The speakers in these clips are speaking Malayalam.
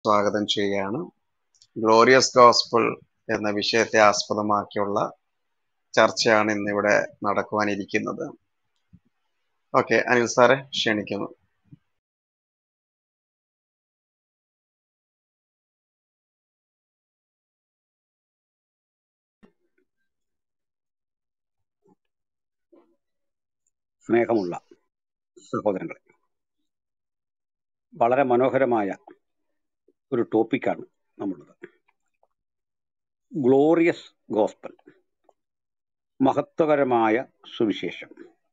സ്വാഗതം ചെയ്യുകയാണ് ഗ്ലോറിയസ് ഗോസ്പിൾ എന്ന വിഷയത്തെ ആസ്പദമാക്കിയുള്ള ചർച്ചയാണ് ഇന്നിവിടെ നടക്കുവാനിരിക്കുന്നത് ഓക്കെ അനിൽ സാറെ ക്ഷണിക്കുന്നു സ്നേഹമുള്ള സഹോദരങ്ങളെ വളരെ മനോഹരമായ ഒരു ടോപ്പിക്കാണ് നമ്മളുള്ളത് ഗ്ലോറിയസ് ഗോസ്പൽ മഹത്വകരമായ സുവിശേഷം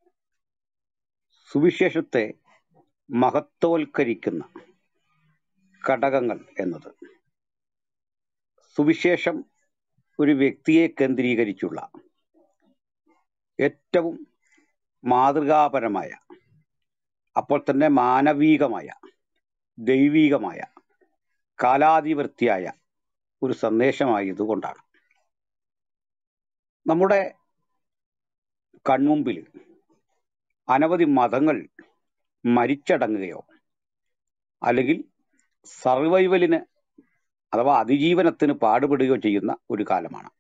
സുവിശേഷത്തെ മഹത്വവൽക്കരിക്കുന്ന ഘടകങ്ങൾ എന്നത് സുവിശേഷം ഒരു വ്യക്തിയെ കേന്ദ്രീകരിച്ചുള്ള ഏറ്റവും മാതൃകാപരമായ അപ്പോൾ തന്നെ മാനവീകമായ ദൈവീകമായ കാലാതിവർത്തിയായ ഒരു സന്ദേശമായതുകൊണ്ടാണ് നമ്മുടെ കൺമുമ്പിൽ അനവധി മതങ്ങൾ മരിച്ചടങ്ങുകയോ അല്ലെങ്കിൽ സർവൈവലിന് അഥവാ അതിജീവനത്തിന് പാടുപെടുകയോ ചെയ്യുന്ന ഒരു കാലമാണ്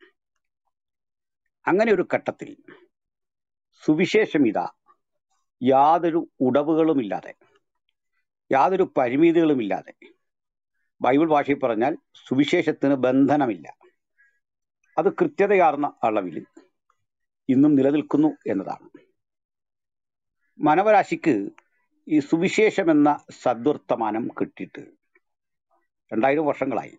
അങ്ങനെ ഒരു ഘട്ടത്തിൽ സുവിശേഷം ഇതാ യാതൊരു ഉടവുകളുമില്ലാതെ യാതൊരു പരിമിതികളുമില്ലാതെ ബൈബിൾ ഭാഷയിൽ പറഞ്ഞാൽ സുവിശേഷത്തിന് ബന്ധനമില്ല അത് കൃത്യതയാർന്ന അളവിൽ ഇന്നും നിലനിൽക്കുന്നു എന്നതാണ് മാനവരാശിക്ക് ഈ സുവിശേഷം എന്ന സദ്വർത്തമാനം കിട്ടിയിട്ട് രണ്ടായിരം വർഷങ്ങളായി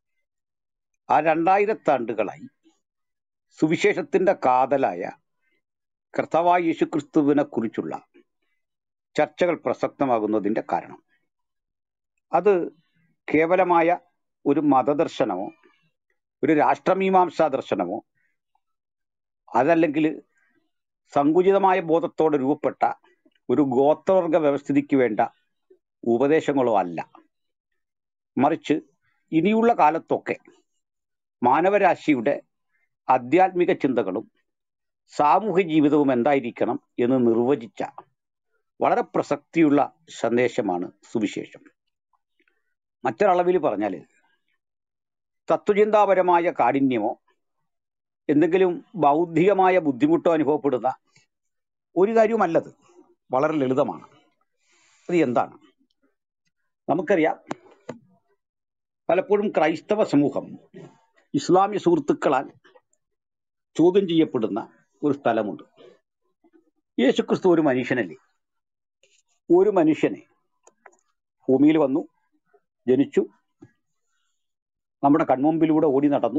ആ രണ്ടായിരത്താണ്ടുകളായി സുവിശേഷത്തിന്റെ കാതലായ കർത്താവായ യേശുക്രിസ്തുവിനെ കുറിച്ചുള്ള ചർച്ചകൾ പ്രസക്തമാകുന്നതിന്റെ കാരണം അത് കേവലമായ ഒരു മതദർശനമോ ഒരു രാഷ്ട്രമീമാംസാ ദർശനമോ അതല്ലെങ്കിൽ സങ്കുചിതമായ ബോധത്തോടെ രൂപപ്പെട്ട ഒരു ഗോത്രവർഗ വ്യവസ്ഥിതിക്ക് വേണ്ട ഉപദേശങ്ങളോ അല്ല മറിച്ച് ഇനിയുള്ള കാലത്തൊക്കെ മാനവരാശിയുടെ ആധ്യാത്മിക ചിന്തകളും സാമൂഹ്യ ജീവിതവും എന്തായിരിക്കണം എന്ന് നിർവചിച്ച വളരെ പ്രസക്തിയുള്ള സന്ദേശമാണ് സുവിശേഷം മറ്റൊരളവിൽ പറഞ്ഞാൽ തത്വചിന്താപരമായ കാഠിന്യമോ എന്തെങ്കിലും ബൗദ്ധികമായ ബുദ്ധിമുട്ടോ അനുഭവപ്പെടുന്ന ഒരു കാര്യവുമല്ലത് വളരെ ലളിതമാണ് അത് എന്താണ് നമുക്കറിയാം പലപ്പോഴും ക്രൈസ്തവ സമൂഹം ഇസ്ലാമിക സുഹൃത്തുക്കളാൽ ചോദ്യം ചെയ്യപ്പെടുന്ന ഒരു സ്ഥലമുണ്ട് യേശുക്രിസ്തു ഒരു മനുഷ്യനല്ലേ ഒരു മനുഷ്യനെ ഭൂമിയിൽ വന്നു ജനിച്ചു നമ്മുടെ കൺമുമ്പിലൂടെ ഓടി നടന്നു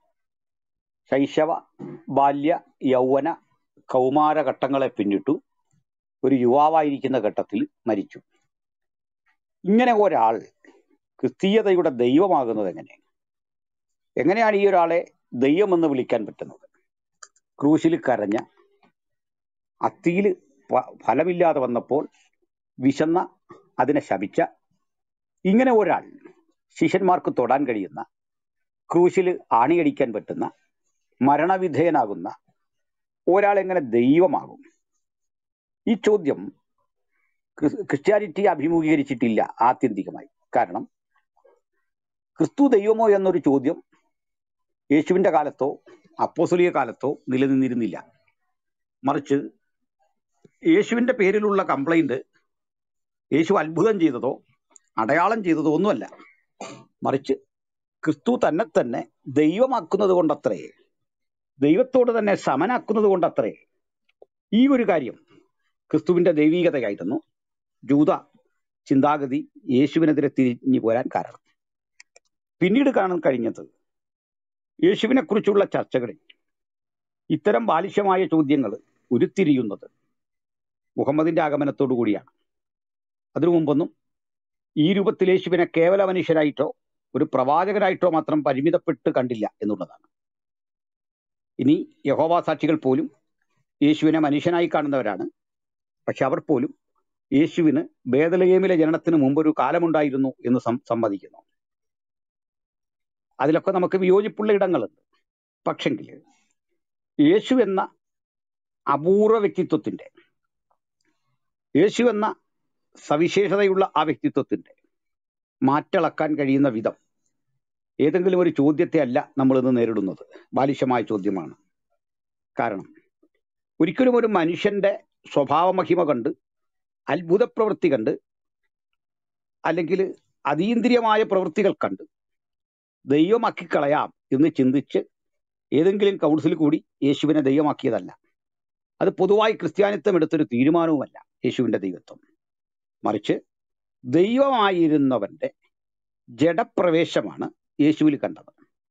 ശൈശവ ബാല്യ യൗവന കൗമാര ഘട്ടങ്ങളെ പിന്നിട്ടു ഒരു യുവാവായിരിക്കുന്ന ഘട്ടത്തിൽ മരിച്ചു ഇങ്ങനെ ഒരാൾ ക്രിസ്തീയതയുടെ ദൈവമാകുന്നത് എങ്ങനെ എങ്ങനെയാണ് ഈ ഒരാളെ ദൈവമെന്ന് വിളിക്കാൻ പറ്റുന്നത് ക്രൂശിൽ കരഞ്ഞ അത്തിയിൽ ഫലമില്ലാതെ വന്നപ്പോൾ വിശന്ന അതിനെ ശപിച്ച ഇങ്ങനെ ഒരാൾ ശിഷ്യന്മാർക്ക് തൊടാൻ കഴിയുന്ന ക്രൂശിൽ ആണിയടിക്കാൻ പറ്റുന്ന മരണവിധേയനാകുന്ന ഒരാൾ എങ്ങനെ ദൈവമാകും ഈ ചോദ്യം ക്രിസ്ത്യാനിറ്റി അഭിമുഖീകരിച്ചിട്ടില്ല ആത്യന്തികമായി കാരണം ക്രിസ്തു ദൈവമോ എന്നൊരു ചോദ്യം യേശുവിന്റെ കാലത്തോ അപ്പോസുലിയ കാലത്തോ നിലനിന്നിരുന്നില്ല മറിച്ച് യേശുവിന്റെ പേരിലുള്ള കംപ്ലൈന്റ് യേശു അത്ഭുതം ചെയ്തതോ അടയാളം ചെയ്തതോ ഒന്നുമല്ല മറിച്ച് ക്രിസ്തു തന്നെ തന്നെ ദൈവമാക്കുന്നത് കൊണ്ടത്രേ ദൈവത്തോട് തന്നെ സമനാക്കുന്നത് കൊണ്ടത്രേ ഈ ഒരു കാര്യം ക്രിസ്തുവിന്റെ ദൈവീകതയായിരുന്നു ജൂത ചിന്താഗതി യേശുവിനെതിരെ തിരിഞ്ഞു പോരാൻ കാരണം പിന്നീട് കാണാൻ കഴിഞ്ഞത് യേശുവിനെ കുറിച്ചുള്ള ചർച്ചകളിൽ ഇത്തരം ബാലിശമായ ചോദ്യങ്ങൾ ഉരുത്തിരിയുന്നത് മുഹമ്മദിന്റെ ആഗമനത്തോടു കൂടിയാണ് അതിനു മുമ്പൊന്നും ഈ രൂപത്തിൽ യേശുവിനെ കേവല മനുഷ്യരായിട്ടോ ഒരു പ്രവാചകനായിട്ടോ മാത്രം പരിമിതപ്പെട്ട് കണ്ടില്ല എന്നുള്ളതാണ് ഇനി യഹോവ സാക്ഷികൾ പോലും യേശുവിനെ മനുഷ്യനായി കാണുന്നവരാണ് പക്ഷെ അവർ പോലും യേശുവിന് ബേദലഗേമിലെ ജനനത്തിന് മുമ്പ് ഒരു കാലമുണ്ടായിരുന്നു എന്ന് സമ്മതിക്കുന്നു അതിലൊക്കെ നമുക്ക് വിയോജിപ്പുള്ള ഇടങ്ങളുണ്ട് പക്ഷെങ്കിൽ യേശു എന്ന അപൂർവ വ്യക്തിത്വത്തിന്റെ യേശു എന്ന സവിശേഷതയുള്ള ആ വ്യക്തിത്വത്തിന്റെ മാറ്റളക്കാൻ കഴിയുന്ന വിധം ഏതെങ്കിലും ഒരു ചോദ്യത്തെ അല്ല നമ്മൾ ഇന്ന് നേരിടുന്നത് ബാലിശമായ ചോദ്യമാണ് കാരണം ഒരിക്കലും ഒരു മനുഷ്യന്റെ സ്വഭാവ മഹിമ കണ്ട് അത്ഭുത പ്രവൃത്തി കണ്ട് അല്ലെങ്കിൽ അതീന്ദ്രിയമായ പ്രവൃത്തികൾ കണ്ട് ദൈവമാക്കി കളയാം എന്ന് ചിന്തിച്ച് ഏതെങ്കിലും കൗൺസിൽ കൂടി യേശുവിനെ ദൈവമാക്കിയതല്ല അത് പൊതുവായി ക്രിസ്ത്യാനിത്വം എടുത്തൊരു തീരുമാനവുമല്ല യേശുവിന്റെ ദൈവത്വം മറിച്ച് ദൈവമായിരുന്നവന്റെ ജഡപ്രവേശമാണ് യേശുവിൽ കണ്ടത്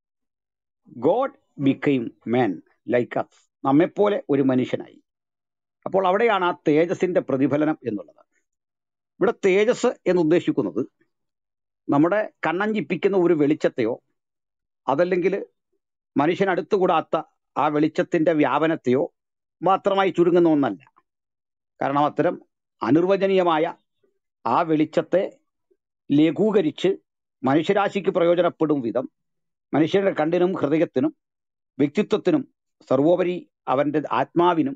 God became man like us നമ്മെപ്പോലെ ഒരു മനുഷ്യനായി അപ്പോൾ അവിടെയാണ് ആ തേജസിന്റെ പ്രതിഫലനം എന്നുള്ളത് ഇവിടെ തേജസ് എന്ന് ഉദ്ദേശിക്കുന്നത് നമ്മുടെ കണ്ണഞ്ചിപ്പിക്കുന്ന ഒരു വെളിച്ചത്തെയോ അതല്ലെങ്കിൽ മനുഷ്യൻ അടുത്തുകൂടാത്ത ആ വെളിച്ചത്തിന്റെ വ്യാപനത്തെയോ മാത്രമായി ചുരുങ്ങുന്ന ഒന്നല്ല കാരണം അത്തരം അനിർവചനീയമായ ആ വെളിച്ചത്തെ ലഘൂകരിച്ച് മനുഷ്യരാശിക്ക് പ്രയോജനപ്പെടും വിധം മനുഷ്യരുടെ കണ്ണിനും ഹൃദയത്തിനും വ്യക്തിത്വത്തിനും സർവോപരി അവന്റെ ആത്മാവിനും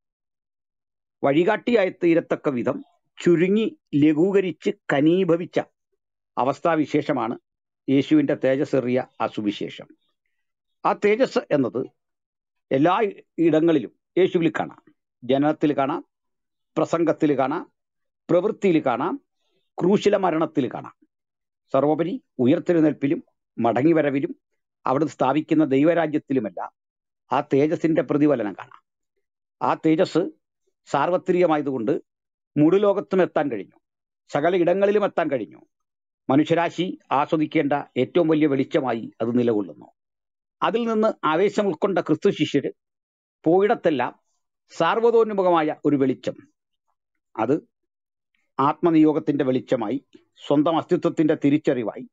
വഴികാട്ടിയായി തീരത്തക്ക വിധം ചുരുങ്ങി ലഘൂകരിച്ച് കനീഭവിച്ച അവസ്ഥാവിശേഷമാണ് യേശുവിന്റെ തേജസ്സേറിയ ആ സുവിശേഷം ആ തേജസ് എന്നത് എല്ലാ ഇടങ്ങളിലും യേശുവിൽ കാണാം ജനനത്തിൽ കാണാം പ്രസംഗത്തിൽ കാണാം പ്രവൃത്തിയിൽ കാണാം ക്രൂശില മരണത്തിൽ കാണാം സർവോപരി ഉയർത്തെഴുന്നേൽപ്പിലും മടങ്ങിവരവിലും അവിടെ സ്ഥാപിക്കുന്ന ദൈവരാജ്യത്തിലുമെല്ലാം ആ തേജസിന്റെ പ്രതിഫലനം കാണാം ആ തേജസ് സാർവത്രികമായതുകൊണ്ട് മുഴുലോകത്തും എത്താൻ കഴിഞ്ഞു സകല ഇടങ്ങളിലും എത്താൻ കഴിഞ്ഞു മനുഷ്യരാശി ആസ്വദിക്കേണ്ട ഏറ്റവും വലിയ വെളിച്ചമായി അത് നിലകൊള്ളുന്നു അതിൽ നിന്ന് ആവേശം ഉൾക്കൊണ്ട ക്രിസ്തു ശിഷ്യര് പോയിടത്തെല്ലാം സാർവതോന്മുഖമായ ഒരു വെളിച്ചം അത് ആത്മനിയോഗത്തിന്റെ വെളിച്ചമായി സ്വന്തം അസ്തിത്വത്തിന്റെ തിരിച്ചറിവായി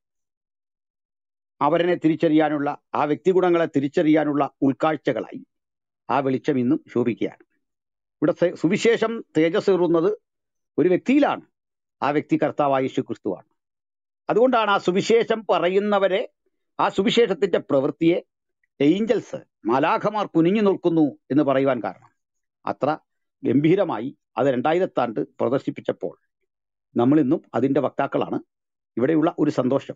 അവരനെ തിരിച്ചറിയാനുള്ള ആ വ്യക്തിഗുണങ്ങളെ തിരിച്ചറിയാനുള്ള ഉൾക്കാഴ്ചകളായി ആ വെളിച്ചം ഇന്നും ശോഭിക്കുകയാണ് ഇവിടെ സെ- സുവിശേഷം തേജസ്സേറുന്നത് ഒരു വ്യക്തിയിലാണ് ആ വ്യക്തി കർത്താവായ യേശു ക്രിസ്തുവാണ് അതുകൊണ്ടാണ് ആ സുവിശേഷം പറയുന്നവരെ ആ സുവിശേഷത്തിന്റെ പ്രവൃത്തിയെ ഏഞ്ചൽസ് മാലാഖമാർ കുനിഞ്ഞു നിൽക്കുന്നു എന്ന് പറയുവാൻ കാരണം അത്ര ഗംഭീരമായി അത് രണ്ടായിരത്താണ്ട് പ്രദർശിപ്പിച്ചപ്പോൾ നമ്മൾ ഇന്നും അതിന്റെ വക്താക്കളാണ് ഇവിടെയുള്ള ഒരു സന്തോഷം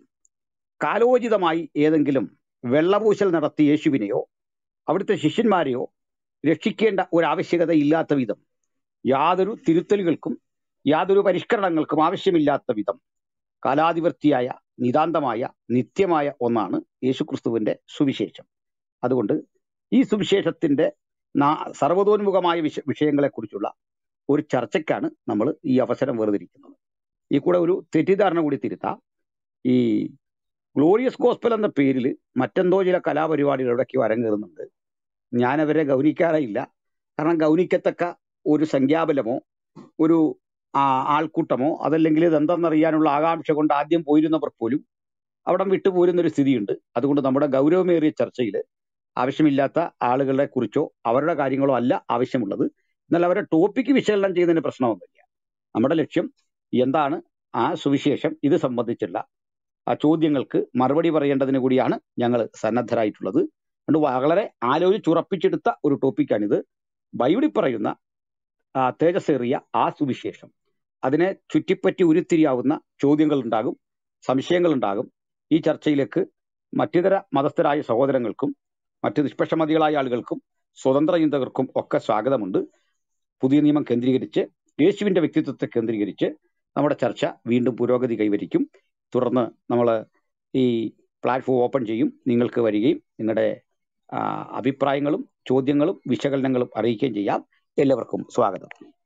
കാലോചിതമായി ഏതെങ്കിലും വെള്ളപൂശൽ നടത്തി യേശുവിനെയോ അവിടുത്തെ ശിഷ്യന്മാരെയോ രക്ഷിക്കേണ്ട ഒരു ആവശ്യകത ഇല്ലാത്ത വിധം യാതൊരു തിരുത്തലുകൾക്കും യാതൊരു പരിഷ്കരണങ്ങൾക്കും ആവശ്യമില്ലാത്ത വിധം കാലാധിപത്യായ നിതാന്തമായ നിത്യമായ ഒന്നാണ് യേശുക്രിസ്തുവിന്റെ സുവിശേഷം അതുകൊണ്ട് ഈ സുവിശേഷത്തിന്റെ നാ- സർവ്വതോന്മുഖമായ വിഷ വിഷയങ്ങളെക്കുറിച്ചുള്ള ഒരു ചർച്ചയ്ക്കാണ് നമ്മൾ ഈ അവസരം വേർതിരിക്കുന്നത് ഈ കൂടെ ഒരു തെറ്റിദ്ധാരണ കൂടി തിരുത്താം ഈ ഗ്ലോറിയസ് ഗോസ്പൽ എന്ന പേരിൽ മറ്റെന്തോ ചില കലാപരിപാടികൾ ഇടയ്ക്ക് അരങ്ങേറുന്നുണ്ട് ഞാൻ അവരെ ഗൗനിക്കാറില്ല കാരണം ഗൗനിക്കത്തക്ക ഒരു സംഖ്യാബലമോ ഒരു ആ, ആൾക്കൂട്ടമോ അതല്ലെങ്കിൽ ഇതെന്തെന്നറിയാനുള്ള ആകാംക്ഷ കൊണ്ട് ആദ്യം പോയിരുന്നവർ പോലും അവിടം വിട്ടുപോരുന്ന ഒരു സ്ഥിതിയുണ്ട് അതുകൊണ്ട് നമ്മുടെ ഗൗരവമേറിയ ചർച്ചയിൽ ആവശ്യമില്ലാത്ത ആളുകളെ കുറിച്ചോ അവരുടെ കാര്യങ്ങളോ അല്ല ആവശ്യമുള്ളത് എന്നാൽ അവരെ ടോപ്പിക്ക് വിശകലനം ചെയ്യുന്നതിന് പ്രശ്നമൊന്നുമില്ല നമ്മുടെ ലക്ഷ്യം എന്താണ് ആ സുവിശേഷം ഇത് സംബന്ധിച്ചുള്ള ആ ചോദ്യങ്ങൾക്ക് മറുപടി പറയേണ്ടതിന് കൂടിയാണ് ഞങ്ങൾ സന്നദ്ധരായിട്ടുള്ളത് അതുകൊണ്ട് വളരെ ആലോചിച്ചുറപ്പിച്ചെടുത്ത ഒരു ടോപ്പിക്കാണിത് ബൈബിളിൽ പറയുന്ന ആ, തേജസ്സേറിയ ആ സുവിശേഷം അതിനെ ചുറ്റിപ്പറ്റി ഉരുത്തിരിയാവുന്ന ചോദ്യങ്ങൾ ഉണ്ടാകും സംശയങ്ങൾ ഉണ്ടാകും ഈ ചർച്ചയിലേക്ക് മറ്റിതര മതസ്ഥരായ സഹോദരങ്ങൾക്കും മറ്റ് നിഷ്പക്ഷമതികളായ ആളുകൾക്കും സ്വതന്ത്ര ചിന്തകർക്കും ഒക്കെ സ്വാഗതമുണ്ട് പുതിയ നിയമം കേന്ദ്രീകരിച്ച് യേശുവിന്റെ വ്യക്തിത്വത്തെ കേന്ദ്രീകരിച്ച് നമ്മുടെ ചർച്ച വീണ്ടും പുരോഗതി കൈവരിക്കും തുടർന്ന് നമ്മൾ ഈ പ്ലാറ്റ്ഫോം ഓപ്പൺ ചെയ്യും നിങ്ങൾക്ക് വരികയും നിങ്ങളുടെ ആ, അഭിപ്രായങ്ങളും ചോദ്യങ്ങളും വിശകലനങ്ങളും അറിയിക്കുകയും ചെയ്യാം എല്ലാവർക്കും സ്വാഗതം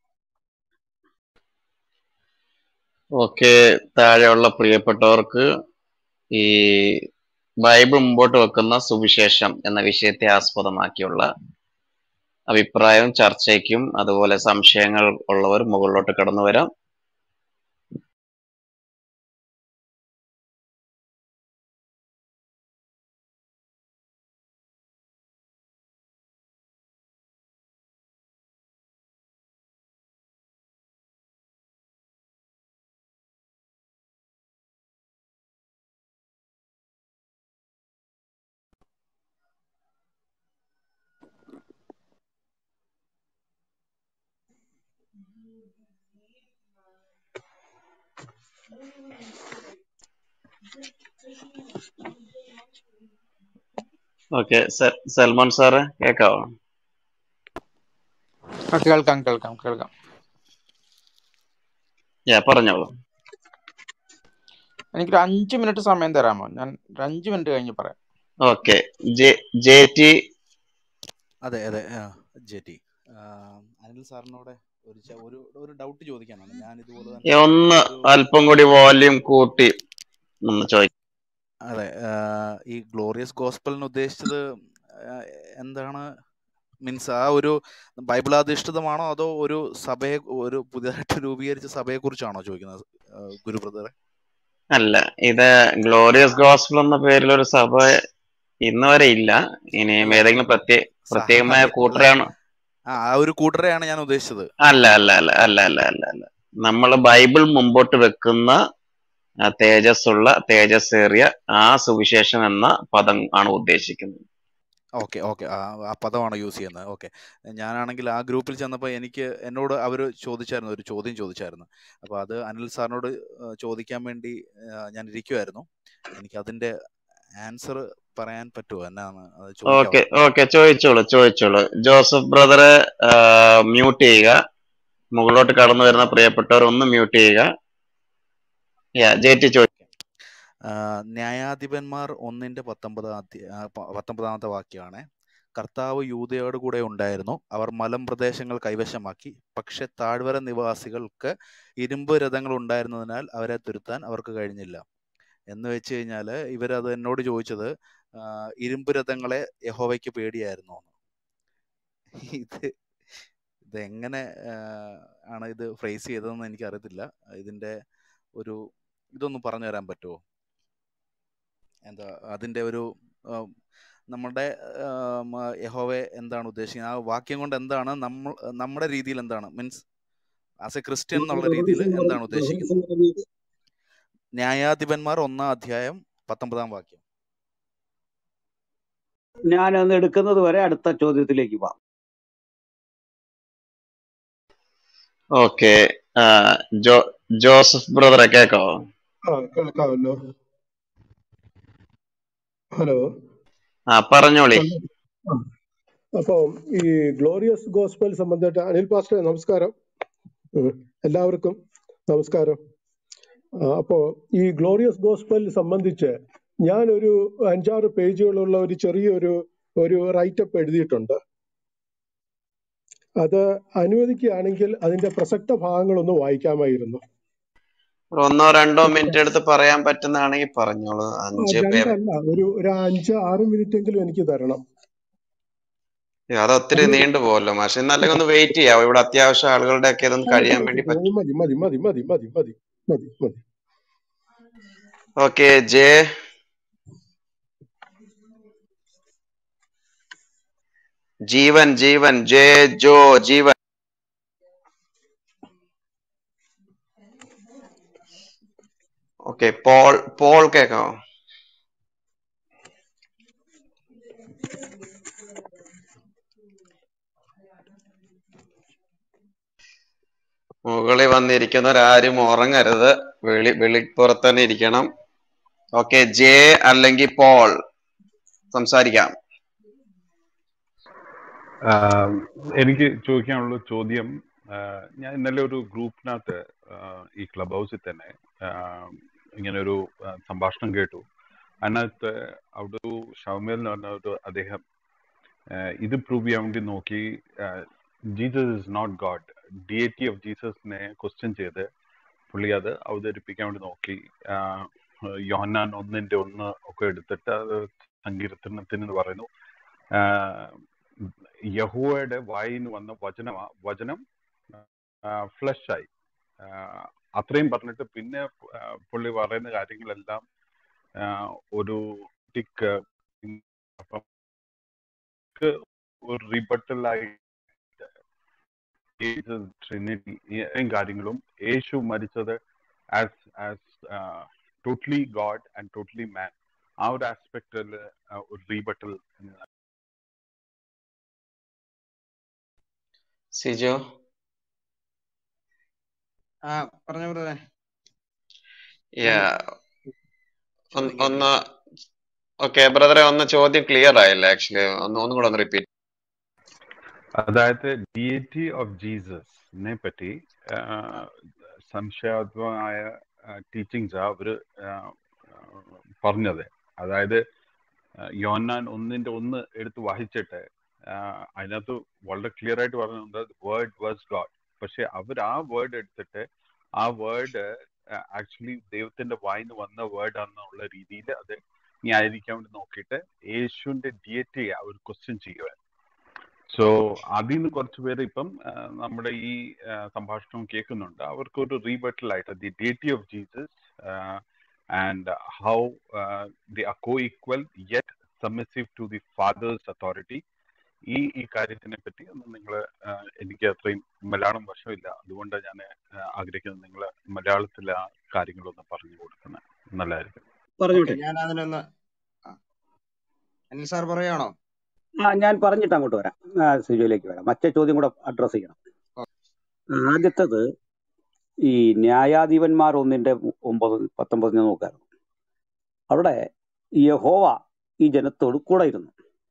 ഓക്കെ താഴെയുള്ള പ്രിയപ്പെട്ടവർക്ക് ഈ ബൈബിൾ മുമ്പോട്ട് വെക്കുന്ന സുവിശേഷം എന്ന വിഷയത്തെ ആസ്പദമാക്കിയുള്ള അഭിപ്രായവും ചർച്ചയ്ക്കും അതുപോലെ സംശയങ്ങൾ ഉള്ളവർ മുകളിലോട്ട് കടന്നു വരാം ഓക്കെ സൽമാൻ സാറ് കേക്കാവോ ആ, കേൾക്കാം കേൾക്കാം കേൾക്കാം യാ പറഞ്ഞോളൂ എനിക്കൊരു അഞ്ച് മിനിറ്റ് സമയം തരാമോ ഞാൻ ഒരു അഞ്ച് മിനിറ്റ് കഴിഞ്ഞ് പറയാം ഓക്കെ ജെ ജെ ടി അതെ അതെ ജെ ടി അനിൽ സാറിനോട് ഒരു ചെ- ഒരു ഒരു ഡൗട്ട് ചോദിക്കാനാണ് ഞാൻ ഇതുപോലെ തന്നെ ഒന്ന് ഒരു അല്പം കൂടി വോല്യൂം കൂട്ടി ഒന്ന് ചോദിക്കാം അതെ ആ, ഈ ഗ്ലോറിയസ് ഗോസ്പലിന് ഉദ്ദേശിച്ചത് ആ, എന്താണ് മീൻസ് ആ ഒരു ബൈബിളാധിഷ്ഠിതമാണോ അതോ ഒരു സഭയെ ഒരു പുതിയതായിട്ട് രൂപീകരിച്ച സഭയെ കുറിച്ചാണോ ചോദിക്കുന്നത് ആ, ഗുരു ബ്രദറെ അല്ല ഇത് ഗ്ലോറിയസ് ഗോസ്പൽ എന്ന പേരിൽ ഒരു സഭ ഇന്ന് വരെ ഇല്ല ഇനിയും അല്ല ഏതെങ്കിലും പ്രത്യേക സഹ പ്രത്യേകമായ അല്ല കൂട്ടരാണ് ആ ആ ഒരു കൂട്ടരെയാണ് ഞാൻ ഉദ്ദേശിച്ചത് അല്ല അല്ല അല്ല അല്ല അല്ല അല്ല അല്ല നമ്മൾ ബൈബിൾ മുമ്പോട്ട് വെക്കുന്ന ആ, തേജസ്സുള്ള തേജസ്സേറിയ ആ സുവിശേഷം എന്ന പദം ആണ് ഉദ്ദേശിക്കുന്നത് ഓക്കെ ഓക്കെ ആ ആ പദമാണ് യൂസ് ചെയ്യുന്നത് ഓക്കെ ഞാനാണെങ്കിൽ ആ ഗ്രൂപ്പിൽ ചെന്നപ്പോൾ എനിക്ക് എന്നോട് അവർ ചോദിച്ചായിരുന്നു ഒരു ചോദ്യം ചോദിച്ചായിരുന്നു അപ്പോൾ അത് അനിൽ സാറിനോട് ആ, ചോദിക്കാൻ വേണ്ടി ആ, ഞാൻ ഇരിക്കുമായിരുന്നു എനിക്ക് അതിൻ്റെ ആൻസർ പറയാൻ പറ്റുമോ എന്നാണ് അത് ഓക്കെ ചോദിക്കാവോ ഓക്കെ ചോദിച്ചോളൂ ചോദിച്ചോളൂ ജോസഫ് ബ്രദറെ മ്യൂട്ട് ചെയ്യുക മുകളിലോട്ട് കടന്നു വരുന്ന പ്രിയപ്പെട്ടവർ ഒന്ന് മ്യൂട്ട് ചെയ്യുക യാ ജെറ്റി ചോദിച്ചു ആ, ന്യായാധിപന്മാർ ഒന്നിന്റെ പത്തൊമ്പതാം അധ്യ- ആ, പ- പത്തൊമ്പതാമത്തെ വാക്യമാണ് കർത്താവ് യൂതയോട് കൂടെ ഉണ്ടായിരുന്നു അവർ മലം പ്രദേശങ്ങൾ കൈവശമാക്കി പക്ഷെ താഴ്വര നിവാസികൾക്ക് ഇരുമ്പ് രഥങ്ങൾ ഉണ്ടായിരുന്നതിനാൽ അവരെ തുരുത്താൻ അവർക്ക് കഴിഞ്ഞില്ല എന്ന് വെച്ച് കഴിഞ്ഞാൽ ഇവരത് എന്നോട് ചോദിച്ചത് ആ, ഇരുമ്പ് രഥങ്ങളെ യഹോവയ്ക്ക് പേടിയായിരുന്നു ഇത് ഇത് എങ്ങനെ ആ, ആണ് ഇത് ഫ്രേസ് ചെയ്തതെന്ന് എനിക്കറിയത്തില്ല ഇതിന്റെ ഒരു ഇതൊന്ന് പറഞ്ഞു തരാൻ പറ്റുമോ എന്താ അതിന്റെ ഒരു ആ, നമ്മുടെ ആ, മ- യഹോവയെ എന്താണ് ഉദ്ദേശിക്കുന്നത് ആ വാക്യം കൊണ്ട് എന്താണ് നമ്മൾ നമ്മുടെ രീതിയിൽ എന്താണ് മീൻസ് ആസ് എ ക്രിസ്ത്യൻ എന്നുള്ള രീതിയിൽ എന്താണ് ഉദ്ദേശിക്കുന്നത് ന്യായാധിപന്മാർ ഒന്നാം അധ്യായം പത്തൊമ്പതാം വാക്യം ഞാനൊന്ന് എടുക്കുന്നത് വരെ അടുത്ത ചോദ്യത്തിലേക്ക് പോവാം ഓക്കെ ജോ ജോസഫ് ബ്രദറെ കേക്കാവോ ആ കേൾക്കാമല്ലോ ഹലോ ആ പറഞ്ഞോളി ആ, അപ്പോൾ ഈ ഗ്ലോറിയസ് ഗോസ്പൽ സംബന്ധമായിട്ട് അനിൽ പാസ്റ്റർ നമസ്കാരം ഉം. എല്ലാവർക്കും നമസ്കാരം ആ, അപ്പോ ഈ ഗ്ലോറിയസ് ഗോസ്പൽ സംബന്ധിച്ച് ഞാനൊരു അഞ്ചാറ് പേജുകളുള്ള ഒരു ചെറിയൊരു ഒരു റൈറ്റപ്പ് എഴുതിയിട്ടുണ്ട് അത് അനുവദിക്കുകയാണെങ്കിൽ അതിന്റെ പ്രസക്ത ഭാഗങ്ങളൊന്ന് വായിക്കാമായിരുന്നു ഒരു ഒന്നോ രണ്ടോ മിനിറ്റ് എടുത്ത് പറയാൻ പറ്റുന്നതാണെങ്കിൽ പറഞ്ഞോളൂ ആ, അഞ്ച് പേർ രണ്ടല്ല ഒരു ഒരു അഞ്ച് ആറ് മിനിറ്റ് എങ്കിലും എനിക്ക് തരണം അത് ഒത്തിരി അത് നീണ്ടു പോകല്ലോ മാഷെ എന്നല്ലെങ്കിൽ ഒന്ന് വെയിറ്റ് ചെയ്യാം ഇവിടെ അത്യാവശ്യം ആളുകളുടെ ഒക്കെ ഇതൊന്ന് ആ, കഴിയാൻ മതി വേണ്ടി പറ്റും മതി മതി മതി മതി മതി മതി മതി മതി okay J Jeevan Jeevan J Jo Jeevan okay Paul Paul കേക്കാമോ മുകളിൽ വന്നിരിക്കുന്നവരാരും ഉറങ്ങരുത് വെളി വെളിപ്പുറത്ത് തന്നെ ഇരിക്കണം ഓക്കെ ജെ അല്ലെങ്കിൽ പോൾ സംസാരിക്കാം ആഹ് എനിക്ക് ചോദിക്കാനുള്ള ചോദ്യം ആഹ് ഞാൻ ഇന്നലെ ഒരു ഗ്രൂപ്പിനകത്ത് ആഹ് ഈ ക്ലബ് ഹൗസിൽ തന്നെ ആഹ് ഇങ്ങനെ ഒരു ആഹ് സംഭാഷണം കേട്ടു അതിനകത്ത് അവിടെ ഒരു ഷൗമേൽ എന്ന് പറഞ്ഞ ഒരു അദ്ദേഹം ആഹ് ഇത് പ്രൂവ് ചെയ്യാൻ വേണ്ടി നോക്കി Jesus is not God deity of ജീസസിനെ ക്വസ്റ്റ്യൻ ചെയ്ത് പുള്ളി അത് അവതരിപ്പിക്കാൻ വേണ്ടി നോക്കി ആഹ് യോഹന്നാൻ ഒന്നിന്റെ ഒന്ന് ഒക്കെ എടുത്തിട്ട് അത് സങ്കീർത്തനത്തിന് എന്ന് പറയുന്നു ആഹ് യഹോവയുടെ വായിന്ന് വന്ന വചനമാ വചനം ഫ്ലഷ് ആയി ആഹ് അത്രയും പറഞ്ഞിട്ട് പിന്നെ ആഹ് പുള്ളി പറയുന്ന കാര്യങ്ങളെല്ലാം ആഹ് ഒരു ടിക്ക് അപ്പം ക്ക് ഒരു റിബട്ടലായി ട്രിനിറ്റി ഈ കാര്യങ്ങളും യേശു മരിച്ചത് as as totally God and totally man ആ ഒരു ആസ്പെക്റ്റിൽ ഒരു റീബട്ടൽ സിജോ ആ പറഞ്ഞ ബ്രദറെ യാ ഒന്ന് ചോദിക്കാം ഒന്ന് ഓക്കെ ബ്രദറെ ഒന്ന് ചോദ്യം ക്ലിയർ ആയില്ല ആക്ച്വലി ഒന്ന് ഒന്നും കൂടെ ഒന്ന് റിപ്പീറ്റ് അതായത് ഡിയറ്റി ഓഫ് ജീസസിനെ പറ്റി ആഹ്, സംശയാത്മകമായ ടീച്ചിങ്സ് അവര് ആഹ്, പറഞ്ഞത് അതായത് ആഹ്, യോഹന്നാൻ ഒന്നിന്റെ ഒന്ന് എടുത്ത് വായിച്ചിട്ട് ആഹ്, അതിനകത്ത് വളരെ ക്ലിയർ ആയിട്ട് പറഞ്ഞത് വേർഡ് വാസ് ഗോഡ് പക്ഷെ അവർ ആ വേർഡ് എടുത്തിട്ട് ആ വേർഡ് ആക്ച്വലി ദൈവത്തിന്റെ വായിന്ന് വന്ന വേർഡ് ആണെന്നുള്ള രീതിയിൽ അത് ന്യായീകരിക്കാൻ വേണ്ടി നോക്കിയിട്ട് യേശുവിന്റെ ഡിയറ്റിയെ അവർ ക്വസ്റ്റ്യൻ ചെയ്യുക സോ അതിൽ നിന്ന് കുറച്ച് പേര് ഇപ്പം ആ, നമ്മുടെ ഈ ആ, സംഭാഷണം കേൾക്കുന്നുണ്ട് അവർക്ക് ഒരു റീബട്ടൽ ആയിട്ട് the deity of Jesus and how the are co equal yet submissive to the Father's authority ഈ ഈ കാര്യത്തിനെ പറ്റി ഒന്ന് നിങ്ങൾ എനിക്ക് അത്രയും മലയാളം വശമില്ല അതുകൊണ്ട് ഞാൻ ആഗ്രഹിക്കുന്നത് നിങ്ങൾ മലയാളത്തിൽ ആ കാര്യങ്ങളൊന്ന് പറഞ്ഞു കൊടുക്കുന്നത് നല്ലതായിരിക്കും ഓക്കെ പറഞ്ഞോട്ടെ ഞാൻ അതിനൊന്ന് ആ, അനിൽ സാർ പറയാണോ ആ ഞാൻ പറഞ്ഞിട്ട് അങ്ങോട്ട് വരാം ആ, സിജോയിലേക്ക് വരാം മറ്റേ ചോദ്യം കൂടെ അഡ്രസ് ചെയ്യണം ആദ്യത്തത് ഈ ന്യായാധിപന്മാർ ഒന്നിന്റെ ഒമ്പത് പത്തൊമ്പതിന് നോക്കായിരുന്നു അവിടെ യഹോവ ഈ ജനത്തോട് കൂടെ ഇരുന്നു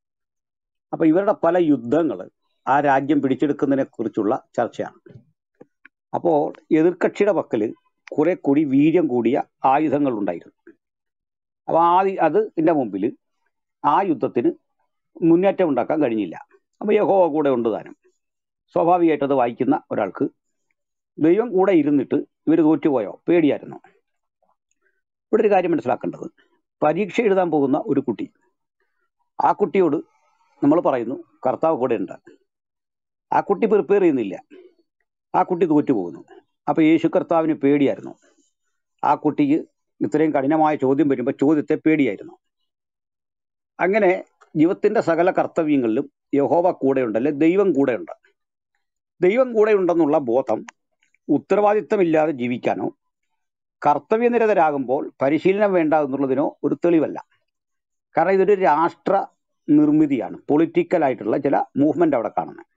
അപ്പൊ ഇവരുടെ പല യുദ്ധങ്ങൾ ആ രാജ്യം പിടിച്ചെടുക്കുന്നതിനെ കുറിച്ചുള്ള ചർച്ചയാണ് അപ്പോൾ എതിർകക്ഷിയുടെ പക്കല് കുറെ കൂടി വീര്യം കൂടിയ ആയുധങ്ങൾ ഉണ്ടായിരുന്നു അപ്പൊ ആ അത് ഇതിന്റെ മുമ്പിൽ ആ യുദ്ധത്തിന് മുന്നേറ്റം ഉണ്ടാക്കാൻ കഴിഞ്ഞില്ല അപ്പൊ യഹോവ കൂടെ ഉണ്ട് താനും സ്വാഭാവികമായിട്ട് അത് വായിക്കുന്ന ഒരാൾക്ക് ദൈവം കൂടെ ഇരുന്നിട്ട് ഇവർ തോറ്റുപോയോ പേടിയായിരുന്നു ഇവിടെ ഒരു കാര്യം മനസ്സിലാക്കേണ്ടത് പരീക്ഷ എഴുതാൻ പോകുന്ന ഒരു കുട്ടി ആ കുട്ടിയോട് നമ്മൾ പറയുന്നു കർത്താവ് കൂടെ ഉണ്ട് ആ കുട്ടി പ്രിപ്പയർ ചെയ്യുന്നില്ല ആ കുട്ടി തോറ്റു പോകുന്നു അപ്പൊ യേശു കർത്താവിന് പേടിയായിരുന്നു ആ കുട്ടിക്ക് ഇത്രയും കഠിനമായ ചോദ്യം വരുമ്പോൾ ചോദ്യത്തെ പേടിയായിരുന്നു അങ്ങനെ ജീവിതത്തിന്റെ സകല കർത്തവ്യങ്ങളിലും യഹോവ കൂടെയുണ്ട് അല്ലെ ദൈവം കൂടെയുണ്ട് ദൈവം കൂടെയുണ്ടെന്നുള്ള ബോധം ഉത്തരവാദിത്തമില്ലാതെ ജീവിക്കാനോ കർത്തവ്യനിരതരാകുമ്പോൾ പരിശീലനം വേണ്ട എന്നുള്ളതിനോ ഒരു തെളിവല്ല കാരണം ഇതൊരു രാഷ്ട്ര നിർമ്മിതിയാണ് പൊളിറ്റിക്കൽ ആയിട്ടുള്ള ചില മൂവ്മെന്റ് അവിടെ കാണുന്നത്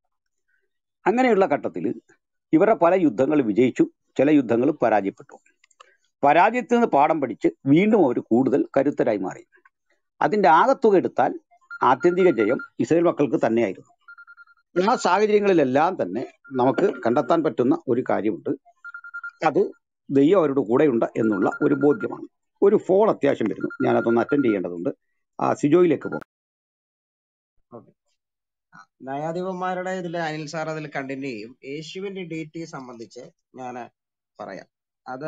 അങ്ങനെയുള്ള ഘട്ടത്തിൽ ഇവരുടെ പല യുദ്ധങ്ങൾ വിജയിച്ചു ചില യുദ്ധങ്ങൾ പരാജയപ്പെട്ടു പരാജയത്തിൽ നിന്ന് പാഠം പഠിച്ച് വീണ്ടും അവർ കൂടുതൽ കരുത്തരായി മാറി അതിന്റെ ആകത്തുക എടുത്താൽ ആത്യന്തിക ജയം ഇസ്രായേൽ മക്കൾക്ക് തന്നെയായിരുന്നു ആ സാഹചര്യങ്ങളിലെല്ലാം തന്നെ നമുക്ക് കണ്ടെത്താൻ പറ്റുന്ന ഒരു കാര്യമുണ്ട് അത് ദൈവം അവരുടെ കൂടെയുണ്ട് എന്നുള്ള ഒരു ബോധ്യമാണ് ഒരു ഫോൺ അത്യാവശ്യം വരുന്നു ഞാൻ അതൊന്ന് അറ്റൻഡ് ചെയ്യേണ്ടതുണ്ട് ആ സിജോയിലേക്ക് പോകും ഓക്കെ ന്യായാധിപന്മാരുടെ ഇതിൽ അനിൽ സാർ അതിൽ കണ്ടിന്യൂ ചെയ്യും യേശുവിന്റെ ഡീറ്റി സംബന്ധിച്ച് ഞാൻ പറയാം അത്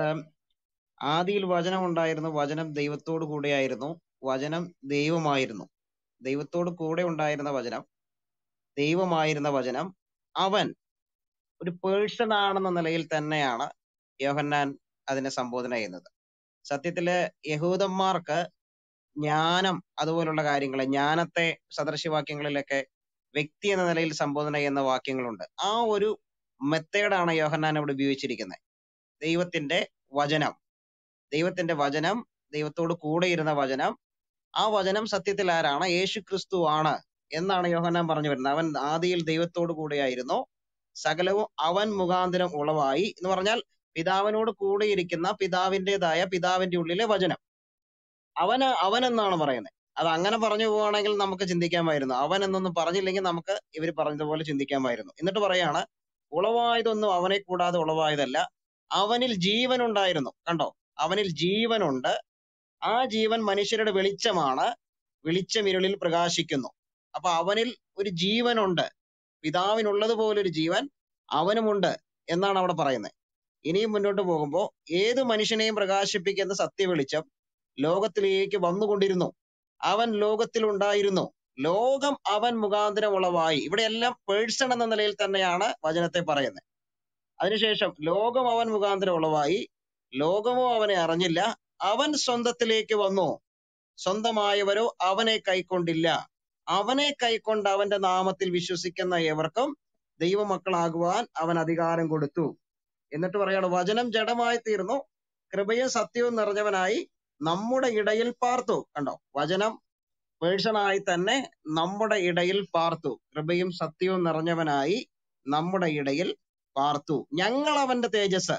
ആദിയിൽ വചനം ഉണ്ടായിരുന്നു വചനം ദൈവത്തോട് കൂടെയായിരുന്നു വചനം ദൈവമായിരുന്നു ദൈവത്തോട് കൂടെ ഉണ്ടായിരുന്ന വചനം ദൈവമായിരുന്ന വചനം അവൻ ഒരു പേഴ്സൺ ആണെന്ന നിലയിൽ തന്നെയാണ് യോഹന്നാൻ അതിനെ സംബോധന ചെയ്യുന്നത് സത്യത്തില് യഹൂദന്മാർക്ക് ജ്ഞാനം അതുപോലുള്ള കാര്യങ്ങൾ ജ്ഞാനത്തെ സദൃശവാക്യങ്ങളിലൊക്കെ വ്യക്തി എന്ന നിലയിൽ സംബോധന ചെയ്യുന്ന വാക്യങ്ങളുണ്ട് ആ ഒരു മെത്തേഡാണ് യോഹന്നാൻ ഇവിടെ ഉപയോഗിച്ചിരിക്കുന്നത് ദൈവത്തിന്റെ വചനം ദൈവത്തിന്റെ വചനം ദൈവത്തോട് കൂടെ ഇരുന്ന വചനം ആ വചനം സത്യത്തിൽ ആരാണ് യേശു ക്രിസ്തു ആണ് എന്നാണ് യോഹന്നാൻ പറഞ്ഞു വരുന്നത് അവൻ ആദിയിൽ ദൈവത്തോട് കൂടെയായിരുന്നു സകലവും അവൻ മുഖാന്തരം ഉളവായി എന്ന് പറഞ്ഞാൽ പിതാവിനോട് കൂടെയിരിക്കുന്ന പിതാവിൻ്റെതായ പിതാവിന്റെ ഉള്ളിലെ വചനം അവന് അവൻ എന്നാണ് പറയുന്നത് അത് അങ്ങനെ പറഞ്ഞു പോവുകയാണെങ്കിൽ നമുക്ക് ചിന്തിക്കാമായിരുന്നു അവൻ എന്നൊന്നും പറഞ്ഞില്ലെങ്കിൽ നമുക്ക് ഇവർ പറഞ്ഞതുപോലെ ചിന്തിക്കാമായിരുന്നു എന്നിട്ട് പറയാണ് ഉളവായതൊന്നും അവനെ കൂടാതെ ഉളവായതല്ല അവനിൽ ജീവൻ ഉണ്ടായിരുന്നു കണ്ടോ അവനിൽ ജീവനുണ്ട് ആ ജീവൻ മനുഷ്യരുടെ വെളിച്ചമാണ് വെളിച്ചം ഇരുളിൽ പ്രകാശിക്കുന്നു അപ്പൊ അവനിൽ ഒരു ജീവനുണ്ട് പിതാവിനുള്ളതുപോലെ ഒരു ജീവൻ അവനുമുണ്ട് എന്നാണ് അവിടെ പറയുന്നത് ഇനിയും മുന്നോട്ട് പോകുമ്പോൾ ഏത് മനുഷ്യനെയും പ്രകാശിപ്പിക്കുന്ന സത്യവെളിച്ചം ലോകത്തിലേക്ക് വന്നുകൊണ്ടിരുന്നു അവൻ ലോകത്തിൽ ഉണ്ടായിരുന്നു ലോകം അവൻ മുഖാന്തരം ഉളവായി ഇവിടെയെല്ലാം പേഴ്സൺ എന്ന നിലയിൽ തന്നെയാണ് വചനത്തെ പറയുന്നത് അതിനുശേഷം ലോകം അവൻ മുഖാന്തരം ഉളവായി ലോകമോ അവനെ അറിഞ്ഞില്ല അവൻ സ്വന്തത്തിലേക്ക് വന്നു സ്വന്തമായവരോ അവനെ കൈക്കൊണ്ടില്ല അവനെ കൈക്കൊണ്ട് അവന്റെ നാമത്തിൽ വിശ്വസിക്കുന്ന ഏവർക്കും ദൈവമക്കളാകുവാൻ അവൻ അധികാരം കൊടുത്തു എന്നിട്ട് പറയാണ് വചനം ജഡമായി തീർന്നു കൃപയും സത്യവും നിറഞ്ഞവനായി നമ്മുടെ ഇടയിൽ പാർത്തു കണ്ടോ വചനം പേഴ്സണായി തന്നെ നമ്മുടെ ഇടയിൽ പാർത്തു കൃപയും സത്യവും നിറഞ്ഞവനായി നമ്മുടെ ഇടയിൽ പാർത്തു ഞങ്ങൾ അവന്റെ തേജസ്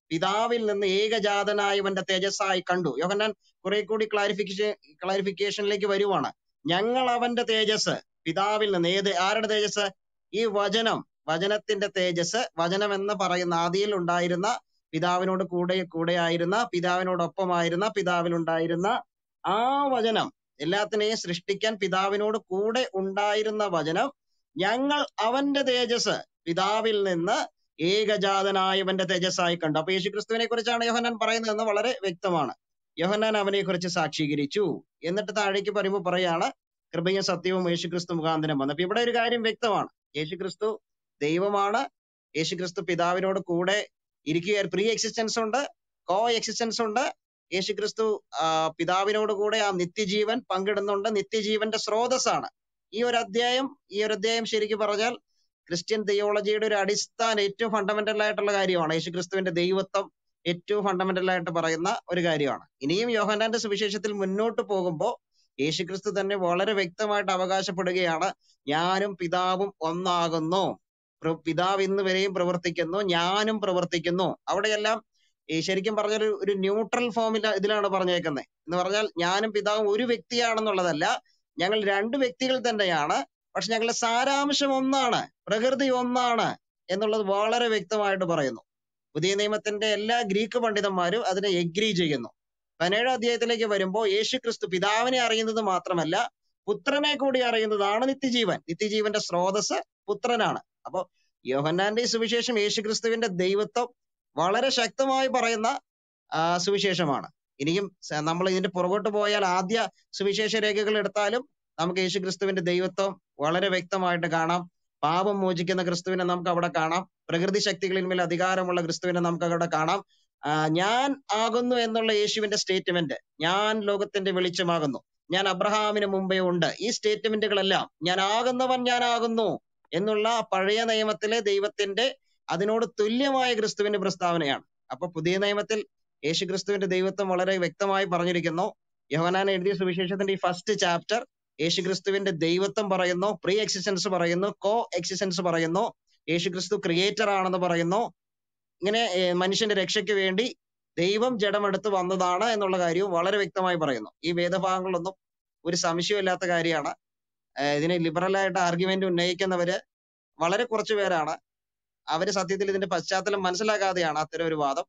പിതാവിൽ നിന്ന് ഏകജാതനായവന്റെ തേജസ്സായി കണ്ടു യോഹന്നാൻ കുറെ കൂടി ക്ലാരിഫിക്കേഷൻ ക്ലാരിഫിക്കേഷനിലേക്ക് വരുവാണ് ഞങ്ങൾ അവന്റെ തേജസ് പിതാവിൽ നിന്ന് ഏത് ആരുടെ തേജസ് ഈ വചനം വചനത്തിന്റെ തേജസ് വചനം എന്ന് പറയുന്ന ആദിയിൽ ഉണ്ടായിരുന്ന പിതാവിനോട് കൂടെ കൂടെയായിരുന്ന പിതാവിനോടൊപ്പമായിരുന്ന പിതാവിൽ ഉണ്ടായിരുന്ന ആ വചനം എല്ലാത്തിനെയും സൃഷ്ടിക്കാൻ പിതാവിനോട് കൂടെ ഉണ്ടായിരുന്ന വചനം ഞങ്ങൾ അവന്റെ തേജസ് പിതാവിൽ നിന്ന് ഏകജാതനായവന്റെ തേജസ്സായി കണ്ടു അപ്പൊ യേശുക്രിസ്തുവിനെ കുറിച്ചാണ് യോഹന്നാൻ പറയുന്നതെന്ന് വളരെ വ്യക്തമാണ് യോഹന്നാൻ അവനെ കുറിച്ച് സാക്ഷീകരിച്ചു എന്നിട്ട് താഴേക്ക് പറയുമ്പോൾ പറയാണ് കൃപയും സത്യവും യേശുക്രിസ്തു മുഖാന്തരം വന്നു അപ്പൊ ഇവിടെ ഒരു കാര്യം വ്യക്തമാണ് യേശുക്രിസ്തു ദൈവമാണ് യേശുക്രിസ്തു പിതാവിനോട് കൂടെ ഇരിക്കുക പ്രീ എക്സിസ്റ്റൻസ് ഉണ്ട് കോ എക്സിസ്റ്റൻസ് ഉണ്ട് യേശുക്രിസ്തു ആ, പിതാവിനോട് കൂടെ ആ നിത്യജീവൻ പങ്കിടുന്നുണ്ട് നിത്യജീവന്റെ സ്രോതസ്സാണ് ഈ ഒരു അധ്യായം ഈ ഒരു അധ്യായം ശരിക്കും പറഞ്ഞാൽ ക്രിസ്ത്യൻ തിയോളജിയുടെ ഒരു അടിസ്ഥാന ഏറ്റവും ഫണ്ടമെന്റൽ ആയിട്ടുള്ള കാര്യമാണ് യേശുക്രിസ്തുവിന്റെ ദൈവത്വം ഏറ്റവും ഫണ്ടമെന്റൽ ആയിട്ട് പറയുന്ന ഒരു കാര്യമാണ് ഇനിയും യോഹന്നാന്റെ സുവിശേഷത്തിൽ മുന്നോട്ട് പോകുമ്പോൾ യേശുക്രിസ്തു തന്നെ വളരെ വ്യക്തമായിട്ട് അവകാശപ്പെടുകയാണ് ഞാനും പിതാവും ഒന്നാകുന്നു പ്ര- പിതാവ് ഇന്ന് വരെയും പ്രവർത്തിക്കുന്നു ഞാനും പ്രവർത്തിക്കുന്നു അവിടെയെല്ലാം ഈ ശരിക്കും പറഞ്ഞ ഒരു ഒരു ന്യൂട്രൽ ഫോമിൽ ഇതിലാണ് പറഞ്ഞേക്കുന്നത് എന്ന് പറഞ്ഞാൽ ഞാനും പിതാവും ഒരു വ്യക്തിയാണെന്നുള്ളതല്ല ഞങ്ങൾ രണ്ട് വ്യക്തികൾ തന്നെയാണ് പക്ഷെ ഞങ്ങളുടെ സാരാംശം ഒന്നാണ് പ്രകൃതി ഒന്നാണ് എന്നുള്ളത് വളരെ വ്യക്തമായിട്ട് പറയുന്നു പുതിയ നിയമത്തിന്റെ എല്ലാ ഗ്രീക്ക് പണ്ഡിതന്മാരും അതിനെ എഗ്രി ചെയ്യുന്നു പതിനേഴാം അധ്യായത്തിലേക്ക് വരുമ്പോൾ യേശു ക്രിസ്തു പിതാവിനെ അറിയുന്നത് മാത്രമല്ല പുത്രനെ കൂടി അറിയുന്നതാണ് നിത്യജീവൻ നിത്യജീവന്റെ സ്രോതസ് പുത്രനാണ് അപ്പൊ യോഹന്നാന്റെ ഈ സുവിശേഷം യേശു ക്രിസ്തുവിന്റെ ദൈവത്വം വളരെ ശക്തമായി പറയുന്ന ആ, സുവിശേഷമാണ് ഇനിയും സ- നമ്മൾ ഇതിന്റെ പുറകോട്ട് പോയാൽ ആദ്യ സുവിശേഷ രേഖകൾ എടുത്താലും നമുക്ക് യേശു ക്രിസ്തുവിന്റെ ദൈവത്വം വളരെ വ്യക്തമായിട്ട് കാണാം പാപം മോചിക്കുന്ന ക്രിസ്തുവിനെ നമുക്ക് അവിടെ കാണാം പ്രകൃതി ശക്തികളിന്മേൽ അധികാരമുള്ള ക്രിസ്തുവിനെ നമുക്ക് അവിടെ കാണാം ആ, ഞാൻ ആകുന്നു എന്നുള്ള യേശുവിന്റെ സ്റ്റേറ്റ്മെന്റ് ഞാൻ ലോകത്തിന്റെ വെളിച്ചമാകുന്നു ഞാൻ അബ്രഹാമിന് മുമ്പേ ഉണ്ട് ഈ സ്റ്റേറ്റ്മെന്റുകളെല്ലാം ഞാൻ ആകുന്നവൻ ഞാൻ ആകുന്നു എന്നുള്ള പഴയ നിയമത്തിലെ ദൈവത്തിന്റെ അതിനോട് തുല്യമായ ക്രിസ്തുവിന്റെ പ്രസ്താവനയാണ് അപ്പൊ പുതിയ നിയമത്തിൽ യേശു ക്രിസ്തുവിന്റെ ദൈവത്വം വളരെ വ്യക്തമായി പറഞ്ഞിരിക്കുന്നു യോഹനാൻ എഴുതിയ സുവിശേഷത്തിന്റെ ഈ ഫസ്റ്റ് ചാപ്റ്റർ യേശു ക്രിസ്തുവിന്റെ ദൈവത്വം പറയുന്നു പ്രീ എക്സിസ്റ്റൻസ് പറയുന്നു കോ എക്സിസ്റ്റൻസ് പറയുന്നു യേശു ക്രിസ്തു ക്രിയേറ്റർ ആണെന്ന് പറയുന്നു ഇങ്ങനെ ഏർ മനുഷ്യന്റെ രക്ഷയ്ക്ക് വേണ്ടി ദൈവം ജഡമെടുത്ത് വന്നതാണ് എന്നുള്ള കാര്യവും വളരെ വ്യക്തമായി പറയുന്നു ഈ വേദഭാഗങ്ങളൊന്നും ഒരു സംശയമില്ലാത്ത കാര്യമാണ് ഏർ ഇതിന് ലിബറൽ ആയിട്ട് ആർഗ്യുമെന്റ് ഉന്നയിക്കുന്നവര് വളരെ കുറച്ചു പേരാണ് അവര് സത്യത്തിൽ ഇതിന്റെ പശ്ചാത്തലം മനസ്സിലാക്കാതെയാണ് അത്തരം ഒരു വാദം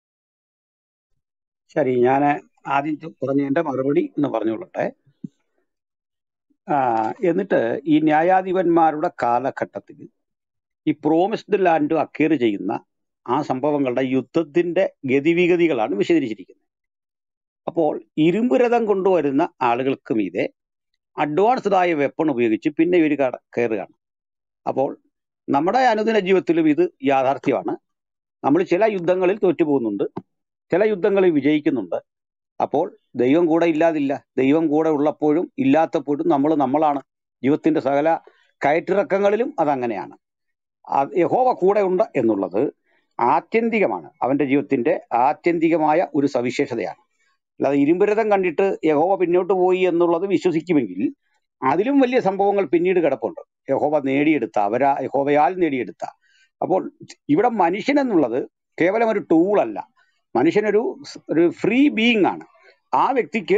ശരി ഞാൻ ആദ്യം ചോ- പറഞ്ഞതിന്റെ മറുപടി എന്ന് പറഞ്ഞുകൊള്ളട്ടെ ആ, എന്നിട്ട് ഈ ന്യായാധിപന്മാരുടെ കാലഘട്ടത്തിൽ ഈ പ്രോമിസ്ഡ് ലാൻഡ് അക്വയർ ചെയ്യുന്ന ആ സംഭവങ്ങളുടെ യുദ്ധത്തിന്റെ ഗതിവിഗതികളാണ് വിശദീകരിച്ചിരിക്കുന്നത് അപ്പോൾ ഇരുമ്പ് രഥം കൊണ്ടുവരുന്ന ആളുകൾക്ക് മീതെ അഡ്വാൻസ്ഡ് ആയ വെപ്പൺ ഉപയോഗിച്ച് പിന്നെ ഇവർ കയറുകയാണ് അപ്പോൾ നമ്മുടെ അനുദിന ജീവിതത്തിലും ഇത് യാഥാർത്ഥ്യമാണ് നമ്മൾ ചില യുദ്ധങ്ങളിൽ തോറ്റുപോകുന്നുണ്ട് ചില യുദ്ധങ്ങളിൽ വിജയിക്കുന്നുണ്ട് അപ്പോൾ ദൈവം കൂടെ ഇല്ലാതില്ല ദൈവം കൂടെ ഉള്ളപ്പോഴും ഇല്ലാത്തപ്പോഴും നമ്മൾ നമ്മളാണ് ജീവിതത്തിന്റെ സകല കയറ്റിറക്കങ്ങളിലും അതങ്ങനെയാണ് ആ യഹോവ കൂടെ ഉണ്ട് എന്നുള്ളത് ആത്യന്തികമാണ് അവന്റെ ജീവിതത്തിന്റെ ആത്യന്തികമായ ഒരു സവിശേഷതയാണ് അല്ലാതെ ഇരുമ്പുരഥം കണ്ടിട്ട് യഹോവ പിന്നോട്ട് പോയി എന്നുള്ളത് വിശ്വസിക്കുമെങ്കിൽ അതിലും വലിയ സംഭവങ്ങൾ പിന്നീട് കിടപ്പുണ്ട് യഹോവ നേടിയെടുത്ത അവരാ യഹോവയാൽ നേടിയെടുത്ത അപ്പോൾ ഇവിടെ മനുഷ്യൻ എന്നുള്ളത് കേവലം ഒരു ടൂളല്ല മനുഷ്യനൊരു സ്- ഒരു ഫ്രീ ബീയിങ് ആണ് ആ വ്യക്തിക്ക്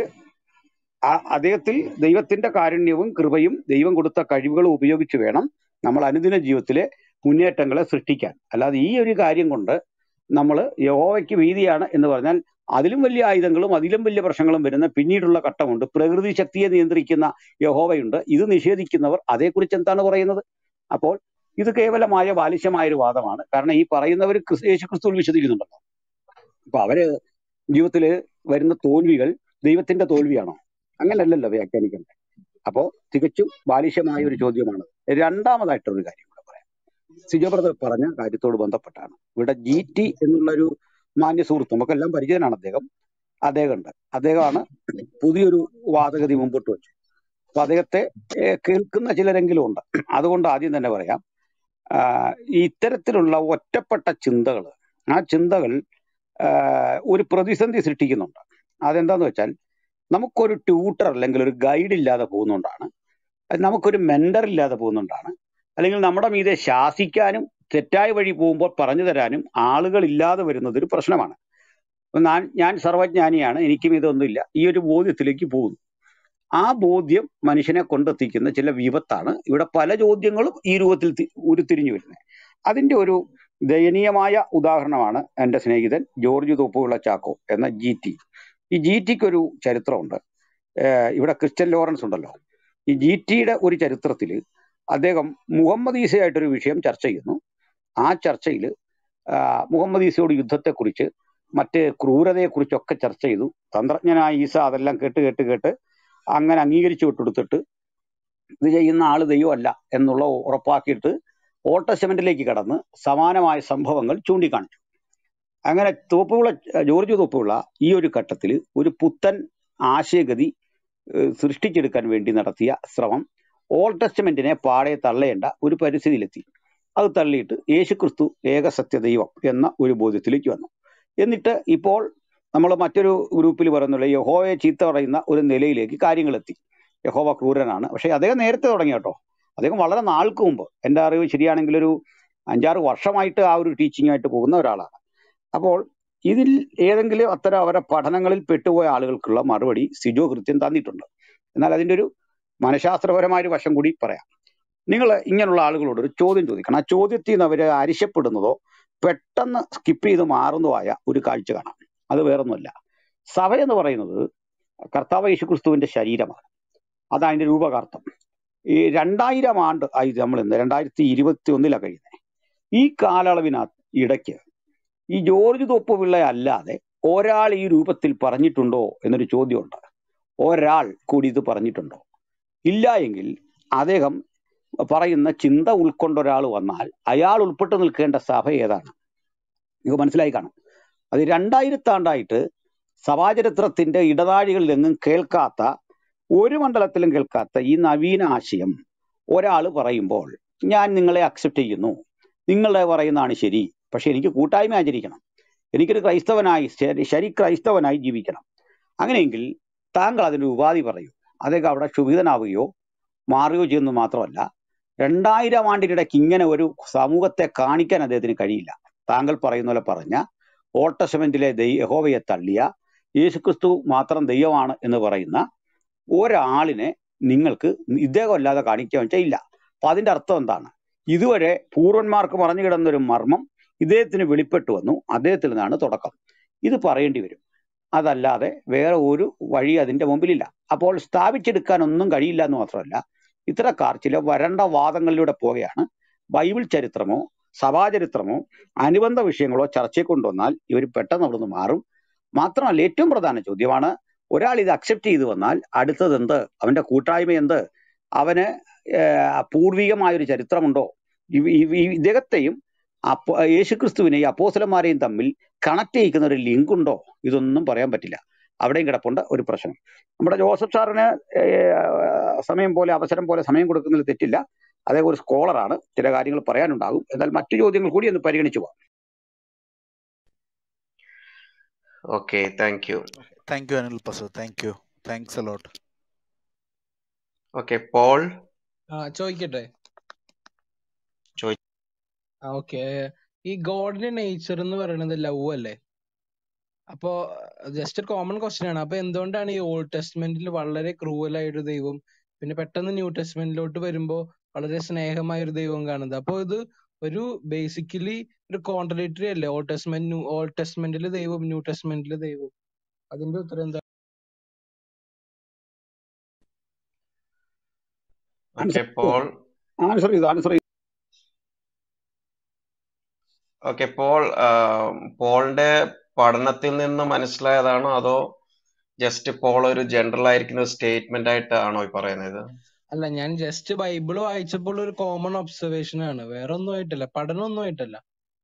ആ- അദ്ദേഹത്തിൽ ദൈവത്തിന്റെ കാരുണ്യവും കൃപയും ദൈവം കൊടുത്ത കഴിവുകളും ഉപയോഗിച്ച് വേണം നമ്മൾ അനുദിന ജീവിതത്തിലെ മുന്നേറ്റങ്ങളെ സൃഷ്ടിക്കാൻ അല്ലാതെ ഈ ഒരു കാര്യം കൊണ്ട് നമ്മൾ യഹോവയ്ക്ക് ഭീതിയാണ് എന്ന് പറഞ്ഞാൽ അതിലും വലിയ ആയുധങ്ങളും അതിലും വലിയ പ്രശ്നങ്ങളും വരുന്ന പിന്നീടുള്ള ഘട്ടമുണ്ട് പ്രകൃതി ശക്തിയെ നിയന്ത്രിക്കുന്ന യഹോവയുണ്ട് ഇത് നിഷേധിക്കുന്നവർ അതേക്കുറിച്ച് എന്താണ് പറയുന്നത് അപ്പോൾ ഇത് കേവലമായ ബാലിശമായ ഒരു വാദമാണ് കാരണം ഈ പറയുന്നവർ ക്രിസ്- യേശു ക്രിസ്തുവിൽ വിശ്വസിക്കുന്നുണ്ടല്ലോ അപ്പൊ അവര് ജീവിതത്തിൽ വരുന്ന തോൽവികൾ ദൈവത്തിന്റെ തോൽവിയാണോ അങ്ങനെയല്ലല്ലോ വ്യാഖ്യാനിക്കേണ്ടത് അപ്പോ തികച്ചും ബാലിശമായ ഒരു ചോദ്യമാണ് രണ്ടാമതായിട്ടൊരു കാര്യം കൂടെ പറയാം സിജോ ബ്രദർ പറഞ്ഞ കാര്യത്തോട് ബന്ധപ്പെട്ടാണ് ഇവിടെ ജി ടി എന്നുള്ളൊരു മാന്യ സുഹൃത്ത് നമുക്കെല്ലാം പരിചയനാണ് അദ്ദേഹം അദ്ദേഹം ഉണ്ട് അദ്ദേഹമാണ് പുതിയൊരു വാദഗതി മുമ്പോട്ട് വെച്ചത് അപ്പൊ അദ്ദേഹത്തെ ഏഹ്, കേൾക്കുന്ന ചിലരെങ്കിലും ഉണ്ട് അതുകൊണ്ട് ആദ്യം തന്നെ പറയാം ആഹ് ഈ ഇത്തരത്തിലുള്ള ഒറ്റപ്പെട്ട ചിന്തകൾ ആ ചിന്തകൾ ആഹ് ഒരു പ്രതിസന്ധി സൃഷ്ടിക്കുന്നുണ്ട് അതെന്താന്ന് വെച്ചാൽ നമുക്കൊരു ട്യൂട്ടർ അല്ലെങ്കിൽ ഒരു ഗൈഡ് ഇല്ലാതെ പോകുന്നതുകൊണ്ടാണ് അത് നമുക്കൊരു മെന്റർ ഇല്ലാതെ പോകുന്നതുകൊണ്ടാണ് അല്ലെങ്കിൽ നമ്മുടെ മീതെ ശാസിക്കാനും തെറ്റായ വഴി പോകുമ്പോൾ പറഞ്ഞു തരാനും ആളുകൾ ഇല്ലാതെ വരുന്നത് ഒരു പ്രശ്നമാണ് അപ്പൊ ഞാൻ ഞാൻ സർവജ്ഞാനിയാണ് എനിക്കും ഇതൊന്നുമില്ല ഈ ഒരു ബോധ്യത്തിലേക്ക് പോകുന്നു ആ ബോധ്യം മനുഷ്യനെ കൊണ്ടെത്തിക്കുന്ന ചില വിപത്താണ് ഇവിടെ പല ചോദ്യങ്ങളും ഈ രൂപത്തിൽ തി- ഉരുത്തിരിഞ്ഞു വരുന്നത് അതിന്റെ ഒരു ദയനീയമായ ഉദാഹരണമാണ് എൻ്റെ സ്നേഹിതൻ ജോർജ് തോപ്പുവിള ചാക്കോ എന്ന ജി ടി ഈ ജി ടിക്ക് ഒരു ചരിത്രമുണ്ട് ഏഹ് ഇവിടെ ക്രിസ്ത്യൻ ലോറൻസ് ഉണ്ടല്ലോ ഈ ജി ടിയുടെ ഒരു ചരിത്രത്തിൽ അദ്ദേഹം മുഹമ്മദ് ഈസയായിട്ടൊരു വിഷയം ചർച്ച ചെയ്യുന്നു ആ ചർച്ചയിൽ മുഹമ്മദ് ഈസയോട് യുദ്ധത്തെക്കുറിച്ച് മറ്റ് ക്രൂരതയെക്കുറിച്ചൊക്കെ ചർച്ച ചെയ്തു തന്ത്രജ്ഞനായ ഈസ അതെല്ലാം കേട്ട് കേട്ട് കേട്ട് അങ്ങനെ അംഗീകരിച്ചു വിട്ടെടുത്തിട്ട് ഇത് ചെയ്യുന്ന ആള് ദൈവമല്ല എന്നുള്ള ഉറപ്പാക്കിയിട്ട് ഓൾഡ് ടെസ്റ്റമെന്റിലേക്ക് കടന്ന് സമാനമായ സംഭവങ്ങൾ ചൂണ്ടിക്കാണിച്ചു അങ്ങനെ തോപ്പുവിള ജോർജ് തോപ്പുവിള ഈ ഒരു ഘട്ടത്തിൽ ഒരു പുത്തൻ ആശയഗതി ഏഹ് സൃഷ്ടിച്ചെടുക്കാൻ വേണ്ടി നടത്തിയ ശ്രമം ഓൾഡ് ടെസ്റ്റമെന്റിനെ പാടെ തള്ളേണ്ട ഒരു പരിസ്ഥിതിയിലെത്തി അത് തള്ളിയിട്ട് യേശുക്രിസ്തു ഏകസത്യ ദൈവം എന്ന ഒരു ബോധ്യത്തിലേക്ക് വന്നു എന്നിട്ട് ഇപ്പോൾ നമ്മൾ മറ്റൊരു ഗ്രൂപ്പിൽ പറയുന്നുള്ള യഹോവയെ ചീത്ത പറയുന്ന ഒരു നിലയിലേക്ക് കാര്യങ്ങൾ എത്തി യഹോവ ക്രൂരനാണ് പക്ഷേ അദ്ദേഹം നേരത്തെ തുടങ്ങി കേട്ടോ അദ്ദേഹം വളരെ നാൾക്ക് മുമ്പ് എൻ്റെ അറിവ് ശരിയാണെങ്കിൽ ഒരു അഞ്ചാറ് വർഷമായിട്ട് ആ ഒരു ടീച്ചിങ്ങായിട്ട് പോകുന്ന ഒരാളാണ് അപ്പോൾ ഇതിൽ ഏതെങ്കിലും അത്തരം അവരുടെ പഠനങ്ങളിൽ പെട്ടുപോയ ആളുകൾക്കുള്ള മറുപടി സിജോ കൃത്യം തന്നിട്ടുണ്ട് എന്നാൽ അതിൻ്റെ ഒരു മനഃശാസ്ത്രപരമായ ഒരു വശം കൂടി പറയാം നിങ്ങൾ ഇങ്ങനെയുള്ള ആളുകളോട് ഒരു ചോദ്യം ചോദിക്കണം ആ ചോദ്യത്തിൽ നിന്ന് അവർ അരിശപ്പെടുന്നതോ പെട്ടെന്ന് സ്കിപ്പ് ചെയ്ത് മാറുന്നതുമായ ഒരു കാഴ്ച കാണാം അത് വേറൊന്നുമല്ല സഭ എന്ന് പറയുന്നത് കർത്താവ് യേശുക്രിസ്തുവിന്റെ ശരീരമാണ് അതാണ് അതിന്റെ രൂപകാർത്ഥം ഈ രണ്ടായിരം ആണ്ട് ആയി നമ്മൾ ഇന്ന് രണ്ടായിരത്തി ഇരുപത്തി ഒന്നിലാണ് കഴിയുന്നത് ഈ കാലയളവിനകത്ത് ഇടയ്ക്ക് ഈ ജോർജ് തൊപ്പുപിള്ള അല്ലാതെ ഒരാൾ ഈ രൂപത്തിൽ പറഞ്ഞിട്ടുണ്ടോ എന്നൊരു ചോദ്യമുണ്ട് ഒരാൾ കൂടി ഇത് പറഞ്ഞിട്ടുണ്ടോ ഇല്ല എങ്കിൽ അദ്ദേഹം പറയുന്ന ചിന്ത ഉൾക്കൊണ്ട ഒരാൾ വന്നാൽ അയാൾ ഉൾപ്പെട്ട് നിൽക്കേണ്ട സഭ ഏതാണ് നിങ്ങൾക്ക് മനസ്സിലായി കാണും അത് രണ്ടായിരത്താണ്ടായിട്ട് സഭാചരിത്രത്തിന്റെ ഇടനാഴികളിൽ എങ്ങും കേൾക്കാത്ത ഒരു മണ്ഡലത്തിലും കേൾക്കാത്ത ഈ നവീന ആശയം ഒരാൾ പറയുമ്പോൾ ഞാൻ നിങ്ങളെ അക്സെപ്റ്റ് ചെയ്യുന്നു നിങ്ങളെ പറയുന്നതാണ് ശരി പക്ഷെ എനിക്ക് കൂട്ടായ്മ ആചരിക്കണം എനിക്കൊരു ക്രൈസ്തവനായി ശരി ശരി ക്രൈസ്തവനായി ജീവിക്കണം അങ്ങനെയെങ്കിൽ താങ്കൾ അതിന് ഉപാധി പറയൂ അദ്ദേഹം അവിടെ ക്ഷുഭിതനാവുകയോ മാറുകയോ ചെയ്യുന്നത് മാത്രമല്ല രണ്ടായിരം ആണ്ടിനിടയ്ക്ക് ഇങ്ങനെ ഒരു സമൂഹത്തെ കാണിക്കാൻ അദ്ദേഹത്തിന് കഴിയില്ല താങ്കൾ പറയുന്ന പോലെ പറഞ്ഞ ഓൾഡ് ടെസ്റ്റമെന്റിലെ ദൈ യഹോവയെ തള്ളിയ യേശുക്രിസ്തു മാത്രം ദൈവമാണ് എന്ന് പറയുന്ന ഒരാളിനെ നിങ്ങൾക്ക് ഇദ്ദേഹം അല്ലാതെ കാണിക്കാൻ വെച്ചാൽ ഇല്ല അപ്പൊ അതിന്റെ അർത്ഥം എന്താണ് ഇതുവരെ പൂർവന്മാർക്ക് പറഞ്ഞു കിടന്ന ഒരു മർമ്മം ഇദ്ദേഹത്തിന് വെളിപ്പെട്ടു വന്നു അദ്ദേഹത്തിൽ നിന്നാണ് തുടക്കം ഇത് പറയേണ്ടി വരും അതല്ലാതെ വേറെ ഒരു വഴി അതിന്റെ മുമ്പിലില്ല അപ്പോൾ സ്ഥാപിച്ചെടുക്കാൻ ഒന്നും കഴിയില്ല എന്ന് മാത്രമല്ല ഇത്തരക്കാർ ചില വരണ്ട വാദങ്ങളിലൂടെ പോവുകയാണ് ബൈബിൾ ചരിത്രമോ സഭാചരിത്രമോ അനുബന്ധ വിഷയങ്ങളോ ചർച്ചയിൽ കൊണ്ടുവന്നാൽ ഇവർ പെട്ടെന്ന് അവിടുന്ന് മാറും മാത്രമല്ല ഏറ്റവും പ്രധാന ചോദ്യമാണ് ഒരാൾ ഇത് അക്സെപ്റ്റ് ചെയ്തു വന്നാൽ അടുത്തത് എന്ത് അവന്റെ കൂട്ടായ്മ എന്ത് അവന് ഏഹ് പൂർവികമായ ഒരു ചരിത്രമുണ്ടോ ഇവ- ഇവ- ഈ ഇദ്ദേഹത്തെയും അപ്പോ യേശുക്രിസ്തുവിനെയും അപ്പോസ്തലന്മാരെയും തമ്മിൽ കണക്ട് ചെയ്യിക്കുന്ന ഒരു ലിങ്ക് ഉണ്ടോ ഇതൊന്നും പറയാൻ പറ്റില്ല അവിടെയും കിടപ്പുണ്ട് ഒരു പ്രശ്നം നമ്മുടെ ജോസഫ് സാറിന് ഏഹ്, സമയം പോലെ അവസരം പോലെ സമയം കൊടുക്കുന്നതിൽ തെറ്റില്ല അദ്ദേഹം ഒരു സ്കോളറാണ് ചില കാര്യങ്ങൾ പറയാനുണ്ടാകും എന്നാൽ മറ്റു ചോദ്യങ്ങൾ കൂടി ഒന്ന് പരിഗണിച്ചു പോകാം okay thank you thank you Anil പസു thank you thanks a lot okay Paul ആ ചോദിക്കട്ടെ ചോദി ആ ഓക്കെ ഈ ഗോഡിന്റെ നേച്ചർ എന്ന് പറയുന്നത് ലവ് അല്ലേ അപ്പോ ജസ്റ്റ് ഒരു കോമൺ ക്വസ്റ്റ്യൻ ആണ് അപ്പൊ എന്തുകൊണ്ടാണ് ഈ ഓൾഡ് ടെസ്റ്റ്മെന്റിൽ വളരെ ക്രൂവൽ ആയ ഒരു ദൈവം പിന്നെ പെട്ടെന്ന് ന്യൂ ടെസ്റ്റ്മെന്റിലോട്ട് വരുമ്പോ വളരെ സ്നേഹമായ ഒരു ദൈവം കാണുന്നത് അപ്പൊ ഇത് ഒരു ബേസിക്കലി ഒരു കോൺട്രഡിക്ടറി അല്ലേ ഓൾഡ് ടെസ്റ്റ്മെന്റ് ഓൾഡ് ടെസ്റ്റ്മെന്റിലെ ദൈവം ന്യൂ ടെസ്റ്റ്മെന്റിലെ ദൈവം അതിന്റെ ഉത്തരം എന്താ ഓക്കെ ആൻസർ പോൾ ആൻസർ ചെയ്തു ആൻസർ ചെയ്തു ഓക്കെ പോൾ ആ, പോളിന്റെ പഠനത്തിൽ നിന്ന് മനസ്സിലായതാണോ അതോ ജസ്റ്റ് പോൾ ഒരു ജനറൽ ആയിരിക്കുന്ന ഒരു സ്റ്റേറ്റ്മെന്റ് ആയിട്ടാണോ ഈ പറയുന്നത് അല്ല ഞാൻ ജസ്റ്റ് ബൈബിള് വായിച്ചപ്പോൾ ഒരു കോമൺ ഒബ്സർവേഷൻ ആണ് വേറെ ഒന്നും ആയിട്ടല്ല പഠനമൊന്നും ആയിട്ടല്ല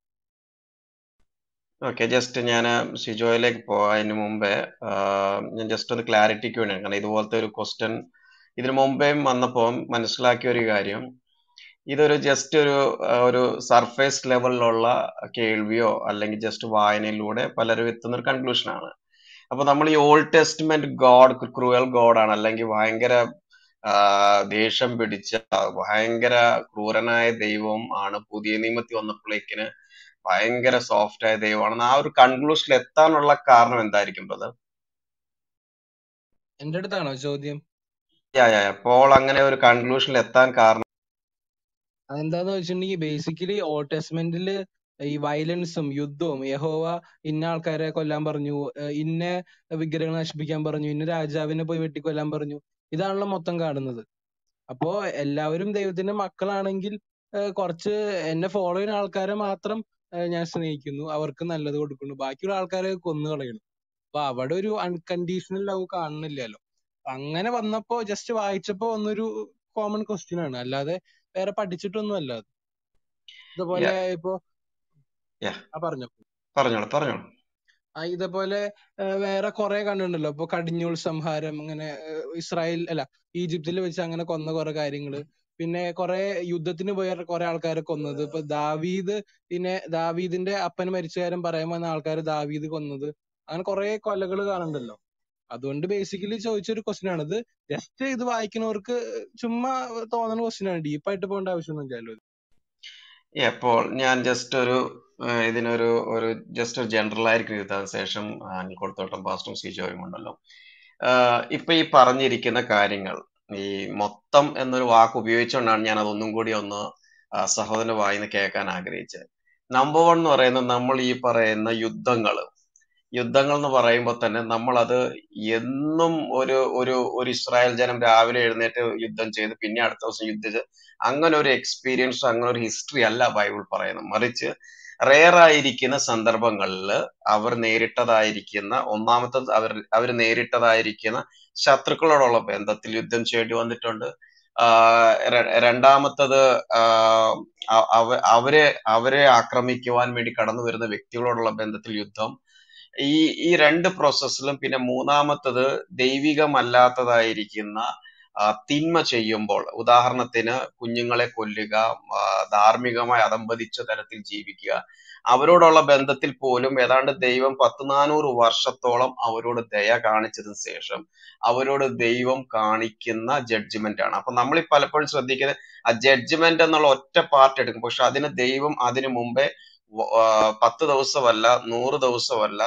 ഓക്കെ ജസ്റ്റ് ഞാൻ ഷിജോയിലേക്ക് പോയതിന് മുമ്പേ ആ, ഞാൻ ജസ്റ്റ് ഒന്ന് ക്ലാരിറ്റിക്ക് വേണ്ടിയാണ് കാരണം ഇതുപോലത്തെ ഒരു ക്വസ്റ്റ്യൻ ഇതിനു മുമ്പേയും വന്നപ്പോൾ മനസ്സിലാക്കിയ ഒരു കാര്യം ഇതൊരു ജസ്റ്റ് ഒരു ആ, ഒരു സർഫേസ് ലെവലിലുള്ള കേൾവിയോ അല്ലെങ്കിൽ ജസ്റ്റ് വായനയിലൂടെ പലരും എത്തുന്ന ഒരു കൺക്ലൂഷൻ ആണ് അപ്പൊ നമ്മൾ ഈ Old Testament God cruel God ആണ് അല്ലെങ്കിൽ ഭയങ്കര ആ, ദേഷ്യം പിടിച്ച ഭയങ്കര ക്രൂരനായ ദൈവം ആണ് പുതിയ നിയമത്തിൽ വന്നപ്പോഴേക്കിന് ഭയങ്കര സോഫ്റ്റ് ആയ ദൈവമാണെന്ന് ആ ഒരു കൺക്ലൂഷനിൽ എത്താനുള്ള കാരണം എന്തായിരിക്കും ബ്രദർ എന്റെ അടുത്താണോ ചോദ്യം യാ യാ യാ. പോൾ അങ്ങനെ ഒരു കൺക്ലൂഷനിൽ എത്താൻ കാരണം അതെന്താന്ന് വെച്ചിട്ടുണ്ടെങ്കിൽ ബേസിക്കലി ഓൾഡ് ടെസ്റ്റ്മെന്റില് ഈ വയലൻസും യുദ്ധവും യഹോവ ഇന്ന ആൾക്കാരെ കൊല്ലാൻ പറഞ്ഞു ഏഹ് ഇന്ന വിഗ്രഹങ്ങൾ നശിപ്പിക്കാൻ പറഞ്ഞു ഇന്ന രാജാവിനെ പോയി വെട്ടിക്കൊല്ലാൻ പറഞ്ഞു ഇതാണല്ലോ മൊത്തം കാണുന്നത് അപ്പോ എല്ലാവരും ദൈവത്തിന്റെ മക്കളാണെങ്കിൽ ഏഹ് കുറച്ച് എന്നെ ഫോളോ ചെയ്യുന്ന ആൾക്കാരെ മാത്രം ഏഹ് ഞാൻ സ്നേഹിക്കുന്നു അവർക്ക് നല്ലത് കൊടുക്കുന്നു ബാക്കിയുള്ള ആൾക്കാരെ കൊന്നു കളയുന്നു അപ്പൊ അവിടെ ഒരു അൺകണ്ടീഷണൽ ലവ് കാണുന്നില്ലല്ലോ അങ്ങനെ വന്നപ്പോ ജസ്റ്റ് വായിച്ചപ്പോ വന്നൊരു കോമൺ ക്വസ്റ്റ്യൻ ആണ് അല്ലാതെ വേറെ പഠിച്ചിട്ടൊന്നും അല്ല അത് ഇതുപോലെ യാ ഇപ്പൊ യാ ആ പറഞ്ഞു പറഞ്ഞോളൂ പറഞ്ഞോളൂ ആ ഇതേപോലെ ഏഹ് വേറെ കുറെ കണ്ടിട്ടുണ്ടല്ലോ ഇപ്പൊ കടിഞ്ഞൂൽ സംഹാരം അങ്ങനെ ഏഹ് ഇസ്രായേൽ അല്ല ഈജിപ്തിൽ വെച്ച് അങ്ങനെ കൊന്ന കുറെ കാര്യങ്ങള് പിന്നെ കുറെ യുദ്ധത്തിന് പോയ കുറെ ആൾക്കാരെ കൊന്നത് ഇപ്പൊ ദാവീദ് പിന്നെ ദാവീദിന്റെ അപ്പൻ മരിച്ച കാര്യം പറയാൻ വന്ന ആൾക്കാർ ദാവീദ് കൊന്നത് അങ്ങനെ കുറെ കൊലകൾ കാണുന്നുണ്ടല്ലോ അതുകൊണ്ട് ബേസിക്കലി ചോദിച്ചൊരു ക്വസ്റ്റ്യൻ ആണ് ഇത് ജസ്റ്റ് ഇത് വായിക്കുന്നവർക്ക് ചുമ്മാ തോന്നുന്ന ക്വസ്റ്റ്യൻ ആണ് ഡീപ്പായിട്ട് പോകേണ്ട ആവശ്യമൊന്നുമില്ലല്ലോ എപ്പോൾ ഞാൻ ജസ്റ്റ് ഒരു ഏഹ് ഇതിനൊരു ഒരു ജസ്റ്റ് ഒരു ജനറൽ ആയിരിക്കും എഴുതാൻ ശേഷം അനിൽ കൊടുത്തോട്ടം പാസ്റ്റും സിജോയും ഉണ്ടല്ലോ ആഹ് ഇപ്പൊ ഈ പറഞ്ഞിരിക്കുന്ന കാര്യങ്ങൾ ഈ മൊത്തം എന്നൊരു വാക്ക് ഉപയോഗിച്ചുകൊണ്ടാണ് ഞാൻ അതൊന്നും കൂടി ഒന്ന് ആ, സഹോദരന്റെ വായിന്ന് കേൾക്കാൻ ആഗ്രഹിച്ചത് നമ്പർ വൺ എന്ന് പറയുന്നത് നമ്മൾ ഈ പറയുന്ന യുദ്ധങ്ങൾ യുദ്ധങ്ങൾ എന്ന് പറയുമ്പോൾ തന്നെ നമ്മൾ അത് എന്നും ഒരു ഒരു ഒരു ഇസ്രായേൽ ജനം രാവിലെ എഴുന്നേറ്റ് യുദ്ധം ചെയ്ത് പിന്നെ അടുത്ത ദിവസം യുദ്ധം ചെയ്ത് അങ്ങനെ ഒരു എക്സ്പീരിയൻസ് അങ്ങനെ ഒരു ഹിസ്റ്ററി അല്ല ബൈബിൾ പറയുന്നത് മറിച്ച് റെയർ ആയിരിക്കുന്ന സന്ദർഭങ്ങളിൽ അവർ നേരിട്ടതായിരിക്കുന്ന ഒന്നാമത്തെ അവർ അവർ നേരിട്ടതായിരിക്കുന്ന ശത്രുക്കളോടുള്ള ബന്ധത്തിൽ യുദ്ധം ചെയ്യേണ്ടി വന്നിട്ടുണ്ട് ആഹ് ര- രണ്ടാമത്തത് ആഹ് അ- അവ- അവരെ അവരെ ആക്രമിക്കുവാൻ വേണ്ടി കടന്നു വരുന്ന വ്യക്തികളോടുള്ള ബന്ധത്തിൽ യുദ്ധം ഈ ഈ രണ്ട് പ്രോസസ്സിലും പിന്നെ മൂന്നാമത്തത് ദൈവികമല്ലാത്തതായിരിക്കുന്ന ആ, തിന്മ ചെയ്യുമ്പോൾ ഉദാഹരണത്തിന് കുഞ്ഞുങ്ങളെ കൊല്ലുക ആ, ധാർമ്മികമായി അതമ്പതിച്ച തരത്തിൽ ജീവിക്കുക അവരോടുള്ള ബന്ധത്തിൽ പോലും ഏതാണ്ട് ദൈവം പത്ത് നാനൂറ് വർഷത്തോളം അവരോട് ദയ കാണിച്ചതിന് ശേഷം അവരോട് ദൈവം കാണിക്കുന്ന ജഡ്ജ്മെന്റ് ആണ് അപ്പൊ നമ്മൾ ഈ പലപ്പോഴും ശ്രദ്ധിക്കുന്നത് ആ ജഡ്ജ്മെന്റ് എന്നുള്ള ഒറ്റ പാർട്ട് എടുക്കും പക്ഷെ അതിന് ദൈവം അതിനു മുമ്പേ വ- ആ, പത്ത് ദിവസമല്ല നൂറ് ദിവസമല്ല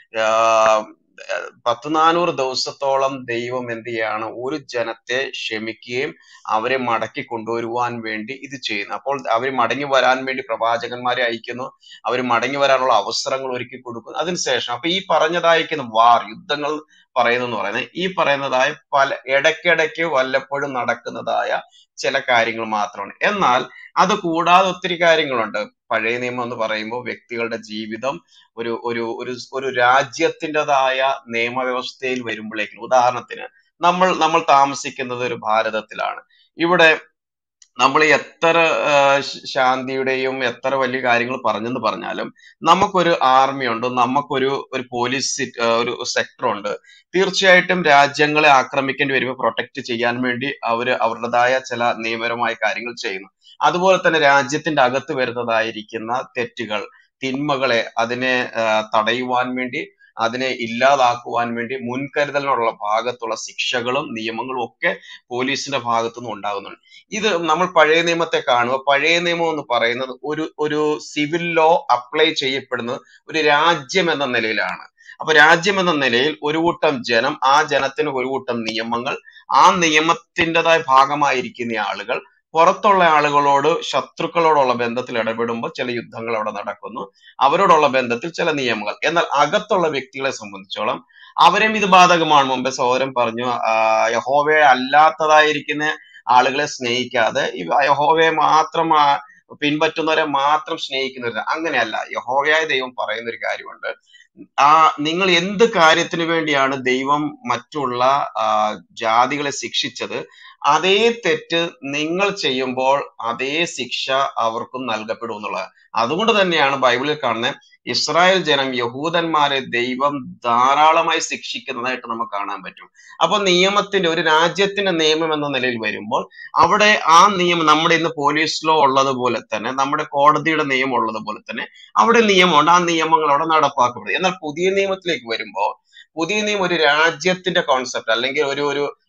ആഹ് പത്ത് നാനൂറ് ദിവസത്തോളം ദൈവം എന്ത് ചെയ്യാണ് ഒരു ജനത്തെ ക്ഷമിക്കുകയും അവരെ മടക്കി കൊണ്ടുവരുവാൻ വേണ്ടി ഇത് ചെയ്യുന്നു അപ്പോൾ അവർ മടങ്ങി വരാൻ വേണ്ടി പ്രവാചകന്മാരെ അയക്കുന്നു അവർ മടങ്ങി വരാനുള്ള അവസരങ്ങൾ ഒരുക്കി കൊടുക്കുന്നു അതിനുശേഷം അപ്പൊ ഈ പറഞ്ഞതായിരിക്കുന്ന വാർ യുദ്ധങ്ങൾ പറയുന്നെന്ന് പറയുന്നത് ഈ പറയുന്നതായ പല ഇടയ്ക്കിടയ്ക്ക് വല്ലപ്പോഴും നടക്കുന്നതായ ചില കാര്യങ്ങൾ മാത്രമാണ് എന്നാൽ അത് കൂടാതെ ഒത്തിരി കാര്യങ്ങളുണ്ട് പഴയ നിയമം എന്ന് പറയുമ്പോൾ വ്യക്തികളുടെ ജീവിതം ഒരു ഒരു ഒരു ഒരു രാജ്യത്തിൻ്റെതായ നിയമവ്യവസ്ഥയിൽ വരുമ്പോഴേക്കും ഉദാഹരണത്തിന് നമ്മൾ നമ്മൾ താമസിക്കുന്നത് ഒരു ഭാരതത്തിലാണ് ഇവിടെ നമ്മൾ എത്ര ആ, ശ- ശാന്തിയുടെയും എത്ര വലിയ കാര്യങ്ങൾ പറഞ്ഞെന്ന് പറഞ്ഞാലും നമുക്കൊരു ആർമി ഉണ്ട് നമുക്കൊരു ഒരു പോലീസ് സി- ആ, ഒരു സെക്ടർ ഉണ്ട് തീർച്ചയായിട്ടും രാജ്യങ്ങളെ ആക്രമിക്കേണ്ടി വരുമ്പോൾ പ്രൊട്ടക്ട് ചെയ്യാൻ വേണ്ടി അവര് അവരുടേതായ ചില നിയമപരമായ കാര്യങ്ങൾ ചെയ്യുന്നു അതുപോലെ തന്നെ രാജ്യത്തിന്റെ അകത്ത് വരുന്നതായിരിക്കുന്ന തെറ്റുകൾ തിന്മകളെ അതിനെ ആ, തടയുവാൻ വേണ്ടി അതിനെ ഇല്ലാതാക്കുവാൻ വേണ്ടി മുൻകരുതലിനുള്ള ഭാഗത്തുള്ള ശിക്ഷകളും നിയമങ്ങളും ഒക്കെ പോലീസിന്റെ ഭാഗത്തുനിന്ന് ഉണ്ടാകുന്നുണ്ട് ഇത് നമ്മൾ പഴയ നിയമത്തെ കാണുക പഴയ നിയമം എന്ന് പറയുന്നത് ഒരു ഒരു സിവിൽ ലോ അപ്ലൈ ചെയ്യപ്പെടുന്നത് ഒരു രാജ്യം എന്ന നിലയിലാണ് അപ്പൊ രാജ്യം എന്ന നിലയിൽ ഒരു കൂട്ടം ജനം ആ ജനത്തിന് ഒരു കൂട്ടം നിയമങ്ങൾ ആ നിയമത്തിൻ്റെതായ ഭാഗമായിരിക്കുന്ന ആളുകൾ പുറത്തുള്ള ആളുകളോട് ശത്രുക്കളോടുള്ള ബന്ധത്തിൽ ഇടപെടുമ്പോൾ ചില യുദ്ധങ്ങൾ അവിടെ നടക്കുന്നു അവരോടുള്ള ബന്ധത്തിൽ ചില നിയമങ്ങൾ എന്നാൽ അകത്തുള്ള വ്യക്തികളെ സംബന്ധിച്ചോളം അവരും ഇത് ബാധകമാണ് മുമ്പേ സഹോദരൻ പറഞ്ഞു ആ, യഹോവയെ അല്ലാത്തതായിരിക്കുന്ന ആളുകളെ സ്നേഹിക്കാതെ ഈ യഹോവയെ മാത്രം ആ, പിൻപറ്റുന്നവരെ മാത്രം സ്നേഹിക്കുന്നവർ അങ്ങനെയല്ല യഹോവയായ ദൈവം പറയുന്ന ഒരു കാര്യമുണ്ട് ആ നിങ്ങൾ എന്ത് കാര്യത്തിന് വേണ്ടിയാണ് ദൈവം മറ്റുള്ള ആ, ജാതികളെ ശിക്ഷിച്ചത് അതേ തെറ്റ് നിങ്ങൾ ചെയ്യുമ്പോൾ അതേ ശിക്ഷ അവർക്കും നൽകപ്പെടും എന്നുള്ളത് അതുകൊണ്ട് തന്നെയാണ് ബൈബിളിൽ കാണുന്നത് ഇസ്രായേൽ ജനം യഹൂദന്മാരെ ദൈവം ധാരാളമായി ശിക്ഷിക്കുന്നതായിട്ട് നമുക്ക് കാണാൻ പറ്റും അപ്പൊ നിയമത്തിന്റെ ഒരു രാജ്യത്തിന്റെ നിയമം എന്ന നിലയിൽ വരുമ്പോൾ അവിടെ ആ നിയമം നമ്മുടെ ഇന്ന് പോലീസ് ലോ ഉള്ളതുപോലെ തന്നെ നമ്മുടെ കോടതിയുടെ നിയമം ഉള്ളതുപോലെ തന്നെ അവിടെ നിയമമുണ്ട് ആ നിയമങ്ങൾ അവിടെ നടപ്പാക്കപ്പെടും എന്നാൽ പുതിയ നിയമത്തിലേക്ക് വരുമ്പോൾ പുതിയ നിയമം ഒരു രാജ്യത്തിന്റെ കോൺസെപ്റ്റ് അല്ലെങ്കിൽ ഒരു ഒരു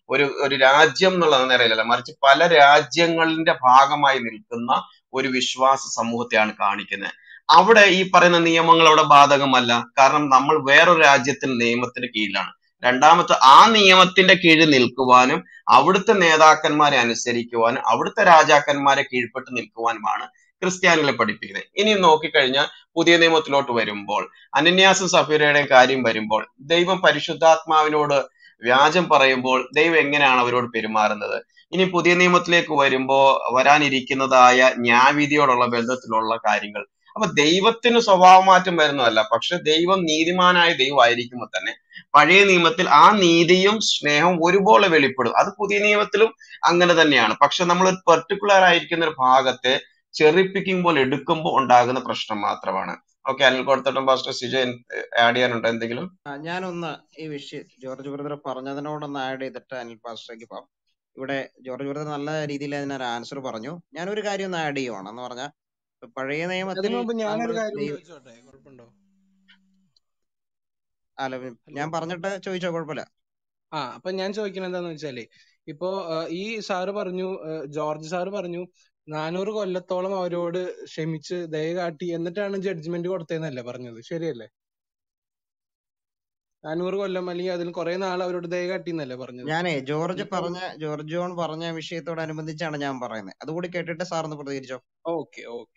ഒരു ഒരു രാജ്യം എന്നുള്ള നിലയിലല്ല മറിച്ച് പല രാജ്യങ്ങളുടെ ഭാഗമായി നിൽക്കുന്ന ഒരു വിശ്വാസ സമൂഹത്തെയാണ് കാണിക്കുന്നത് അവിടെ ഈ പറയുന്ന നിയമങ്ങൾ അവിടെ ബാധകമല്ല കാരണം നമ്മൾ വേറൊരു രാജ്യത്തിന്റെ നിയമത്തിന് കീഴിലാണ് രണ്ടാമത്തെ ആ നിയമത്തിന്റെ കീഴിൽ നിൽക്കുവാനും അവിടുത്തെ നേതാക്കന്മാരെ അനുസരിക്കുവാനും അവിടുത്തെ രാജാക്കന്മാരെ കീഴ്പ്പെട്ട് നിൽക്കുവാനുമാണ് ക്രിസ്ത്യാനികളെ പഠിപ്പിക്കുന്നത് ഇനി നോക്കിക്കഴിഞ്ഞാൽ പുതിയ നിയമത്തിലോട്ട് വരുമ്പോൾ അനന്യാസും സഫീരയുടെയും കാര്യം വരുമ്പോൾ ദൈവം പരിശുദ്ധാത്മാവിനോട് വ്യാജം പറയുമ്പോൾ ദൈവം എങ്ങനെയാണ് അവരോട് പെരുമാറുന്നത് ഇനി പുതിയ നിയമത്തിലേക്ക് വരുമ്പോൾ വരാനിരിക്കുന്നതായ ന്യായവിധിയോടുള്ള ബന്ധത്തിലുള്ള കാര്യങ്ങൾ അപ്പൊ ദൈവത്തിന് സ്വഭാവമാറ്റം വരുന്നതല്ല പക്ഷെ ദൈവം നീതിമാനായ ദൈവം ആയിരിക്കുമ്പോൾ തന്നെ പഴയ നിയമത്തിൽ ആ നീതിയും സ്നേഹവും ഒരുപോലെ വെളിപ്പെടും അത് പുതിയ നിയമത്തിലും അങ്ങനെ തന്നെയാണ് പക്ഷെ നമ്മൾ ഒരു പെർട്ടിക്കുലർ ആയിരിക്കുന്ന ഒരു ഭാഗത്തെ ചെറിപ്പിക്കുമ്പോൾ എടുക്കുമ്പോൾ ഉണ്ടാകുന്ന പ്രശ്നം മാത്രമാണ് ഓക്കെ അനിൽ കൊടുത്തോട്ടും പാസ്റ്റർ സിജോ ആഡ് ചെയ്യാനുണ്ടോ എന്തെങ്കിലും ആ, ഞാനൊന്ന് ഈ വിഷയം ജോർജ് ബ്രദർ പറഞ്ഞതിനോടൊന്ന് ആഡ് ചെയ്തിട്ട് അനിൽ പാസ്റ്ററേക്ക് പോകാം ഇവിടെ ജോർജ് ബ്രദർ നല്ല രീതിയിൽ അതിനൊരു ആൻസർ പറഞ്ഞു ഞാനൊരു കാര്യം ഒന്ന് ആഡ് ചെയ്യുവാണ് എന്ന് പറഞ്ഞാൽ പഴയ നിയമത്തിൽ അതിനു മുമ്പ് നമ്മൾ ഞാനൊരു കാര്യം ദൈവ ചോദിച്ചോട്ടെ കുഴപ്പമുണ്ടോ അല്ല ഹലോ ഞാൻ പറഞ്ഞിട്ട് ചോദിച്ചോ കുഴപ്പമില്ല ആ അപ്പൊ ഞാൻ ചോദിക്കുന്നത് എന്താന്ന് വെച്ചാല് ഇപ്പോ ആ, ഈ സാറ് പറഞ്ഞു ആ, ജോർജ് സാറ് പറഞ്ഞു നാനൂറ് കൊല്ലത്തോളം അവരോട് ക്ഷമിച്ച് ദയ കാട്ടി എന്നിട്ടാണ് ജഡ്ജ്മെന്റ് കൊടുത്തതെന്നല്ലേ പറഞ്ഞത് ശരിയല്ലേ നാനൂറ് കൊല്ലം അല്ലെങ്കിൽ അതിൽ കുറെ നാൾ അവരോട് ദയ കാട്ടി എന്നല്ലേ പറഞ്ഞത് ഞാനേ ജോർജ് എന്നിട്ട് പറഞ്ഞ ജോർജ് ജോൺ പറഞ്ഞ വിഷയത്തോടനുബന്ധിച്ചാണ് ഞാൻ പറയുന്നത് അതുകൂടി കേട്ടിട്ട് സാറിന് പ്രതികരിച്ചോ ഓക്കെ ഓക്കെ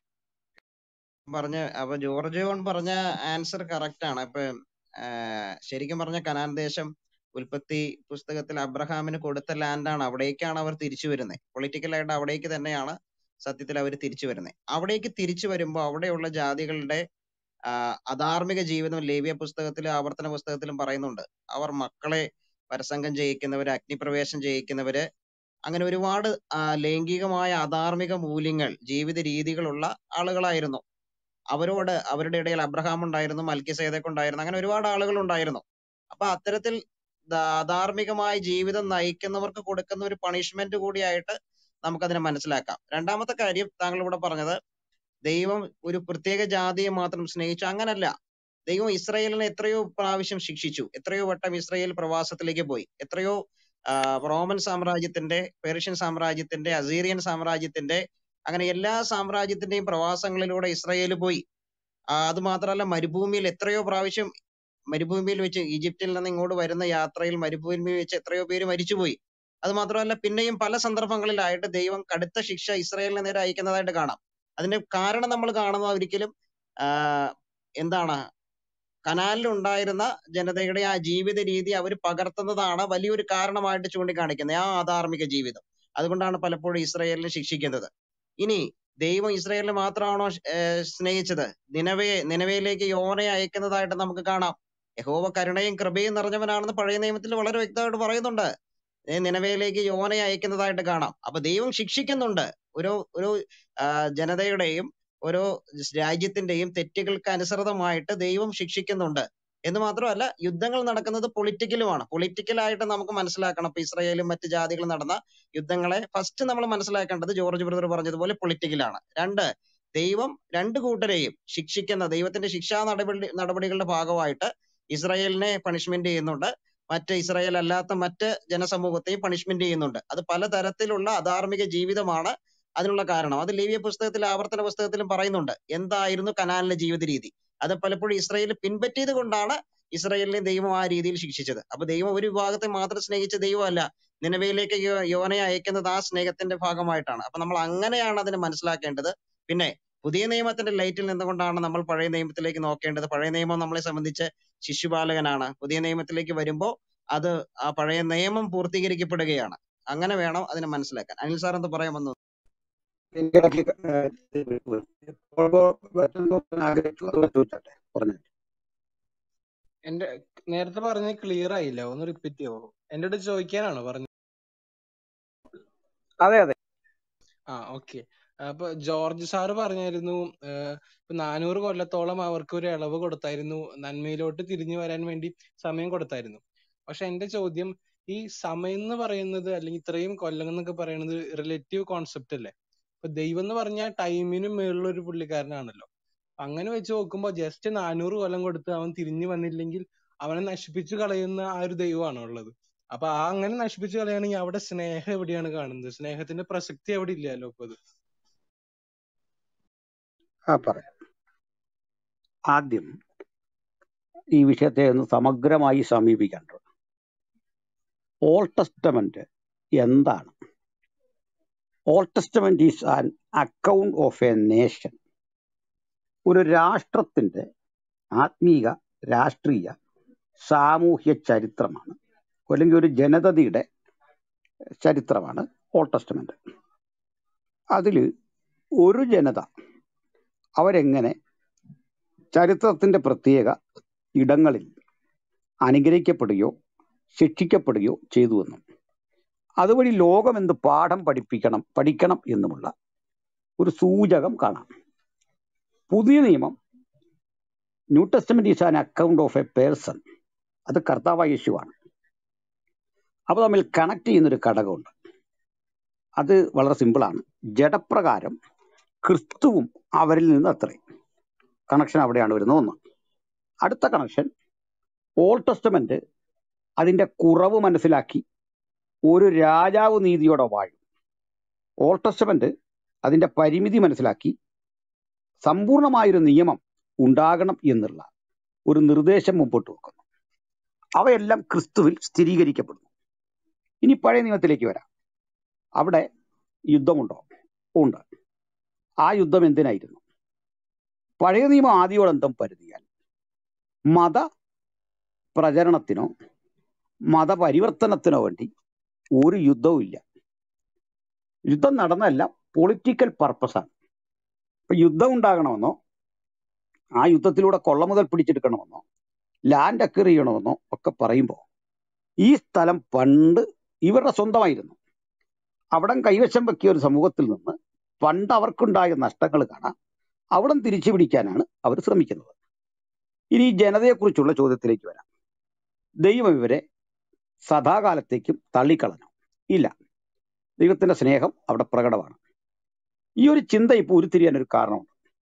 പറഞ്ഞ അപ്പൊ ജോർജ് ജോൺ പറഞ്ഞ ആൻസർ കറക്റ്റ് ആണ് ഇപ്പൊ ആഹ് ശരിക്കും പറഞ്ഞ കനാൻ ദേശം ഉൽപ്പത്തി പുസ്തകത്തിൽ അബ്രഹാമിന് കൊടുത്ത ലാൻഡാണ് അവിടേക്കാണ് അവർ തിരിച്ചു വരുന്നത് പൊളിറ്റിക്കലായിട്ട് അവിടേക്ക് തന്നെയാണ് സത്യത്തിൽ അവർ തിരിച്ചു വരുന്നത് അവിടേക്ക് തിരിച്ചു വരുമ്പോൾ അവിടെയുള്ള ജാതികളുടെ ആഹ് അധാർമിക ജീവിതം ലേവ്യ പുസ്തകത്തിലും ആവർത്തന പുസ്തകത്തിലും പറയുന്നുണ്ട് അവർ മക്കളെ പരസംഗം ചെയ്യിക്കുന്നവര് അഗ്നിപ്രവേശം ചെയ്യിക്കുന്നവര് അങ്ങനെ ഒരുപാട് ആ, ലൈംഗികമായ അധാർമിക മൂല്യങ്ങൾ ജീവിത രീതികളുള്ള ആളുകളായിരുന്നു അവരോട് അവരുടെ ഇടയിൽ അബ്രഹാം ഉണ്ടായിരുന്നു മൽക്കിസേദക്ക് ഉണ്ടായിരുന്നു അങ്ങനെ ഒരുപാട് ആളുകൾ ഉണ്ടായിരുന്നു അപ്പൊ അത്തരത്തിൽ ദാ- അധാർമികമായ ജീവിതം നയിക്കുന്നവർക്ക് കൊടുക്കുന്ന ഒരു പണിഷ്മെന്റ് കൂടിയായിട്ട് നമുക്കതിനെ മനസ്സിലാക്കാം രണ്ടാമത്തെ കാര്യം താങ്കൾ ഇവിടെ പറഞ്ഞത് ദൈവം ഒരു പ്രത്യേക ജാതിയെ മാത്രം സ്നേഹിച്ചു അങ്ങനല്ല ദൈവം ഇസ്രായേലിനെ എത്രയോ പ്രാവശ്യം ശിക്ഷിച്ചു എത്രയോ വട്ടം ഇസ്രായേൽ പ്രവാസത്തിലേക്ക് പോയി എത്രയോ ആ, റോമൻ സാമ്രാജ്യത്തിന്റെ പേർഷ്യൻ സാമ്രാജ്യത്തിന്റെ അസീറിയൻ സാമ്രാജ്യത്തിന്റെ അങ്ങനെ എല്ലാ സാമ്രാജ്യത്തിന്റെയും പ്രവാസങ്ങളിലൂടെ ഇസ്രായേൽ പോയി ആ, അത് മാത്രമല്ല മരുഭൂമിയിൽ എത്രയോ പ്രാവശ്യം മരുഭൂമിയിൽ വെച്ച് ഈജിപ്തിൽ നിന്ന് ഇങ്ങോട്ട് വരുന്ന യാത്രയിൽ മരുഭൂമിയിൽ വെച്ച് എത്രയോ പേര് മരിച്ചുപോയി അത് മാത്രമല്ല പിന്നെയും പല സന്ദർഭങ്ങളിലായിട്ട് ദൈവം കടുത്ത ശിക്ഷ ഇസ്രായേലിന് നേരെ അയക്കുന്നതായിട്ട് കാണാം അതിന്റെ കാരണം നമ്മൾ കാണുന്നത് ഒരിക്കലും ആ, എന്താണ് കനാലിൽ ഉണ്ടായിരുന്ന ജനതയുടെ ആ ജീവിത രീതി അവർ പകർത്തുന്നതാണ് വലിയൊരു കാരണമായിട്ട് ചൂണ്ടിക്കാണിക്കുന്നത് ആ അധാർമിക ജീവിതം അതുകൊണ്ടാണ് പലപ്പോഴും ഇസ്രായേലിനെ ശിക്ഷിക്കുന്നത് ഇനി ദൈവം ഇസ്രായേലിനെ മാത്രമാണോ ഏർ സ്നേഹിച്ചത് നിനവയെ നിനവയിലേക്ക് യോനയെ അയക്കുന്നതായിട്ട് നമുക്ക് കാണാം യഹോവ കരുണയും കൃപയും നിറഞ്ഞവനാണെന്ന് പഴയ നിയമത്തിൽ വളരെ വ്യക്തമായിട്ട് പറയുന്നുണ്ട് ഏ, നിനവയിലേക്ക് യോനയെ അയക്കുന്നതായിട്ട് കാണാം അപ്പൊ ദൈവം ശിക്ഷിക്കുന്നുണ്ട് ഒരു ഒരു ആ, ജനതയുടെയും ഓരോ രാജ്യത്തിന്റെയും തെറ്റുകൾക്ക് അനുസൃതമായിട്ട് ദൈവം ശിക്ഷിക്കുന്നുണ്ട് എന്ന് മാത്രമല്ല യുദ്ധങ്ങൾ നടക്കുന്നത് പൊളിറ്റിക്കലുമാണ് പൊളിറ്റിക്കലായിട്ട് നമുക്ക് മനസ്സിലാക്കണം ഇപ്പൊ ഇസ്രായേലും മറ്റ് ജാതികളും നടന്ന യുദ്ധങ്ങളെ ഫസ്റ്റ് നമ്മൾ മനസ്സിലാക്കേണ്ടത് ജോർജ് ബ്രദർ പറഞ്ഞതുപോലെ പൊളിറ്റിക്കലാണ് രണ്ട് ദൈവം രണ്ട് കൂട്ടരെയും ശിക്ഷിക്കുന്ന ദൈവത്തിന്റെ ശിക്ഷാ നടപടി നടപടികളുടെ ഭാഗമായിട്ട് ഇസ്രായേലിനെ പണിഷ്മെന്റ് ചെയ്യുന്നുണ്ട് മറ്റ് ഇസ്രായേൽ അല്ലാത്ത മറ്റ് ജനസമൂഹത്തെയും പണിഷ്മെന്റ് ചെയ്യുന്നുണ്ട് അത് പലതരത്തിലുള്ള അധാർമിക ജീവിതമാണ് അതിനുള്ള കാരണം അത് ലേവ്യ പുസ്തകത്തിൽ ആവർത്തന പുസ്തകത്തിലും പറയുന്നുണ്ട് എന്തായിരുന്നു കനാനിലെ ജീവിത രീതി അത് പലപ്പോഴും ഇസ്രായേൽ പിൻപറ്റിയത് കൊണ്ടാണ് ഇസ്രായേലിനെ ദൈവം ആ രീതിയിൽ ശിക്ഷിച്ചത് അപ്പൊ ദൈവം ഒരു വിഭാഗത്തെ മാത്രം സ്നേഹിച്ച ദൈവമല്ല നിലവിലേക്ക് യോനയെ അയക്കുന്നത് ആ സ്നേഹത്തിന്റെ ഭാഗമായിട്ടാണ് അപ്പൊ നമ്മൾ അങ്ങനെയാണ് അതിനെ മനസ്സിലാക്കേണ്ടത് പിന്നെ പുതിയ നിയമത്തിന്റെ ലൈറ്റിൽ നിന്നുകൊണ്ടാണ് നമ്മൾ പഴയ നിയമത്തിലേക്ക് നോക്കേണ്ടത് പഴയ നിയമം നമ്മളെ സംബന്ധിച്ച് ശിശുപാലകനാണ് പുതിയ നിയമത്തിലേക്ക് വരുമ്പോൾ അത് ആ പഴയ നിയമം പൂർത്തീകരിക്കപ്പെടുകയാണ് അങ്ങനെ വേണം അതിനെ മനസ്സിലാക്കാൻ അനിൽ സാർ എന്ത് പറയാൻ വന്നു ഇടയ്ക്ക് ഏഹ്, ഇപ്പോൾ മറ്റൊന്ന് ആഗ്രഹിച്ചു അതുകൊണ്ട് ചോദിച്ചോട്ടെ പറഞ്ഞു എന്റെ നേരത്തെ പറഞ്ഞത് ക്ലിയർ ആയില്ല ഒന്ന് റിപ്പീറ്റ് ചെയ്യാവോ എന്റെ അടുത്ത് ചോദിക്കാനാണോ പറഞ്ഞത് അതെ അതെ ആ ഓക്കെ അപ്പൊ ജോർജ് സാറ് പറഞ്ഞായിരുന്നു ഏഹ്, ഇപ്പൊ നാനൂറ് കൊല്ലത്തോളം അവർക്ക് ഒരു ഇളവ് കൊടുത്തായിരുന്നു നന്മയിലോട്ട് തിരിഞ്ഞു വരാൻ വേണ്ടി സമയം കൊടുത്തായിരുന്നു പക്ഷെ എന്റെ ചോദ്യം ഈ സമയം എന്ന് പറയുന്നത് അല്ലെങ്കിൽ ഇത്രയും കൊല്ലം എന്നൊക്കെ പറയുന്നത് റിലേറ്റീവ് കോൺസെപ്റ്റ് അല്ലേ ഇപ്പൊ ദൈവം എന്ന് പറഞ്ഞാൽ ടൈമിനും മേളിലുള്ള ഒരു പുള്ളിക്കാരനാണല്ലോ അങ്ങനെ വെച്ച് നോക്കുമ്പോ ജസ്റ്റ് നാനൂറ് കൊല്ലം കൊടുത്ത് അവൻ തിരിഞ്ഞു വന്നില്ലെങ്കിൽ അവനെ നശിപ്പിച്ചു കളയുന്ന ആ ഒരു ദൈവമാണോ ഉള്ളത് അപ്പൊ ആ അങ്ങനെ നശിപ്പിച്ചു കളയുകയാണെങ്കിൽ അവിടെ സ്നേഹം എവിടെയാണ് കാണുന്നത് സ്നേഹത്തിന്റെ പ്രസക്തി അവിടെ ഇല്ലല്ലോ അപ്പൊ അത് ആ പറയാം ആദ്യം ഈ വിഷയത്തെ ഒന്ന് സമഗ്രമായി സമീപിക്കേണ്ടത് ഓൾഡ് ടെസ്റ്റമെന്റ് എന്താണ് old testament is an account of a nation ഒരു രാഷ്ട്രത്തിന്റെ ആത്മീക രാഷ്ട്രീയ സാമൂഹ്യ ചരിത്രമാണ് അല്ലെങ്കിൽ ഒരു ജനതയുടെ ചരിത്രമാണ് ഓൾഡ് ടെസ്റ്റമെന്റ് അതിൽ ഒരു ജനത അവരെങ്ങനെ ചരിത്രത്തിന്റെ പ്രത്യേക ഇടങ്ങളിൽ അനുഗ്രഹിക്കപ്പെടുകയോ ശിക്ഷിക്കപ്പെടുകയോ ചെയ്തുവെന്നും അതുവഴി ലോകം എന്ത് പാഠം പഠിപ്പിക്കണം പഠിക്കണം എന്നുമുള്ള ഒരു സൂചകം കാണാം പുതിയ നിയമം new testament is an account of a person അത് കർത്താവായ യേശുവാണ് അപ്പോൾ തമ്മിൽ കണക്ട് ചെയ്യുന്ന ഒരു ഘടകമുണ്ട് അത് വളരെ സിമ്പിളാണ് ജഡപ്രകാരം ക്രിസ്തുവും അവരിൽ നിന്ന് അത്രയും കണക്ഷൻ അവിടെയാണ് വരുന്നത് ഒന്ന് അടുത്ത കണക്ഷൻ ഓൾഡ് ടെസ്റ്റമെന്റ് അതിന്റെ കുറവ് മനസ്സിലാക്കി ഒരു രാജാവ് നീതിയോടെ വാഴും ഓൾഡ് ടെസ്റ്റമെന്റ് അതിന്റെ പരിമിതി മനസ്സിലാക്കി സമ്പൂർണമായൊരു നിയമം ഉണ്ടാകണം എന്നുള്ള ഒരു നിർദ്ദേശം മുമ്പോട്ട് വെക്കുന്നു അവയെല്ലാം ക്രിസ്തുവിൽ സ്ഥിരീകരിക്കപ്പെടുന്നു ഇനി പഴയ നിയമത്തിലേക്ക് വരാം അവിടെ യുദ്ധമുണ്ടോ ഉണ്ട് ആ യുദ്ധം എന്തിനായിരുന്നു പഴയ നിയമം ആദ്യോടന്തം പരുതിയാൽ മത പ്രചരണത്തിനോ മതപരിവർത്തനത്തിനോ വേണ്ടി ഒരു യുദ്ധവും ഇല്ല യുദ്ധം നടന്നല്ല പൊളിറ്റിക്കൽ പർപ്പസാണ് ഇപ്പൊ യുദ്ധം ഉണ്ടാകണമെന്നോ ആ യുദ്ധത്തിലൂടെ കൊള്ള മുതൽ പിടിച്ചെടുക്കണമെന്നോ ലാൻഡ് അക്വയർ ചെയ്യണമെന്നോ ഒക്കെ പറയുമ്പോൾ ഈ സ്ഥലം പണ്ട് ഇവരുടെ സ്വന്തമായിരുന്നു അവിടം കൈവശം വെക്കിയ ഒരു സമൂഹത്തിൽ നിന്ന് പണ്ട് അവർക്കുണ്ടായ നഷ്ടങ്ങൾ കാണാം അവിടം തിരിച്ചു പിടിക്കാനാണ് അവർ ശ്രമിക്കുന്നത് ഇനി ഈ ജനതയെക്കുറിച്ചുള്ള ചോദ്യത്തിലേക്ക് വരാം ദൈവം ഇവരെ സദാകാലത്തേക്കും തള്ളിക്കളഞ്ഞു ഇല്ല ദൈവത്തിന്റെ സ്നേഹം അവിടെ പ്രകടമാണ് ഈ ഒരു ചിന്ത ഇപ്പോൾ ഉരുത്തിരിയാൻ ഒരു കാരണമുണ്ട്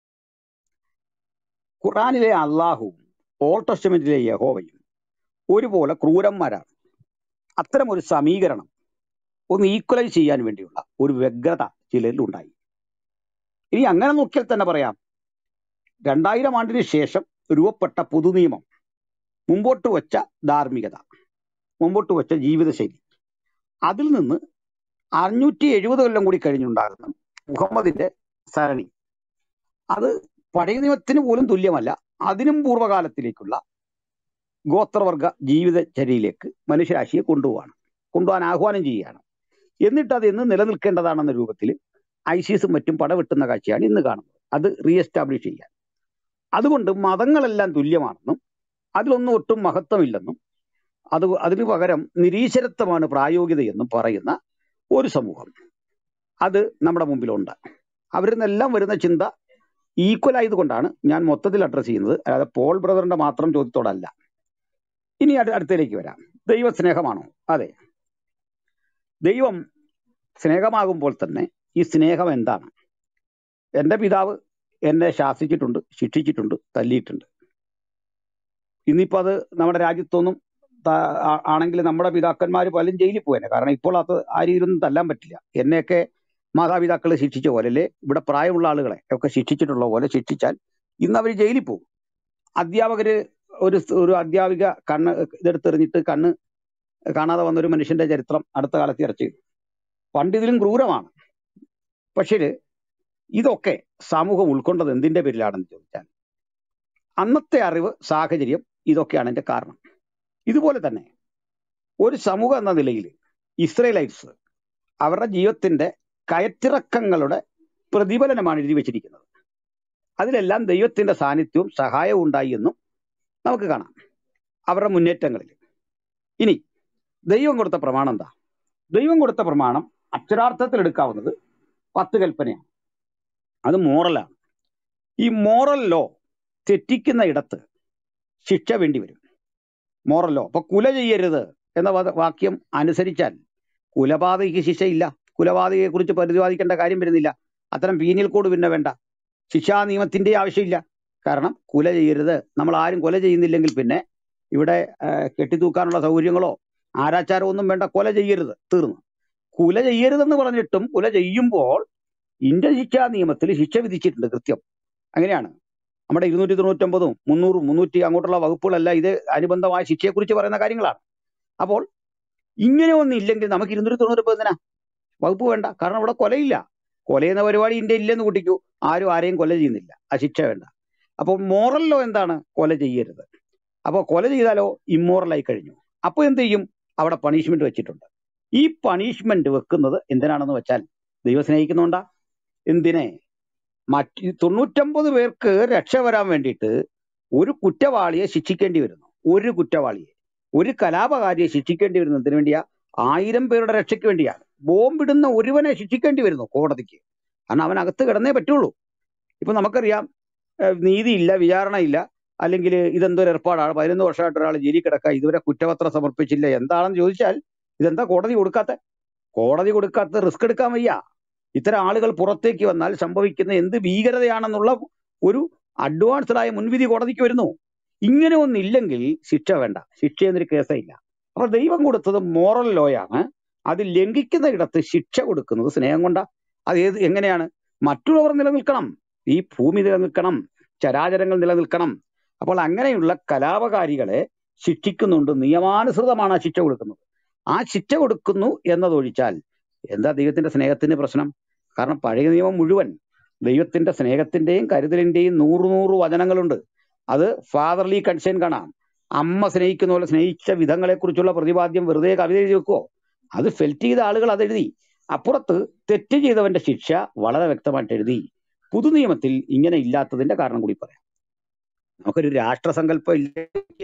ഖുറാനിലെ അള്ളാഹുവും ഓൾഡ് ടെസ്റ്റമെന്റിലെ യഹോവയും ഒരുപോലെ ക്രൂരന്മാരാണ് അത്തരം ഒരു സമീകരണം ഒന്ന് ഈക്വലൈസ് ചെയ്യാൻ വേണ്ടിയുള്ള ഒരു വ്യഗ്രത ചിലരിൽ ഉണ്ടായി ഇനി അങ്ങനെ നോക്കിയാൽ തന്നെ പറയാം രണ്ടായിരം ആണ്ടിന് ശേഷം രൂപപ്പെട്ട പുതുനിയമം മുമ്പോട്ട് വെച്ച ധാർമ്മികത മുമ്പോട്ട് വെച്ച ജീവിതശൈലി അതിൽ നിന്ന് അഞ്ഞൂറ്റി എഴുപത് കൊല്ലം കൂടി കഴിഞ്ഞുണ്ടാകുന്ന മുഹമ്മദിന്റെ സരണി അത് പഴയ നിയമത്തിന് പോലും തുല്യമല്ല അതിനും പൂർവ്വകാലത്തിലേക്കുള്ള ഗോത്രവർഗ ജീവിതചര്യയിലേക്ക് മനുഷ്യരാശിയെ കൊണ്ടുപോവാണ് കൊണ്ടുപോകാൻ ആഹ്വാനം ചെയ്യുകയാണ് എന്നിട്ട് അത് എന്ന് നിലനിൽക്കേണ്ടതാണെന്ന രൂപത്തിൽ ഐസിസും മറ്റും പടവെട്ടുന്ന കാഴ്ചയാണ് ഇന്ന് കാണുന്നത് അത് റീഎസ്റ്റാബ്ലിഷ് ചെയ്യാൻ അതുകൊണ്ട് മതങ്ങളെല്ലാം തുല്യമാണെന്നും അതിലൊന്നും ഒട്ടും മഹത്വമില്ലെന്നും അത് അതിനു പകരം നിരീശ്വരത്വമാണ് പ്രായോഗികതയെന്നും പറയുന്ന ഒരു സമൂഹം അത് നമ്മുടെ മുമ്പിലുണ്ട് അവരിൽ നിന്നെല്ലാം വരുന്ന ചിന്ത ഈക്വൽ ആയതുകൊണ്ടാണ് ഞാൻ മൊത്തത്തിൽ അഡ്രസ് ചെയ്യുന്നത് അല്ലാതെ പോൾ ബ്രദറിന്റെ മാത്രം ചോദ്യത്തോടല്ല ഇനി അടു- അടുത്തതിലേക്ക് വരാം ദൈവ സ്നേഹമാണോ അതെ ദൈവം സ്നേഹമാകുമ്പോൾ തന്നെ ഈ സ്നേഹം എന്താണ് എൻ്റെ പിതാവ് എന്നെ ശാസിച്ചിട്ടുണ്ട് ശിക്ഷിച്ചിട്ടുണ്ട് തല്ലിയിട്ടുണ്ട് ഇന്നിപ്പോ അത് നമ്മുടെ രാജ്യത്തൊന്നും ത- ആ- ആണെങ്കിൽ നമ്മുടെ പിതാക്കന്മാർ പലരും ജയിലിൽ പോയേനെ കാരണം ഇപ്പോൾ അത് ആരും ഇരുന്ന് തല്ലാൻ പറ്റില്ല എന്നെയൊക്കെ മാതാപിതാക്കൾ ശിക്ഷിച്ച പോലെ അല്ലേ ഇവിടെ പ്രായമുള്ള ആളുകളെ ഒക്കെ ശിക്ഷിച്ചിട്ടുള്ള പോലെ ശിക്ഷിച്ചാൽ ഇന്ന് അവർ ജയിലിൽ പോകും അധ്യാപകര് ഒരു സ് ഒരു അധ്യാപിക കണ്ണ് ഇതെടുത്തെറിഞ്ഞിട്ട് കണ്ണ് കാണാതെ വന്ന ഒരു മനുഷ്യന്റെ ചരിത്രം അടുത്ത കാലത്ത് ചർച്ച ചെയ്തു പണ്ട് ഇതിലും ക്രൂരമാണ് പക്ഷേ ഇതൊക്കെ സമൂഹം ഉൾക്കൊണ്ടത് എന്തിന്റെ പേരിലാണെന്ന് ചോദിച്ചാൽ അന്നത്തെ അറിവ് സാഹചര്യം ഇതൊക്കെയാണ് എന്റെ കാരണം ഇതുപോലെ തന്നെ ഒരു സമൂഹം എന്ന നിലയിൽ ഇസ്രയേലൈറ്റ്സ് അവരുടെ ജീവിതത്തിന്റെ കയറ്റിറക്കങ്ങളുടെ പ്രതിഫലനമാണ് എഴുതി വെച്ചിരിക്കുന്നത് അതിലെല്ലാം ദൈവത്തിന്റെ സാന്നിധ്യവും സഹായവും ഉണ്ടായി എന്നും നമുക്ക് കാണാം അവരുടെ മുന്നേറ്റങ്ങളിൽ ഇനി ദൈവം കൊടുത്ത പ്രമാണം എന്താ ദൈവം കൊടുത്ത പ്രമാണം അക്ഷരാർത്ഥത്തിൽ എടുക്കാവുന്നത് പത്ത് കൽപ്പനയാണ് അത് മോറലാണ് ഈ മോറൽ ലോ തെറ്റിക്കുന്ന ഇടത്ത് ശിക്ഷ വേണ്ടി വരും മോറൽ ലോ അപ്പൊ കുല ചെയ്യരുത് എന്ന വാ- വാക്യം അനുസരിച്ചാൽ കുലപാതകയ്ക്ക് ശിക്ഷയില്ല കുലപാതകയെ കുറിച്ച് പ്രതിപാദിക്കേണ്ട കാര്യം വരുന്നില്ല അത്തരം പീനിയൽ കോഡ് പിന്നെ വേണ്ട ശിക്ഷാ നിയമത്തിന്റെ ആവശ്യമില്ല കാരണം കുല ചെയ്യരുത് നമ്മൾ ആരും കൊല ചെയ്യുന്നില്ലെങ്കിൽ പിന്നെ ഇവിടെ ആ, കെട്ടിത്തൂക്കാനുള്ള സൗകര്യങ്ങളോ ആരാച്ചാരം ഒന്നും വേണ്ട കൊല ചെയ്യരുത് തീർന്നു കുല ചെയ്യരുതെന്ന് പറഞ്ഞിട്ടും കുല ചെയ്യുമ്പോൾ ഇന്ത്യൻ ശിക്ഷാ നിയമത്തിൽ ശിക്ഷ വിധിച്ചിട്ടുണ്ട് കൃത്യം അങ്ങനെയാണ് നമ്മുടെ ഇരുന്നൂറ്റി തൊണ്ണൂറ്റൊമ്പതും മുന്നൂറും മുന്നൂറ്റി അങ്ങോട്ടുള്ള വകുപ്പുകളെല്ലാം ഇത് അനുബന്ധമായ ശിക്ഷയെക്കുറിച്ച് പറയുന്ന കാര്യങ്ങളാണ് അപ്പോൾ ഇങ്ങനെ ഒന്നും ഇല്ലെങ്കിൽ നമുക്ക് ഇരുന്നൂറ്റി തൊണ്ണൂറ്റൊമ്പത് എന്തിനാ വകുപ്പ് വേണ്ട കാരണം ഇവിടെ കൊലയില്ല കൊലയെന്ന പരിപാടി ഇന്ത്യ ഇല്ലെന്ന് കൂട്ടിക്കൂ ആരും ആരെയും കൊല ചെയ്യുന്നില്ല ആ ശിക്ഷ വേണ്ട അപ്പോൾ മോറൽ ലോ എന്താണ് കൊല ചെയ്യരുത് അപ്പോൾ കൊല ചെയ്താലോ ഇമ്മോറലായി കഴിഞ്ഞു അപ്പോൾ എന്ത് ചെയ്യും അവിടെ പണിഷ്മെന്റ് വെച്ചിട്ടുണ്ട് ഈ പണിഷ്മെന്റ് വെക്കുന്നത് എന്തിനാണെന്ന് വെച്ചാൽ ദൈവം സ്നേഹിക്കുന്നുണ്ടാ എന്തിനെ മറ്റ് തൊണ്ണൂറ്റൊമ്പത് പേർക്ക് രക്ഷ വരാൻ വേണ്ടിയിട്ട് ഒരു കുറ്റവാളിയെ ശിക്ഷിക്കേണ്ടി വരുന്നു ഒരു കുറ്റവാളിയെ ഒരു കലാപകാരിയെ ശിക്ഷിക്കേണ്ടി വരുന്നു എന്തിനു വേണ്ടിയാ ആയിരം പേരുടെ രക്ഷയ്ക്ക് വേണ്ടിയാണ് ബോംബിടുന്ന ഒരുവനെ ശിക്ഷിക്കേണ്ടി വരുന്നു കോടതിക്ക് കാരണം അവൻ അകത്ത് കിടന്നേ പറ്റുള്ളൂ ഇപ്പൊ നമുക്കറിയാം ഏഹ് നീതിയില്ല വിചാരണയില്ല അല്ലെങ്കിൽ ഇതെന്തോ ഒരു ഏർപ്പാടാണ് പതിനൊന്ന് വർഷമായിട്ട് ഒരാൾ ജയിലിൽ കിടക്കുക ഇതുവരെ കുറ്റപത്രം സമർപ്പിച്ചില്ല എന്താണെന്ന് ചോദിച്ചാൽ ഇതെന്താ കോടതി കൊടുക്കാത്ത കോടതി കൊടുക്കാത്ത റിസ്ക് എടുക്കാൻ വയ്യ ഇത്തരം ആളുകൾ പുറത്തേക്ക് വന്നാൽ സംഭവിക്കുന്ന എന്ത് ഭീകരതയാണെന്നുള്ള ഒരു അഡ്വാൻസ്ഡ് ആയ മുൻവിധി കോടതിക്ക് വരുന്നു ഇങ്ങനെ ഒന്നില്ലെങ്കിൽ ശിക്ഷ വേണ്ട ശിക്ഷ എന്നൊരു കേസേ ഇല്ല അപ്പൊ ദൈവം കൊടുത്തത് മോറൽ ലോയാണ് അത് ലംഘിക്കുന്ന ഇടത്ത് ശിക്ഷ കൊടുക്കുന്നത് സ്നേഹം കൊണ്ടാ അത് ഏത് എങ്ങനെയാണ് മറ്റുള്ളവർ നിലനിൽക്കണം ഈ ഭൂമി നിലനിൽക്കണം ചരാചരങ്ങൾ നിലനിൽക്കണം അപ്പോൾ അങ്ങനെയുള്ള കലാപകാരികളെ ശിക്ഷിക്കുന്നുണ്ട് നിയമാനുസൃതമാണ് ആ ശിക്ഷ കൊടുക്കുന്നത് ആ ശിക്ഷ കൊടുക്കുന്നു എന്നതൊഴിച്ചാൽ എന്താ ദൈവത്തിന്റെ സ്നേഹത്തിന് പ്രശ്നം കാരണം പഴയ നിയമം മുഴുവൻ ദൈവത്തിന്റെ സ്നേഹത്തിന്റെയും കരുതലിന്റെയും നൂറ് നൂറ് വചനങ്ങളുണ്ട് അത് ഫാദർലി കൺസേൺ കാണാം അമ്മ സ്നേഹിക്കുന്ന പോലെ സ്നേഹിച്ച വിധങ്ങളെ കുറിച്ചുള്ള പ്രതിപാദ്യം വെറുതെ കവിത എഴുതി വെക്കുവോ അത് ഫെൽറ്റ് ചെയ്ത ആളുകൾ അത് എഴുതി അപ്പുറത്ത് തെറ്റ് ചെയ്തവന്റെ ശിക്ഷ വളരെ വ്യക്തമായിട്ട് എഴുതി പുതുനിയമത്തിൽ ഇങ്ങനെ ഇല്ലാത്തതിന്റെ കാരണം കൂടി പറയാം നമുക്കൊരു രാഷ്ട്രസങ്കല്പം ഇല്ലെങ്കിൽ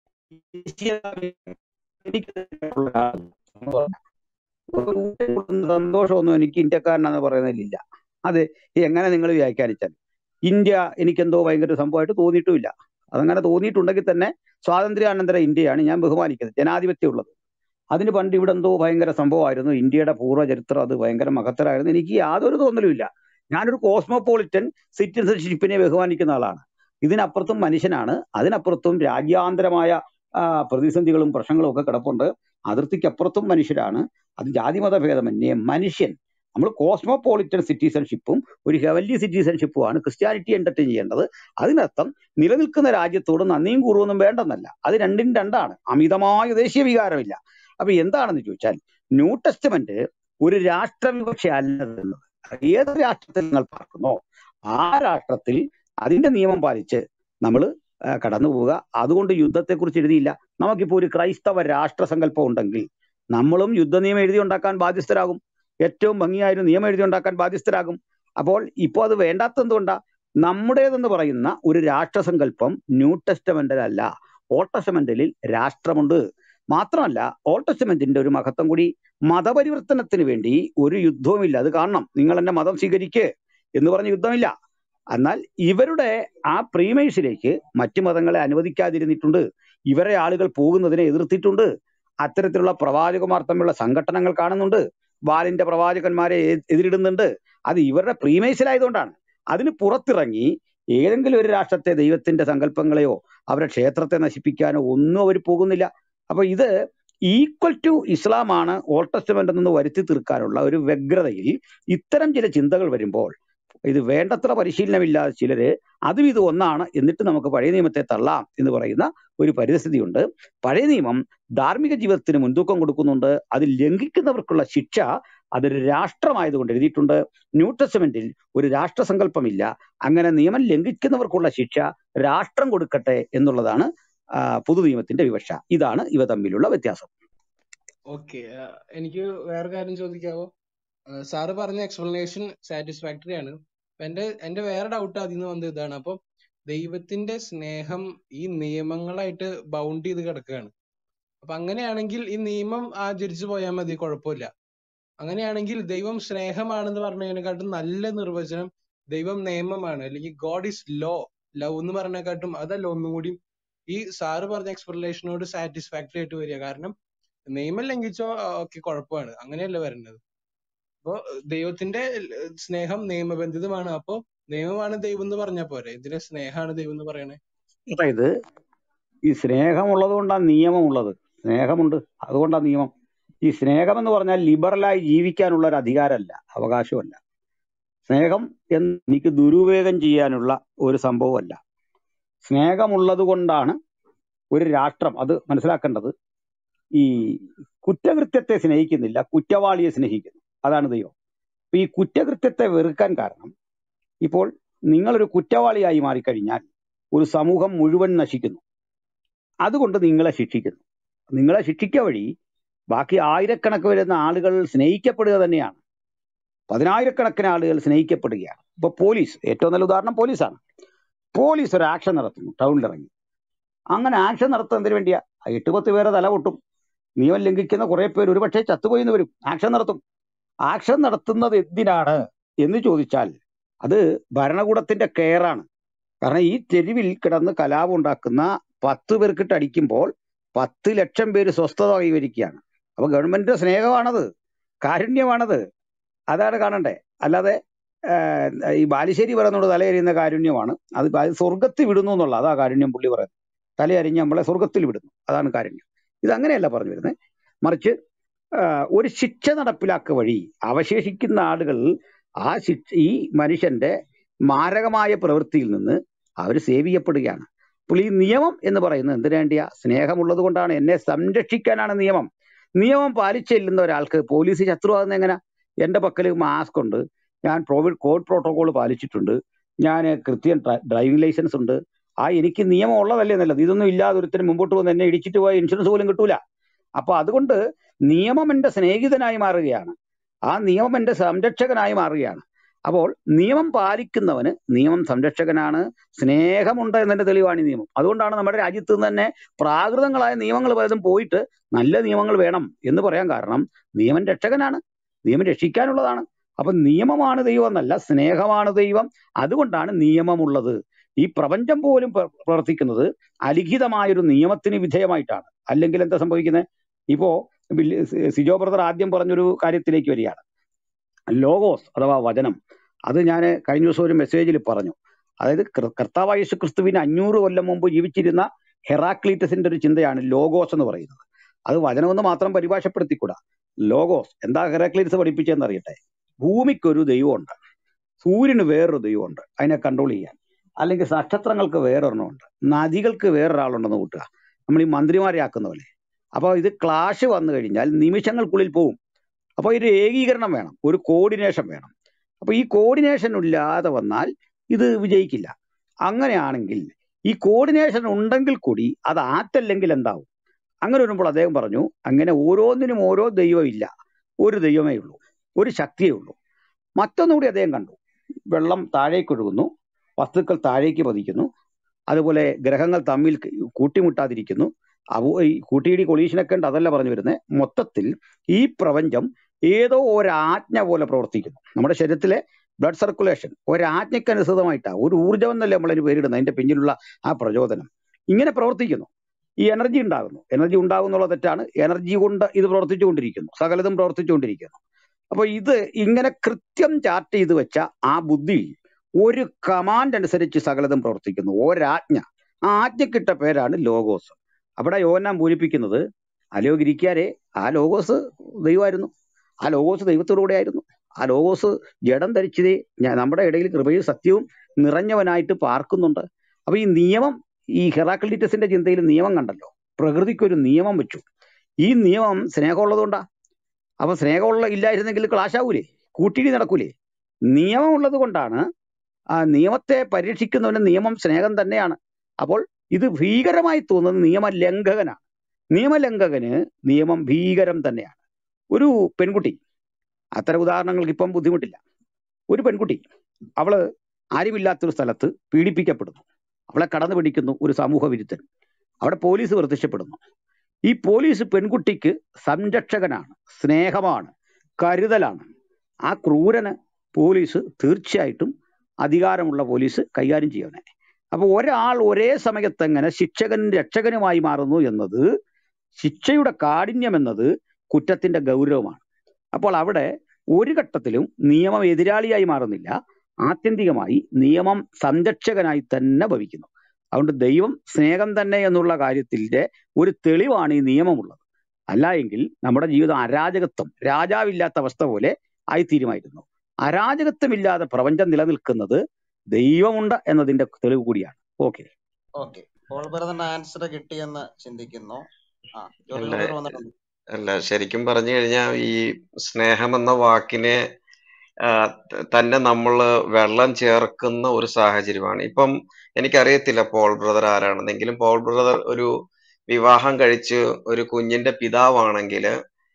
സന്തോഷമൊന്നും എനിക്ക് ഇന്ത്യക്കാരനാന്ന് പറയുന്നതിലില്ല അത് എങ്ങനെ നിങ്ങൾ വ്യാഖ്യാനിച്ചാൽ ഇന്ത്യ എനിക്കെന്തോ ഭയങ്കര സംഭവമായിട്ട് തോന്നിയിട്ടുമില്ല അതങ്ങനെ തോന്നിയിട്ടുണ്ടെങ്കിൽ തന്നെ സ്വാതന്ത്ര്യാനന്തര ഇന്ത്യയാണ് ഞാൻ ബഹുമാനിക്കുന്നത് ജനാധിപത്യം ഉള്ളത് അതിന് പണ്ട് ഇവിടെ എന്തോ ഭയങ്കര സംഭവമായിരുന്നു ഇന്ത്യയുടെ പൂർവ്വ ചരിത്രം അത് ഭയങ്കര മഹത്തരായിരുന്നു എനിക്ക് യാതൊരു തോന്നലുമില്ല ഞാനൊരു കോസ്മോപോളിറ്റൻ സിറ്റിസൺഷിപ്പിനെ ബഹുമാനിക്കുന്ന ആളാണ് ഇതിനപ്പുറത്തും മനുഷ്യനാണ് അതിനപ്പുറത്തും രാജ്യാന്തരമായ ആ, പ്രതിസന്ധികളും പ്രശ്നങ്ങളും ഒക്കെ കിടപ്പുണ്ട് അതിർത്തിക്കപ്പുറത്തും മനുഷ്യരാണ് അത് ജാതിമത ഭേദമന്യേ മനുഷ്യൻ നമ്മൾ കോസ്മോപോളിറ്റൻ സിറ്റിസൺഷിപ്പും ഒരു ഹെവൻലി സിറ്റിസൺഷിപ്പുമാണ് ക്രിസ്ത്യാനിറ്റി എന്റർടൈൻ ചെയ്യേണ്ടത് അതിനർത്ഥം നിലനിൽക്കുന്ന രാജ്യത്തോട് നന്ദിയും കൂറുവൊന്നും വേണ്ടെന്നല്ല അത് രണ്ടും രണ്ടാണ് അമിതമായ ദേശീയ വികാരമില്ല അപ്പൊ എന്താണെന്ന് ചോദിച്ചാൽ ന്യൂ ടെസ്റ്റമെന്റ് ഒരു രാഷ്ട്രവിവക്ഷ അല്ലെന്നത് ഏത് രാഷ്ട്രത്തിൽ നിങ്ങൾ പാർക്കുന്നോ ആ രാഷ്ട്രത്തിൽ അതിന്റെ നിയമം പാലിച്ച് നമ്മൾ കടന്നു പോവുക അതുകൊണ്ട് യുദ്ധത്തെക്കുറിച്ച് എഴുതിയില്ല നമുക്കിപ്പോ ഒരു ക്രൈസ്തവ രാഷ്ട്രസങ്കല്പം ഉണ്ടെങ്കിൽ നമ്മളും യുദ്ധനിയമം എഴുതി ഉണ്ടാക്കാൻ ബാധ്യസ്ഥരാകും ഏറ്റവും ഭംഗിയായ ഒരു നിയമം എഴുതി ഉണ്ടാക്കാൻ ബാധ്യസ്ഥരാകും അപ്പോൾ ഇപ്പോൾ അത് വേണ്ടാത്ത എന്തുകൊണ്ടാ നമ്മുടേതെന്ന് പറയുന്ന ഒരു രാഷ്ട്രസങ്കല്പം ന്യൂ ടെസ്റ്റമെന്റിലല്ല ഓൾഡ് ടെസ്റ്റമെന്റിൽ രാഷ്ട്രമുണ്ട് മാത്രമല്ല ഓൾഡ് ടെസ്റ്റമെന്റിന്റെ ഒരു മഹത്വം കൂടി മതപരിവർത്തനത്തിന് വേണ്ടി ഒരു യുദ്ധവുമില്ല അത് കാണണം നിങ്ങൾ എന്റെ മതം സ്വീകരിക്ക് എന്ന് പറഞ്ഞ യുദ്ധമില്ല എന്നാൽ ഇവരുടെ ആ പ്രീമേഴ്സിലേക്ക് മറ്റു മതങ്ങളെ അനുവദിക്കാതിരുന്നിട്ടുണ്ട് ഇവരെ ആളുകൾ പോകുന്നതിനെ എതിർത്തിട്ടുണ്ട് അത്തരത്തിലുള്ള പ്രവാചകന്മാർ തമ്മിലുള്ള സംഘടനകൾ കാണുന്നുണ്ട് ബാലിന്റെ പ്രവാചകന്മാരെ എ- എതിരിടുന്നുണ്ട് അത് ഇവരുടെ പ്രീമേഴ്സിലായതുകൊണ്ടാണ് അതിന് പുറത്തിറങ്ങി ഏതെങ്കിലും ഒരു രാഷ്ട്രത്തെ ദൈവത്തിന്റെ സങ്കല്പങ്ങളെയോ അവരുടെ ക്ഷേത്രത്തെ നശിപ്പിക്കാനോ ഒന്നും അവർ പോകുന്നില്ല അപ്പൊ ഇത് ഈക്വൽ ടു ഇസ്ലാമാണ് ഓൾഡ് ടെസ്റ്റമെന്റ് നിന്ന് വരുത്തി തീർക്കാനുള്ള ഒരു വ്യഗ്രതയിൽ ഇത്തരം ചില ചിന്തകൾ വരുമ്പോൾ ഇത് വേണ്ടത്ര പരിശീലനമില്ലാതെ ചിലര് അതും ഇത് ഒന്നാണ് എന്നിട്ട് നമുക്ക് പഴയ നിയമത്തെ തള്ളാം എന്ന് പറയുന്ന ഒരു പരിസ്ഥിതിയുണ്ട് പഴയ നിയമം ധാർമ്മിക ജീവിതത്തിന് മുൻതൂക്കം കൊടുക്കുന്നുണ്ട് അത് ലംഘിക്കുന്നവർക്കുള്ള ശിക്ഷ അതൊരു രാഷ്ട്രമായതുകൊണ്ട് എഴുതിയിട്ടുണ്ട് ന്യൂ ടെസ്റ്റമെന്റിൽ ഒരു രാഷ്ട്രസങ്കല്പമില്ല അങ്ങനെ നിയമം ലംഘിക്കുന്നവർക്കുള്ള ശിക്ഷ രാഷ്ട്രം കൊടുക്കട്ടെ എന്നുള്ളതാണ് ആ, പുതുനിയമത്തിന്റെ വിവക്ഷ ഇതാണ് ഇവ തമ്മിലുള്ള വ്യത്യാസം ഓക്കെ എനിക്ക് വേറെ കാര്യം ചോദിക്കാവോ ആഹ് സാറ് പറഞ്ഞ എക്സ്പ്ലനേഷൻ സാറ്റിസ്ഫാക്ടറി ആണ് അപ്പൊ എന്റെ എന്റെ വേറെ ഡൗട്ട് അതിൽ നിന്ന് വന്നത് ഇതാണ് അപ്പൊ ദൈവത്തിന്റെ സ്നേഹം ഈ നിയമങ്ങളായിട്ട് ബൗണ്ട് ചെയ്ത് കിടക്കുകയാണ് അപ്പൊ അങ്ങനെയാണെങ്കിൽ ഈ നിയമം ആചരിച്ചു പോയാൽ മതി കുഴപ്പമില്ല അങ്ങനെയാണെങ്കിൽ ദൈവം സ്നേഹമാണെന്ന് പറഞ്ഞതിനെക്കാട്ടും നല്ല നിർവചനം ദൈവം നിയമമാണ് അല്ലെങ്കിൽ ഗോഡ് ഈസ് ലോ ലവ് എന്ന് പറഞ്ഞതിനെക്കാട്ടും അതല്ല ഒന്നും കൂടി ഈ സാറ് പറഞ്ഞ എക്സ്പ്ലനേഷനോട് സാറ്റിസ്ഫാക്ടറി ആയിട്ട് വരിക കാരണം നിയമം ലംഘിച്ചോ ഒക്കെ കുഴപ്പമാണ് അങ്ങനെയല്ല വരേണ്ടത് അപ്പൊ ദൈവത്തിന്റെ ല- സ്നേഹം നിയമബന്ധിതമാണ് അപ്പൊ നിയമമാണ് ദൈവം എന്ന് പറഞ്ഞാ പോരെ ഇതിനെ സ്നേഹമാണ് ദൈവം എന്ന് പറയണേ അതായത് ഈ സ്നേഹമുള്ളത് കൊണ്ടാണ് നിയമമുള്ളത് സ്നേഹമുണ്ട് അതുകൊണ്ടാണ് നിയമം ഈ സ്നേഹം എന്ന് പറഞ്ഞാൽ ലിബറലായി ജീവിക്കാനുള്ള ഒരു അധികാരമല്ല അവകാശമല്ല സ്നേഹം എന്ന് എനിക്ക് ദുരുപയോഗം ചെയ്യാനുള്ള ഒരു സംഭവമല്ല സ്നേഹമുള്ളത് കൊണ്ടാണ് ഒരു രാഷ്ട്രം അത് മനസ്സിലാക്കേണ്ടത് ഈ കുറ്റകൃത്യത്തെ സ്നേഹിക്കുന്നില്ല കുറ്റവാളിയെ സ്നേഹിക്കുന്നു അതാണ് ദൈവം അപ്പൊ ഈ കുറ്റകൃത്യത്തെ വെറുക്കാൻ കാരണം ഇപ്പോൾ നിങ്ങളൊരു കുറ്റവാളിയായി മാറിക്കഴിഞ്ഞാൽ ഒരു സമൂഹം മുഴുവൻ നശിക്കുന്നു അതുകൊണ്ട് നിങ്ങളെ ശിക്ഷിക്കുന്നു നിങ്ങളെ ശിക്ഷിക്കുക വഴി ബാക്കി ആയിരക്കണക്ക് വരുന്ന ആളുകൾ സ്നേഹിക്കപ്പെടുക തന്നെയാണ് പതിനായിരക്കണക്കിന് ആളുകൾ സ്നേഹിക്കപ്പെടുകയാണ് ഇപ്പൊ പോലീസ് ഏറ്റവും നല്ല ഉദാഹരണം പോലീസാണ് പോലീസ് ഒരു ആക്ഷൻ നടത്തുന്നു ടൗണിലിറങ്ങി അങ്ങനെ ആക്ഷൻ നടത്തുന്നതിന് വേണ്ടിയാ ആ എട്ട് പത്ത് പേരെ തല പൊട്ടും നിയമം ലംഘിക്കുന്ന കുറെ പേര് ഒരുപക്ഷെ ചത്തുപോയി എന്ന് വരും ആക്ഷൻ നടത്തും ആക്ഷൻ നടത്തുന്നത് എന്തിനാണ് എന്ന് ചോദിച്ചാൽ അത് ഭരണകൂടത്തിന്റെ കെയറാണ് കാരണം ഈ തെരുവിൽ കിടന്ന് കലാപം ഉണ്ടാക്കുന്ന പത്ത് പേർക്കിട്ട് അടിക്കുമ്പോൾ പത്ത് ലക്ഷം പേര് സ്വസ്ഥത കൈവരിക്കുകയാണ് അപ്പൊ ഗവൺമെന്റിന്റെ സ്നേഹമാണത് കാരുണ്യമാണത് അതാണ് കാണണ്ടേ അല്ലാതെ ആഹ്, ഈ ബാലുശ്ശേരി പറയുന്നോട് തലയരിയുന്ന കാരുണ്യമാണ് അത് അത് സ്വർഗത്തിൽ വിടുന്നു എന്നുള്ള അതാ കാരുണ്യം പുള്ളി പറയുന്നത് തലയരിഞ്ഞ് നമ്മളെ സ്വർഗത്തിൽ വിടുന്നു അതാണ് കാരുണ്യം ഇത് അങ്ങനെയല്ല പറഞ്ഞു വരുന്നത് മറിച്ച് ആഹ്, ഒരു ശിക്ഷ നടപ്പിലാക്കുക വഴി അവശേഷിക്കുന്ന ആളുകൾ ആ ശിക്ഷ ഈ മനുഷ്യന്റെ മാരകമായ പ്രവൃത്തിയിൽ നിന്ന് അവർ സേവ് ചെയ്യപ്പെടുകയാണ് അപ്പോൾ ഈ നിയമം എന്ന് പറയുന്നത് എന്തിനു വേണ്ടിയാ സ്നേഹമുള്ളത് കൊണ്ടാണ് എന്നെ സംരക്ഷിക്കാനാണ് നിയമം നിയമം പാലിച്ചെല്ലുന്ന ഒരാൾക്ക് പോലീസ് ശത്രുവാകുന്ന എങ്ങനെ എന്റെ പക്കൽ മാസ്ക് ഉണ്ട് ഞാൻ കോവിഡ് കോവിഡ് പ്രോട്ടോകോൾ പാലിച്ചിട്ടുണ്ട് ഞാൻ കൃത്യം ഡ്ര- ഡ്രൈവിംഗ് ലൈസൻസ് ഉണ്ട് ആ എനിക്ക് നിയമം ഉള്ളതല്ലേ നല്ലത് ഇതൊന്നും ഇല്ലാതെ ഒരുത്തരും മുമ്പോട്ട് വന്ന് എന്നെ ഇടിച്ചിട്ട് പോയ ഇൻഷുറൻസ് പോലും കിട്ടൂല അപ്പൊ അതുകൊണ്ട് നിയമം എന്റെ സ്നേഹിതനായി മാറുകയാണ് ആ നിയമം എന്റെ സംരക്ഷകനായി മാറുകയാണ് അപ്പോൾ നിയമം പാലിക്കുന്നവന് നിയമം സംരക്ഷകനാണ് സ്നേഹമുണ്ട് എന്നതിന്റെ തെളിവാണ് ഈ നിയമം അതുകൊണ്ടാണ് നമ്മുടെ രാജ്യത്ത് നിന്ന് തന്നെ പ്രാകൃതങ്ങളായ നിയമങ്ങൾ പലതും പോയിട്ട് നല്ല നിയമങ്ങൾ വേണം എന്ന് പറയാൻ കാരണം നിയമം രക്ഷകനാണ് നിയമം രക്ഷിക്കാനുള്ളതാണ് അപ്പൊ നിയമമാണ് ദൈവം എന്നല്ല സ്നേഹമാണ് ദൈവം അതുകൊണ്ടാണ് നിയമമുള്ളത് ഈ പ്രപഞ്ചം പോലും പ്ര- പ്രവർത്തിക്കുന്നത് അലിഖിതമായൊരു നിയമത്തിന് വിധേയമായിട്ടാണ് അല്ലെങ്കിൽ എന്താ സംഭവിക്കുന്നത് ഇപ്പോ ബില്ലി- സി- സിജോ ബ്രദർ ആദ്യം പറഞ്ഞൊരു കാര്യത്തിലേക്ക് വരികയാണ് ലോഗോസ് അഥവാ വചനം അത് ഞാൻ കഴിഞ്ഞ ദിവസം ഒരു മെസ്സേജിൽ പറഞ്ഞു അതായത് കർ- കർത്താവായ യേശു ക്രിസ്തുവിന് അഞ്ഞൂറ് കൊല്ലം മുമ്പ് ജീവിച്ചിരുന്ന ഹെറാക്ലീറ്റസിന്റെ ഒരു ചിന്തയാണ് ലോഗോസ് എന്ന് പറയുന്നത് അത് വചനമെന്ന് മാത്രം പരിഭാഷപ്പെടുത്തിക്കൂടാ ലോഗോസ് എന്താ ഹെറാക്ലീറ്റസ് പഠിപ്പിച്ചതെന്ന് അറിയട്ടെ ഭൂമിക്കൊരു ദൈവമുണ്ട് സൂര്യന് വേറൊരു ദൈവമുണ്ട് അതിനെ കൺട്രോൾ ചെയ്യാൻ അല്ലെങ്കിൽ നക്ഷത്രങ്ങൾക്ക് വേറൊരെണ്ണമുണ്ട് നദികൾക്ക് വേറൊരാളുണ്ടെന്ന് കൂട്ടുക നമ്മൾ ഈ മന്ത്രിമാരെ ആക്കുന്ന പോലെ അപ്പോൾ ഇത് ക്ലാഷ് വന്നു കഴിഞ്ഞാൽ നിമിഷങ്ങൾക്കുള്ളിൽ പോകും അപ്പോൾ ഒരു ഏകീകരണം വേണം ഒരു കോർഡിനേഷൻ വേണം അപ്പോൾ ഈ കോർഡിനേഷൻ ഇല്ലാതെ വന്നാൽ ഇത് വിജയിക്കില്ല അങ്ങനെയാണെങ്കിൽ ഈ കോർഡിനേഷൻ ഉണ്ടെങ്കിൽ കൂടി അത് ആറ്റല്ലെങ്കിൽ എന്താവും അങ്ങനെ വരുമ്പോൾ അദ്ദേഹം പറഞ്ഞു അങ്ങനെ ഓരോന്നിനും ഓരോ ദൈവമില്ല ഒരു ദൈവമേ ഉള്ളൂ ഒരു ശക്തിയേ ഉള്ളൂ മറ്റൊന്നുകൂടി അദ്ദേഹം കണ്ടു വെള്ളം താഴേക്ക് ഒഴുകുന്നു വസ്തുക്കൾ താഴേക്ക് പതിക്കുന്നു അതുപോലെ ഗ്രഹങ്ങൾ തമ്മിൽ ക- കൂട്ടിമുട്ടാതിരിക്കുന്നു അവ ഈ കൂട്ടിയിടി കൊളീഷനൊക്കെ ഉണ്ട് അതല്ല പറഞ്ഞു വരുന്നത് മൊത്തത്തിൽ ഈ പ്രപഞ്ചം ഏതോ ഒരാജ്ഞ പോലെ പ്രവർത്തിക്കുന്നു നമ്മുടെ ശരീരത്തിലെ ബ്ലഡ് സർക്കുലേഷൻ ഒരാജ്ഞയ്ക്കനുസൃതമായിട്ടാണ് ഒരു ഊർജ്ജം എന്നല്ലേ നമ്മളതിന് പേരിടുന്നത് അതിന്റെ പിന്നിലുള്ള ആ പ്രചോദനം ഇങ്ങനെ പ്രവർത്തിക്കുന്നു ഈ എനർജി ഉണ്ടാകുന്നു എനർജി ഉണ്ടാകുന്നുള്ള തെറ്റാണ് എനർജി കൊണ്ട് ഇത് പ്രവർത്തിച്ചുകൊണ്ടിരിക്കുന്നു സകലതും പ്രവർത്തിച്ചുകൊണ്ടിരിക്കുന്നു അപ്പൊ ഇത് ഇങ്ങനെ കൃത്യം ചാർട്ട് ചെയ്ത് വെച്ച ആ ബുദ്ധി ഒരു കമാൻഡ് അനുസരിച്ച് സകലതും പ്രവർത്തിക്കുന്നു ഒരാജ്ഞ ആ ആജ്ഞക്കിട്ട പേരാണ് ലോഗോസ് അവിടെ യോഹന്നാൻ പൂരിപ്പിക്കുന്നത് അലയോ ഗ്രീക്കാരെ ആ ലോഗോസ് ദൈവമായിരുന്നു ആ ലോഗോസ് ദൈവത്തോടുകൂടെ ആയിരുന്നു ആ ലോഗോസ് ജഡം ധരിച്ചതേ ഞാൻ നമ്മുടെ ഇടയിൽ കൃപയും സത്യവും നിറഞ്ഞവനായിട്ട് പാർക്കുന്നുണ്ട് അപ്പൊ ഈ നിയമം ഈ ഹെറാക്ലിറ്റസിന്റെ ചിന്തയിൽ നിയമം കണ്ടല്ലോ പ്രകൃതിക്കൊരു നിയമം വെച്ചു ഈ നിയമം സ്നേഹമുള്ളതുകൊണ്ടാ അപ്പൊ സ്നേഹമുള്ള ഇല്ലായിരുന്നെങ്കിൽ ക്ലാഷ് ആവൂലേ കൂട്ടിയിടി നടക്കൂലേ നിയമം ഉള്ളത് കൊണ്ടാണ് ആ നിയമത്തെ പരീക്ഷിക്കുന്നവന് നിയമം സ്നേഹം തന്നെയാണ് അപ്പോൾ ഇത് ഭീകരമായി തോന്നുന്നത് നിയമലംഘകനാണ് നിയമലംഘകന് നിയമം ഭീകരം തന്നെയാണ് ഒരു പെൺകുട്ടി അത്തരം ഉദാഹരണങ്ങൾക്ക് ഇപ്പം ബുദ്ധിമുട്ടില്ല ഒരു പെൺകുട്ടി അവള് ആരുമില്ലാത്തൊരു സ്ഥലത്ത് പീഡിപ്പിക്കപ്പെടുന്നു അവളെ കടന്നു പിടിക്കുന്നു ഒരു സമൂഹ വിരുദ്ധൻ അവിടെ പോലീസ് പ്രത്യക്ഷപ്പെടുന്നു ഈ പോലീസ് പെൺകുട്ടിക്ക് സംരക്ഷകനാണ് സ്നേഹമാണ് കരുതലാണ് ആ ക്രൂരന് പോലീസ് തീർച്ചയായിട്ടും അധികാരമുള്ള പോലീസ് കൈകാര്യം ചെയ്യണേ അപ്പൊ ഒരാൾ ഒരേ സമയത്ത് എങ്ങനെ ശിക്ഷകനും രക്ഷകനുമായി മാറുന്നു എന്നത് ശിക്ഷയുടെ കാഠിന്യം എന്നത് കുറ്റത്തിന്റെ ഗൗരവമാണ് അപ്പോൾ അവിടെ ഒരു ഘട്ടത്തിലും നിയമം എതിരാളിയായി മാറുന്നില്ല ആത്യന്തികമായി നിയമം സംരക്ഷകനായി തന്നെ ഭവിക്കുന്നു അതുകൊണ്ട് ദൈവം സ്നേഹം തന്നെ എന്നുള്ള കാര്യത്തിന്റെ ഒരു തെളിവാണ് ഈ നിയമമുള്ളത് അല്ല എങ്കിൽ നമ്മുടെ ജീവിതം അരാജകത്വം രാജാവില്ലാത്ത അവസ്ഥ പോലെ ആയിത്തീരുമായിരുന്നു അരാജകത്വമില്ലാതെ പ്രപഞ്ചം നിലനിൽക്കുന്നത് ദൈവമുണ്ട് എന്നതിന്റെ തെളിവ് കൂടിയാണ് ഓക്കെ ഓക്കെ പോൾ ബ്രദറിന്റെ ആൻസർ കിട്ടിയെന്ന് ചിന്തിക്കുന്നു ആ ജോർജ് അല്ല ബ്രദർ വന്നിട്ടുണ്ട് അല്ല ശരിക്കും പറഞ്ഞു കഴിഞ്ഞാൽ ഈ സ്നേഹം എന്ന വാക്കിനെ ആ, ത- തന്നെ നമ്മൾ വെള്ളം ചേർക്കുന്ന ഒരു സാഹചര്യമാണ് ഇപ്പം എനിക്കറിയത്തില്ല പോൾ ബ്രദർ ആരാണെന്നെങ്കിലും പോൾ ബ്രദർ ഒരു വിവാഹം കഴിച്ച് ഒരു കുഞ്ഞിന്റെ പിതാവാണെങ്കിൽ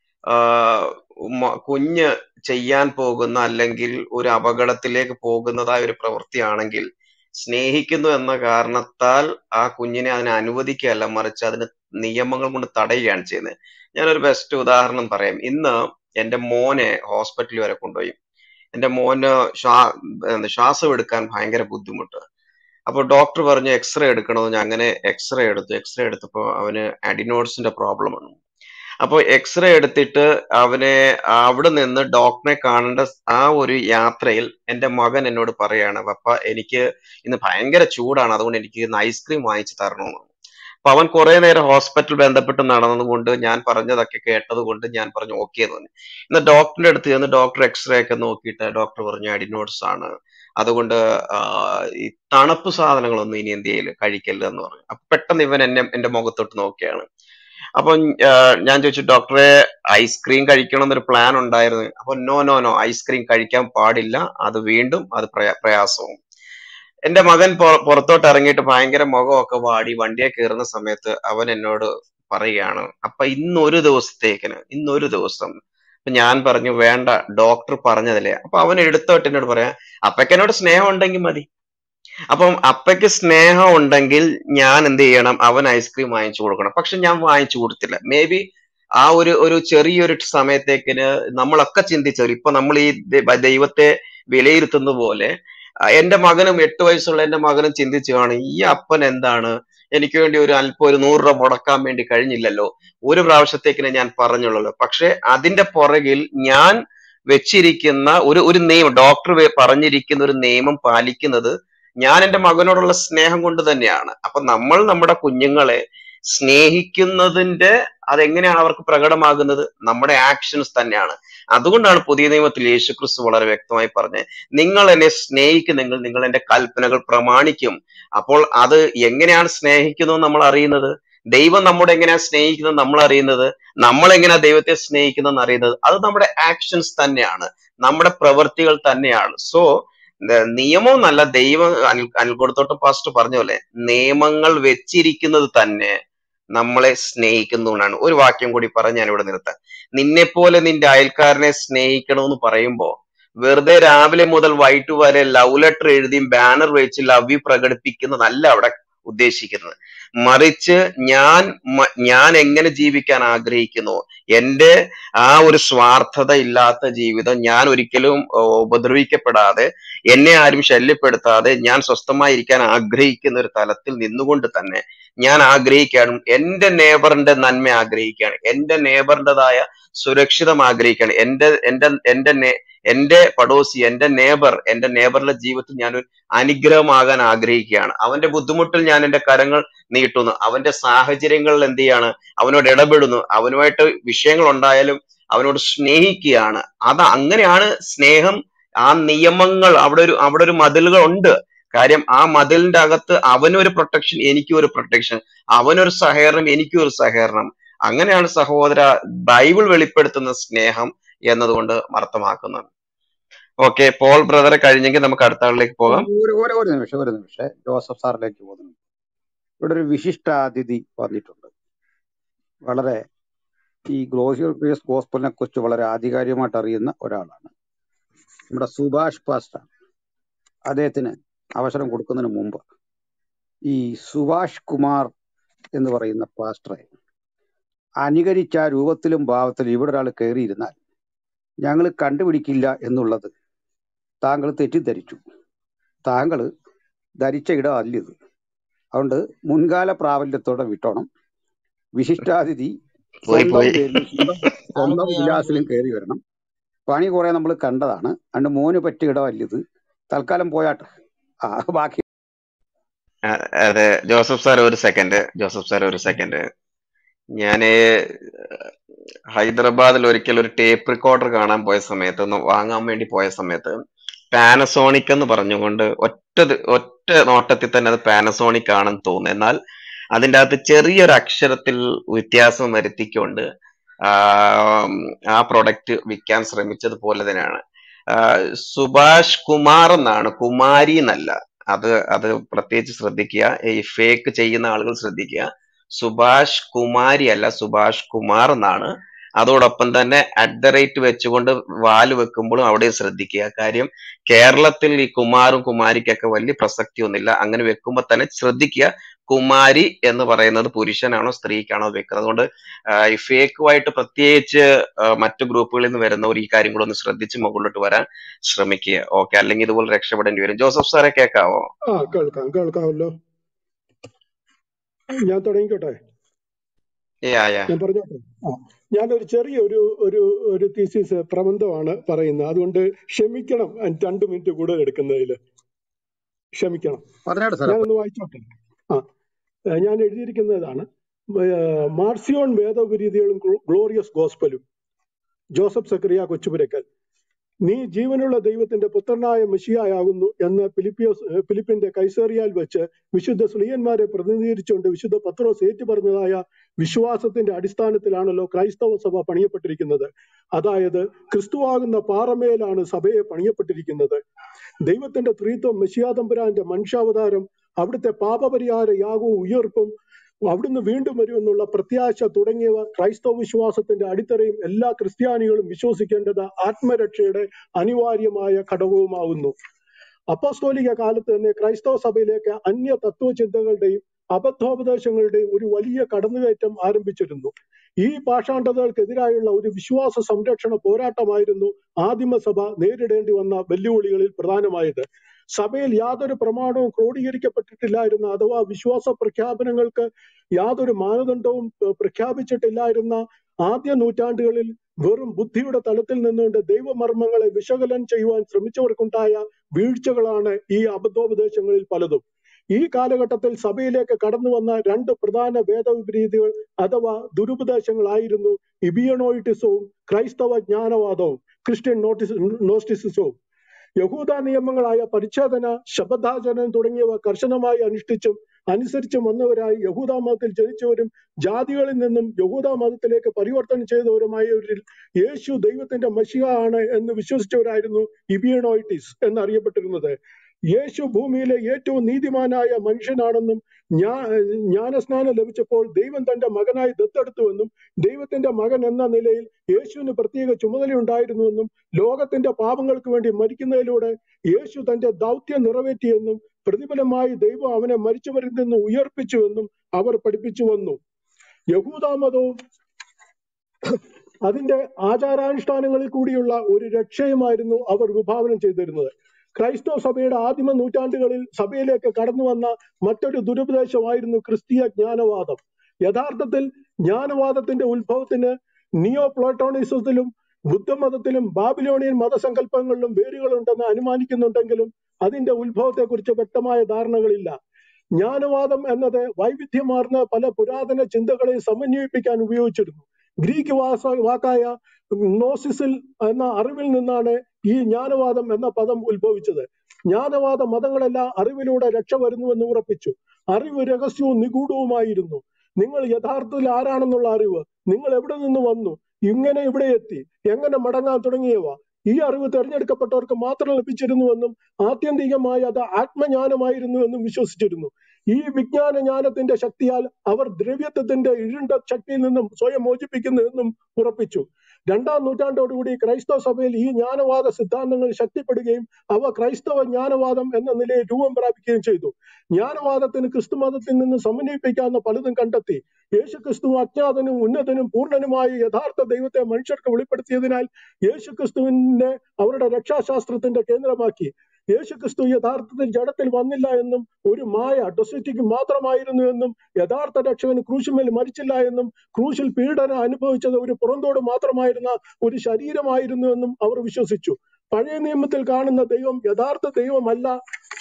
കുഞ്ഞ് ചെയ്യാൻ പോകുന്ന അല്ലെങ്കിൽ ഒരു അപകടത്തിലേക്ക് പോകുന്നതായ ഒരു പ്രവൃത്തിയാണെങ്കിൽ സ്നേഹിക്കുന്നു എന്ന കാരണത്താൽ ആ കുഞ്ഞിനെ അതിനെ അനുവദിക്കുകയല്ല മറിച്ച് അതിന് നിയമങ്ങൾ കൊണ്ട് തടയുകയാണ് ചെയ്യുന്നത് ഞാനൊരു ബെസ്റ്റ് ഉദാഹരണം പറയാം ഇന്ന് എന്റെ മോനെ ഹോസ്പിറ്റലിൽ വരെ കൊണ്ടുപോയി എന്റെ മോന് ശ്വാ എന്ത് ശ്വാസം എടുക്കാൻ ഭയങ്കര ബുദ്ധിമുട്ട് അപ്പൊ ഡോക്ടർ പറഞ്ഞു എക്സ്റേ എടുക്കണമെന്ന് ഞാൻ അങ്ങനെ എക്സ്റേ എടുത്തു എക്സ്റേ എടുത്തപ്പോൾ അവന് അഡിനോഡ്സിന്റെ പ്രോബ്ലം ആണ് അപ്പോൾ എക്സ്റേ എടുത്തിട്ട് അവനെ അവിടെ നിന്ന് ഡോക്ടറെ കാണേണ്ട ആ ഒരു യാത്രയിൽ എന്റെ മകൻ എന്നോട് പറയാണ് പപ്പ എനിക്ക് ഇന്ന് ഭയങ്കര ചൂടാണ് അതുകൊണ്ട് എനിക്ക് ഇന്ന് ഐസ്ക്രീം വാങ്ങിച്ചു തരണമെന്ന് അപ്പൊ അവൻ കുറെ നേരം ഹോസ്പിറ്റൽ ബന്ധപ്പെട്ട് നടന്നതുകൊണ്ട് ഞാൻ പറഞ്ഞതൊക്കെ കേട്ടത് കൊണ്ട് ഞാൻ പറഞ്ഞു ഓക്കെ എന്ന് പറഞ്ഞു ഇന്ന് ഡോക്ടറിന്റെ അടുത്ത് ചെന്ന് ഡോക്ടർ എക്സ്റേ ഒക്കെ നോക്കിയിട്ട് ഡോക്ടർ പറഞ്ഞു അഡിനോഡ്സ് ആണ് അതുകൊണ്ട് ആ, ഈ തണുപ്പ് സാധനങ്ങളൊന്നും ഇനി ഇന്ത്യയിൽ കഴിക്കരുത് എന്ന് പറഞ്ഞു അപ്പൊ പെട്ടെന്ന് ഇവൻ എന്നെ എന്റെ മുഖത്തോട്ട് നോക്കിയാണ് അപ്പൊ ഞാൻ ചോദിച്ചു ഡോക്ടറെ ഐസ്ക്രീം കഴിക്കണം എന്നൊരു പ്ലാൻ ഉണ്ടായിരുന്നു അപ്പൊ നോ നോ നോ ഐസ്ക്രീം കഴിക്കാൻ പാടില്ല അത് വീണ്ടും അത് പ്രയാ- പ്രയാസവും എന്റെ മകൻ പൊ- പുറത്തോട്ട് ഇറങ്ങിയിട്ട് ഭയങ്കര മുഖമൊക്കെ വാടി വണ്ടിയെ കയറുന്ന സമയത്ത് അവൻ എന്നോട് പറയുകയാണ് അപ്പൊ ഇന്ന് ഒരു ദിവസത്തേക്കിന് ഇന്നൊരു ദിവസം അപ്പൊ ഞാൻ പറഞ്ഞു വേണ്ട ഡോക്ടർ പറഞ്ഞതല്ലേ അപ്പൊ അവൻ എടുത്തോട്ട് എന്നോട് പറയാം അപ്പയ്ക്ക് എന്നോട് സ്നേഹം ഉണ്ടെങ്കിൽ മതി അപ്പം അപ്പയ്ക്ക് സ്നേഹം ഉണ്ടെങ്കിൽ ഞാൻ എന്ത് ചെയ്യണം അവൻ ഐസ്ക്രീം വാങ്ങിച്ചു കൊടുക്കണം പക്ഷെ ഞാൻ വാങ്ങിച്ചു കൊടുത്തില്ല മേ ബി ആ ഒരു ഒരു ചെറിയൊരു സമയത്തേക്കിന് നമ്മളൊക്കെ ചിന്തിച്ചവർ ഇപ്പൊ നമ്മൾ ഈ ദൈ- ദൈവത്തെ വിലയിരുത്തുന്ന പോലെ ആ, എന്റെ മകനും എട്ട് വയസ്സുള്ള എന്റെ മകനും ചിന്തിച്ചു കാണും ഈ അപ്പൻ എന്താണ് എനിക്ക് വേണ്ടി ഒരു അല്പം ഒരു നൂറ് രൂപ മുടക്കാൻ വേണ്ടി കഴിഞ്ഞില്ലല്ലോ ഒരു പ്രാവശ്യത്തേക്കിനെ ഞാൻ പറഞ്ഞുള്ളൂ പക്ഷെ അതിന്റെ പുറകിൽ ഞാൻ വെച്ചിരിക്കുന്ന ഒരു ഒരു നിയമം ഡോക്ടർ പറഞ്ഞിരിക്കുന്ന ഒരു നിയമം പാലിക്കുന്നത് ഞാൻ എന്റെ മകനോടുള്ള സ്നേഹം കൊണ്ട് തന്നെയാണ് അപ്പൊ നമ്മൾ നമ്മുടെ കുഞ്ഞുങ്ങളെ സ്നേഹിക്കുന്നതിന്റെ അതെങ്ങനെയാണ് അവർക്ക് പ്രകടമാകുന്നത് നമ്മുടെ ആക്ഷൻസ് തന്നെയാണ് അതുകൊണ്ടാണ് പുതിയ നിയമത്തിൽ യേശുക്രിസ്തു വളരെ വ്യക്തമായി പറഞ്ഞത് നിങ്ങൾ എന്നെ സ്നേഹിക്കുന്നെങ്കിൽ നിങ്ങൾ എന്റെ കൽപ്പനകൾ പ്രമാണിക്കും അപ്പോൾ അത് എങ്ങനെയാണ് സ്നേഹിക്കുന്നത് നമ്മൾ അറിയുന്നത് ദൈവം നമ്മോട് എങ്ങനെയാ സ്നേഹിക്കുന്നത് നമ്മൾ അറിയുന്നത് നമ്മൾ എങ്ങനെയാ ദൈവത്തെ സ്നേഹിക്കുന്നത് അറിയുന്നത് അത് നമ്മുടെ ആക്ഷൻസ് തന്നെയാണ് നമ്മുടെ പ്രവൃത്തികൾ തന്നെയാണ് സോ നിയമവും നല്ല ദൈവം അനിൽ അനിൽകൊടുത്തോട്ട് പാസ്റ്റ് പറഞ്ഞ പോലെ നിയമങ്ങൾ വെച്ചിരിക്കുന്നത് തന്നെ നമ്മളെ സ്നേഹിക്കുന്നതുകൊണ്ടാണ് ഒരു വാക്യം കൂടി പറഞ്ഞ് ഞാൻ ഇവിടെ നിർത്താം നിന്നെ പോലെ നിന്റെ അയൽക്കാരനെ സ്നേഹിക്കണമെന്ന് പറയുമ്പോ വെറുതെ രാവിലെ മുതൽ വൈകിട്ട് വരെ ലവ് ലെറ്റർ എഴുതിയും ബാനർ വെച്ച് ലവ് യു പ്രകടിപ്പിക്കുന്നതല്ല അവിടെ ഉദ്ദേശിക്കുന്നത് മറിച്ച് ഞാൻ മ- ഞാൻ എങ്ങനെ ജീവിക്കാൻ ആഗ്രഹിക്കുന്നു എന്റെ ആ ഒരു സ്വാർത്ഥത ഇല്ലാത്ത ജീവിതം ഞാൻ ഒരിക്കലും ഓ, ഉപദ്രവിക്കപ്പെടാതെ എന്നെ ആരും ശല്യപ്പെടുത്താതെ ഞാൻ സ്വസ്ഥമായിരിക്കാൻ ആഗ്രഹിക്കുന്ന ഒരു തലത്തിൽ നിന്നുകൊണ്ട് തന്നെ ഞാൻ ആഗ്രഹിക്കുകയാണ് എന്റെ നേബറിന്റെ നന്മ ആഗ്രഹിക്കുകയാണ് എന്റെ നേബറിൻ്റെതായ സുരക്ഷിതം ആഗ്രഹിക്കുകയാണ് എന്റെ എന്റെ എന്റെ നേ- എന്റെ പടോസി എന്റെ നേബർ എന്റെ നേബറിന്റെ ജീവിതത്തിൽ ഞാൻ ഒരു അനുഗ്രഹമാകാൻ ആഗ്രഹിക്കുകയാണ് അവന്റെ ബുദ്ധിമുട്ടിൽ ഞാൻ എന്റെ കരങ്ങൾ നീട്ടുന്നു അവന്റെ സാഹചര്യങ്ങളിൽ എന്ത് ചെയ്യാണ് അവനോട് ഇടപെടുന്നു അവനുമായിട്ട് വിഷയങ്ങൾ ഉണ്ടായാലും അവനോട് സ്നേഹിക്കുകയാണ് അത് അങ്ങനെയാണ് സ്നേഹം ആ നിയമങ്ങൾ അവിടെ ഒരു അവിടെ ഒരു മതിലുകൾ ഉണ്ട് കാര്യം ആ മതിലിന്റെ അകത്ത് അവനൊരു പ്രൊട്ടക്ഷൻ എനിക്കും ഒരു പ്രൊട്ടക്ഷൻ അവനൊരു സഹകരണം എനിക്കും ഒരു സഹകരണം അങ്ങനെയാണ് സഹോദര ബൈബിൾ വെളിപ്പെടുത്തുന്ന സ്നേഹം എന്നതുകൊണ്ട് അർത്ഥമാക്കുന്നത് ഓക്കെ പോൾ ബ്രദറെ കഴിഞ്ഞെങ്കിൽ നമുക്ക് അടുത്ത ആളിലേക്ക് പോകാം ഒരു ഒരു ഒരു നിമിഷം ഒരു നിമിഷം ജോസഫ് സാറിലേക്ക് പോകുന്നു ഇവിടെ ഒരു വിശിഷ്ടാതിഥി വന്നിട്ടുണ്ട് വളരെ ഈ ഗ്ലോറിയസ് ഗോസ്പലിനെ കുറിച്ച് വളരെ ആധികാരികമായിട്ട് അറിയുന്ന ഒരാളാണ് നമ്മുടെ സുഭാഷ് പാസ്റ്റർ അദ്ദേഹത്തിന് അവസരം കൊടുക്കുന്നതിന് മുമ്പ് ഈ സുഭാഷ് കുമാർ എന്ന് പറയുന്ന പാസ്റ്ററെ അനുകരിച്ച ആ രൂപത്തിലും ഭാവത്തിലും ഇവിടെ ഒരാൾ കയറിയിരുന്നാൽ ഞങ്ങൾ കണ്ടുപിടിക്കില്ല എന്നുള്ളത് താങ്കൾ തെറ്റിദ്ധരിച്ചു താങ്കൾ ധരിച്ച ഇടം അല്ലിത് അതുകൊണ്ട് മുൻകാല പ്രാബല്യത്തോടെ വിട്ടോണം വിശിഷ്ടാതിഥി പോയി സ്വന്തം പോയി പേരിലും സ്വന്തം ആള് സ്വന്തം പോയി ആള് വിലാസിലും പോയി കയറി വരണം പണി കുറെ നമ്മൾ കണ്ടതാണ് അതുകൊണ്ട് മോന് പറ്റിയ ഇടമല്ലിത് തൽക്കാലം പോയാട്ടെ ആ ബാക്കി ആ, അതെ ജോസഫ് സാർ ഒരു സെക്കൻഡ് ജോസഫ് സാർ ഒരു സെക്കൻഡ് ഞാന് ഹൈദരാബാദിൽ ഒരിക്കൽ ഒരു ടേപ്പ് റെക്കോർഡർ കാണാൻ പോയ സമയത്ത് ഒന്ന് വാങ്ങാൻ വേണ്ടി പോയ സമയത്ത് പാനസോണിക് എന്ന് പറഞ്ഞുകൊണ്ട് ഒറ്റ ദി- ഒറ്റ നോട്ടത്തിൽ തന്നെ അത് പാനസോണിക് ആണെന്ന് തോന്നുന്നു എന്നാൽ അതിൻ്റെ അകത്ത് ചെറിയൊരു അക്ഷരത്തിൽ വ്യത്യാസം വരുത്തിക്കൊണ്ട് ആ ആ പ്രൊഡക്റ്റ് വിൽക്കാൻ ശ്രമിച്ചതുപോലെ തന്നെയാണ് ആ, സുഭാഷ് കുമാർ എന്നാണ് കുമാരി എന്നല്ല അത് അത് പ്രത്യേകിച്ച് ശ്രദ്ധിക്കുക ഈ ഫേക്ക് ചെയ്യുന്ന ആളുകൾ ശ്രദ്ധിക്കുക സുഭാഷ് കുമാരി അല്ല സുഭാഷ് കുമാർ എന്നാണ് അതോടൊപ്പം തന്നെ അറ്റ് ദ റേറ്റ് വെച്ചുകൊണ്ട് വാല് വെക്കുമ്പോഴും അവിടെ ശ്രദ്ധിക്കുക കാര്യം കേരളത്തിൽ ഈ കുമാറും കുമാരിക്കൊക്കെ വലിയ പ്രസക്തി ഒന്നുമില്ല അങ്ങനെ വെക്കുമ്പോൾ തന്നെ ശ്രദ്ധിക്കുക കുമാരി എന്ന് പറയുന്നത് പുരുഷനാണോ സ്ത്രീക്കാണോ വെക്കുന്നത് അതുകൊണ്ട് ആ, ഈ ഫേക്കുമായിട്ട് പ്രത്യേകിച്ച് ആ, മറ്റു ഗ്രൂപ്പുകളിൽ നിന്ന് വരുന്നവർ ഈ കാര്യം കൂടെ ഒന്ന് ശ്രദ്ധിച്ച് മുകളിലോട്ട് വരാൻ ശ്രമിക്കുക ഓക്കെ അല്ലെങ്കിൽ ഇതുപോലെ രക്ഷപ്പെടേണ്ടി വരും ജോസഫ് സാറെ കേൾക്കാവോ ആ കേൾക്കാം കേൾക്കാമല്ലോ ഞാൻ തുടങ്ങിക്കോട്ടെ യാ യാ ഞാൻ പറഞ്ഞോട്ടെ ആ ഞാനൊരു ചെറിയ ഒരു ഒരു ഒരു തീസിസ് പ്രബന്ധമാണ് പറയുന്നത് അതുകൊണ്ട് ക്ഷമിക്കണം അൻ- രണ്ട് മിനിറ്റ് കൂടുതൽ എടുക്കുന്നതിൽ ക്ഷമിക്കണം പറഞ്ഞോട്ടെ സാറേ ഞാനൊന്ന് വായിച്ചോട്ടെ ആ ഏ, ഞാൻ എഴുതിയിരിക്കുന്നതാണ് ഏ, മാർസിയോൺ വേദവിരീതികളും ഗ്ലോറിയസ് ഗോസ്പലും ജോസഫ് സക്രിയ കൊച്ചുപുരക്കൽ നീ ജീവനുള്ള ദൈവത്തിന്റെ പുത്രനായ മെഷിയായാകുന്നു എന്ന് ഫിലിപ്പിയോസ് ഏ, ഫിലിപ്പിന്റെ കൈസേറിയാൽ വെച്ച് വിശുദ്ധ സ്ത്രീയന്മാരെ പ്രതിനിധീകരിച്ചുകൊണ്ട് വിശുദ്ധ പത്രോസ് ഏറ്റുപറഞ്ഞതായ വിശ്വാസത്തിന്റെ അടിസ്ഥാനത്തിലാണല്ലോ ക്രൈസ്തവ സഭ പണിയപ്പെട്ടിരിക്കുന്നത് അതായത് ക്രിസ്തുവാകുന്ന പാറമേലാണ് സഭയെ പണിയപ്പെട്ടിരിക്കുന്നത് ദൈവത്തിന്റെ ത്രിത്വം മെഷിയാതമ്പുരാന്റെ മനുഷ്യാവതാരം അവിടുത്തെ പാപപരിഹാര യാഗവും ഉയർപ്പും അവിടുന്ന് വീണ്ടും വരുമെന്നുള്ള പ്രത്യാശ തുടങ്ങിയവ ക്രൈസ്തവ വിശ്വാസത്തിന്റെ അടിത്തറയും എല്ലാ ക്രിസ്ത്യാനികളും വിശ്വസിക്കേണ്ടത് ആത്മരക്ഷയുടെ അനിവാര്യമായ ഘടകവുമാകുന്നു അപ്പോസ്തോലിക കാലത്ത് തന്നെ ക്രൈസ്തവ സഭയിലേക്ക് അന്യ തത്വചിന്തകളുടെയും അബദ്ധോപദേശങ്ങളുടെയും ഒരു വലിയ കടന്നുകയറ്റം ആരംഭിച്ചിരുന്നു ഈ പാഷാണ്ഡതകൾക്കെതിരായുള്ള ഒരു വിശ്വാസ സംരക്ഷണ പോരാട്ടമായിരുന്നു ആദിമസഭ നേരിടേണ്ടി വന്ന വെല്ലുവിളികളിൽ പ്രധാനമായത് സഭയിൽ യാതൊരു പ്രമാണവും ക്രോഡീകരിക്കപ്പെട്ടിട്ടില്ലായിരുന്ന അഥവാ വിശ്വാസ പ്രഖ്യാപനങ്ങൾക്ക് യാതൊരു മാനദണ്ഡവും ഏഹ്, പ്രഖ്യാപിച്ചിട്ടില്ലായിരുന്ന ആദ്യ നൂറ്റാണ്ടുകളിൽ വെറും ബുദ്ധിയുടെ തലത്തിൽ നിന്നുകൊണ്ട് ദൈവമർമ്മങ്ങളെ വിശകലനം ചെയ്യുവാൻ ശ്രമിച്ചവർക്കുണ്ടായ വീഴ്ചകളാണ് ഈ അബദ്ധോപദേശങ്ങളിൽ പലതും ഈ കാലഘട്ടത്തിൽ സഭയിലേക്ക് കടന്നു വന്ന രണ്ട് പ്രധാന വേദവിപരീതികൾ അഥവാ ദുരുപദേശങ്ങളായിരുന്നു ഇബിയണോയിട്ടിസവും ക്രൈസ്തവ ജ്ഞാനവാദവും ക്രിസ്ത്യൻ നോട്ടിസ് നോസ്റ്റിസിസവും യഹൂദ നിയമങ്ങളായ പരിച്ഛേദന ശബദാചരണം തുടങ്ങിയവ കർശനമായി അനുഷ്ഠിച്ചും അനുസരിച്ചും വന്നവരായി യഹൂദ മതത്തിൽ ജനിച്ചവരും ജാതികളിൽ നിന്നും യഹൂദ മതത്തിലേക്ക് പരിവർത്തനം ചെയ്തവരുമായവരിൽ യേശു ദൈവത്തിന്റെ മഷിക ആണ് എന്ന് വിശ്വസിച്ചവരായിരുന്നു ഇബിയണോയിറ്റിസ് എന്നറിയപ്പെട്ടിരുന്നത് യേശു ഭൂമിയിലെ ഏറ്റവും നീതിമാനായ മനുഷ്യനാണെന്നും ഞാ ജ്ഞാനസ്നാനം ലഭിച്ചപ്പോൾ ദൈവം തന്റെ മകനായി ദത്തെടുത്തുവെന്നും ദൈവത്തിന്റെ മകൻ എന്ന നിലയിൽ യേശുവിന് പ്രത്യേക ചുമതലയുണ്ടായിരുന്നുവെന്നും ലോകത്തിന്റെ പാപങ്ങൾക്ക് വേണ്ടി മരിക്കുന്നതിലൂടെ യേശു തന്റെ ദൗത്യം നിറവേറ്റിയെന്നും പ്രതിഫലമായി ദൈവം അവനെ മരിച്ചവരിൽ നിന്ന് ഉയർപ്പിച്ചുവെന്നും അവർ പഠിപ്പിച്ചു വന്നു യഹൂദാമതവും അതിന്റെ ആചാരാനുഷ്ഠാനങ്ങളിൽ കൂടിയുള്ള ഒരു രക്ഷയുമായിരുന്നു അവർ വിഭാവനം ചെയ്തിരുന്നത് ക്രൈസ്തവ സഭയുടെ ആദിമ നൂറ്റാണ്ടുകളിൽ സഭയിലേക്ക് കടന്നു വന്ന മറ്റൊരു ദുരുപദേശമായിരുന്നു ക്രിസ്തീയ ജ്ഞാനവാദം യഥാർത്ഥത്തിൽ ജ്ഞാനവാദത്തിന്റെ ഉത്ഭവത്തിന് നിയോ പ്ലോട്ടോണിസത്തിലും ബുദ്ധമതത്തിലും ബാബിലോണിയൻ മതസങ്കല്പങ്ങളിലും വേരുകളുണ്ടെന്ന് അനുമാനിക്കുന്നുണ്ടെങ്കിലും അതിന്റെ ഉത്ഭവത്തെക്കുറിച്ച് വ്യക്തമായ ധാരണകളില്ല ജ്ഞാനവാദം എന്നത് വൈവിധ്യമാർന്ന പല പുരാതന ചിന്തകളെ സമന്വയിപ്പിക്കാൻ ഉപയോഗിച്ചിരുന്നു ഗ്രീക്ക് വാസ വാക്കായ നോസിസിൽ എന്ന അറിവിൽ നിന്നാണ് ഈ ജ്ഞാനവാദം എന്ന പദം ഉത്ഭവിച്ചത് ജ്ഞാനവാദ മതങ്ങളെല്ലാം അറിവിലൂടെ രക്ഷ വരുന്നുവെന്ന് ഉറപ്പിച്ചു അറിവ് രഹസ്യവും നിഗൂഢവുമായിരുന്നു നിങ്ങൾ യഥാർത്ഥത്തിൽ ആരാണെന്നുള്ള അറിവ് നിങ്ങൾ എവിടെ നിന്ന് വന്നു ഇങ്ങനെ ഇവിടെ എത്തി എങ്ങനെ മടങ്ങാൻ തുടങ്ങിയവ ഈ അറിവ് തിരഞ്ഞെടുക്കപ്പെട്ടവർക്ക് മാത്രം ലഭിച്ചിരുന്നുവെന്നും ആത്യന്തികമായി അത് ആത്മജ്ഞാനമായിരുന്നുവെന്നും വിശ്വസിച്ചിരുന്നു ഈ വിജ്ഞാന ജ്ഞാനത്തിന്റെ ശക്തിയാൽ അവർ ദ്രവ്യത്വത്തിന്റെ ഇരുണ്ട ശക്തിയിൽ നിന്നും സ്വയം മോചിപ്പിക്കുന്നുവെന്നും ഉറപ്പിച്ചു രണ്ടാം നൂറ്റാണ്ടോടുകൂടി ക്രൈസ്തവ സഭയിൽ ഈ ജ്ഞാനവാദ സിദ്ധാന്തങ്ങൾ ശക്തിപ്പെടുകയും അവ ക്രൈസ്തവ ജ്ഞാനവാദം എന്ന നിലയിൽ രൂപം പ്രാപിക്കുകയും ചെയ്തു ജ്ഞാനവാദത്തിന് ക്രിസ്തുമതത്തിൽ നിന്ന് സമന്വയിപ്പിക്കാവുന്ന പലതും കണ്ടെത്തി യേശു ക്രിസ്തു അജ്ഞാതനും ഉന്നതനും പൂർണ്ണനുമായ യഥാർത്ഥ ദൈവത്തെ മനുഷ്യർക്ക് വെളിപ്പെടുത്തിയതിനാൽ യേശു ക്രിസ്തുവിനെ അവരുടെ രക്ഷാശാസ്ത്രത്തിന്റെ കേന്ദ്രമാക്കി യേശു ക്രിസ്തു യഥാർത്ഥത്തിൽ ജഡത്തിൽ വന്നില്ല എന്നും ഒരു മായ ഡൊസിറ്റിക്ക് മാത്രമായിരുന്നു എന്നും യഥാർത്ഥ രക്ഷകൻ ക്രൂശിന്മേൽ മരിച്ചില്ല എന്നും ക്രൂശിൽ പീഡന അനുഭവിച്ചത് ഒരു പുറന്തോട് മാത്രമായിരുന്ന ഒരു ശരീരമായിരുന്നു എന്നും അവർ വിശ്വസിച്ചു പഴയ നിയമത്തിൽ കാണുന്ന ദൈവം യഥാർത്ഥ ദൈവമല്ല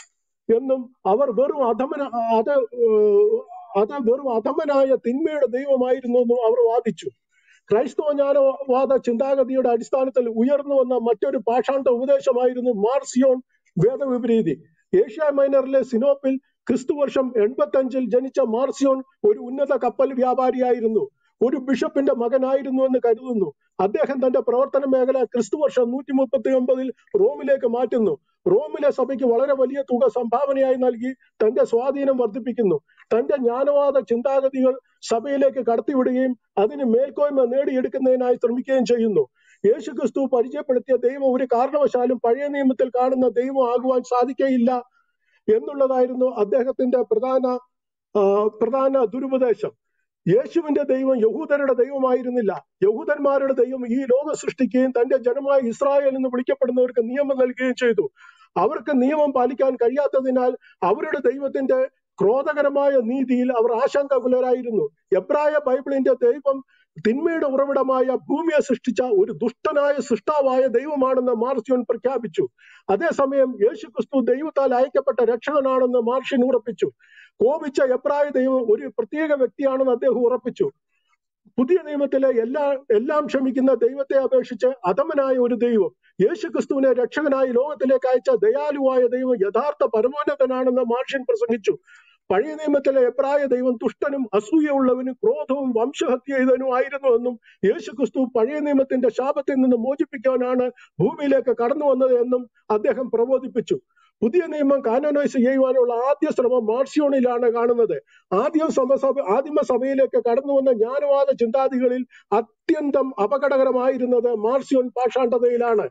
എന്നും അവർ വെറും അധമന അത് ഏഹ്, അത് വെറും അധമനായ തിന്മയുടെ ദൈവമായിരുന്നു എന്നും അവർ വാദിച്ചു ക്രൈസ്തവ ജ്ഞാനവാദ ചിന്താഗതിയുടെ അടിസ്ഥാനത്തിൽ ഉയർന്നു വന്ന മറ്റൊരു പാഷാണ്ട ഉപദേശമായിരുന്നു മാർസിയോൺ വേദവിപരീതി ഏഷ്യ മൈനറിലെ സിനോപ്പിൽ ക്രിസ്തുവർഷം എൺപത്തി അഞ്ചിൽ ജനിച്ച മാർസിയോൺ ഒരു ഉന്നത കപ്പൽ വ്യാപാരിയായിരുന്നു ഒരു ബിഷപ്പിന്റെ മകനായിരുന്നു എന്ന് കരുതുന്നു അദ്ദേഹം തന്റെ പ്രവർത്തന മേഖല ക്രിസ്തുവർഷം നൂറ്റി മുപ്പത്തി ഒമ്പതിൽ റോമിലേക്ക് മാറ്റുന്നു റോമിലെ സഭയ്ക്ക് വളരെ വലിയ തുക സംഭാവനയായി നൽകി തന്റെ സ്വാധീനം വർദ്ധിപ്പിക്കുന്നു തന്റെ ജ്ഞാനവാദ ചിന്താഗതികൾ സഭയിലേക്ക് കടത്തിവിടുകയും അതിന് മേൽക്കോയ്മ നേടിയെടുക്കുന്നതിനായി ശ്രമിക്കുകയും ചെയ്യുന്നു യേശുക്രിസ്തു പരിചയപ്പെടുത്തിയ ദൈവം ഒരു കാരണവശാലും പഴയ നിയമത്തിൽ കാണുന്ന ദൈവം ആകുവാൻ സാധിക്കയില്ല എന്നുള്ളതായിരുന്നു അദ്ദേഹത്തിന്റെ പ്രധാന ആ, പ്രധാന ദുരുപദേശം യേശുവിന്റെ ദൈവം യഹൂദരുടെ ദൈവമായിരുന്നില്ല യഹൂദന്മാരുടെ ദൈവം ഈ ലോകം സൃഷ്ടിക്കുകയും തന്റെ ജനമായ ഇസ്രായേൽ എന്ന് വിളിക്കപ്പെടുന്നവർക്ക് നിയമം നൽകുകയും ചെയ്തു അവർക്ക് നിയമം പാലിക്കാൻ കഴിയാത്തതിനാൽ അവരുടെ ദൈവത്തിന്റെ ക്രോധകരമായ നീതിയിൽ അവർ ആശങ്കാകുലരായിരുന്നു എബ്രായ ബൈബിളിന്റെ ദൈവം തിന്മയുടെ ഉറവിടമായ ഭൂമിയെ സൃഷ്ടിച്ച ഒരു ദുഷ്ടനായ സൃഷ്ടാവായ ദൈവമാണെന്ന് മാർസിയോൻ പ്രഖ്യാപിച്ചു അതേസമയം യേശുക്രിസ്തു ദൈവത്താൽ അയക്കപ്പെട്ട രക്ഷകനാണെന്ന് മാർഷ്യൻ ഉറപ്പിച്ചു കോപിച്ച എബ്രായ ദൈവം ഒരു പ്രത്യേക വ്യക്തിയാണെന്ന് അദ്ദേഹം ഉറപ്പിച്ചു പുതിയ നിയമത്തിലെ എല്ലാ എല്ലാം ക്ഷമിക്കുന്ന ദൈവത്തെ അപേക്ഷിച്ച് അധമനായ ഒരു ദൈവം യേശുക്രിസ്തുവിനെ രക്ഷകനായി ലോകത്തിലേക്ക് അയച്ച ദയാലുവായ ദൈവം യഥാർത്ഥ പരമോന്നതനാണെന്ന് മാർഷ്യൻ പ്രസംഗിച്ചു പഴയ നിയമത്തിലെ എബ്രായ ദൈവം ദുഷ്ടനും അസൂയുള്ളവനും ക്രോധവും വംശഹത്യ ചെയ്തവനും ആയിരുന്നുവെന്നും യേശുക്രിസ്തു പഴയ നിയമത്തിന്റെ ശാപത്തിൽ നിന്ന് മോചിപ്പിക്കാനാണ് ഭൂമിയിലേക്ക് കടന്നു വന്നത് എന്നും അദ്ദേഹം പ്രബോധിപ്പിച്ചു പുതിയ നിയമം കാനോനൈസ് ചെയ്യുവാനുള്ള ആദ്യ ശ്രമം മാർസിയോണിലാണ് കാണുന്നത് ആദ്യം സമസഭ ആദിമ സഭയിലേക്ക് കടന്നു വന്ന ജ്ഞാനവാദ ചിന്താതികളിൽ അത്യന്തം അപകടകരമായിരുന്നത് മാർസിയോൺ പാഷാണ്ഡതയിലാണ്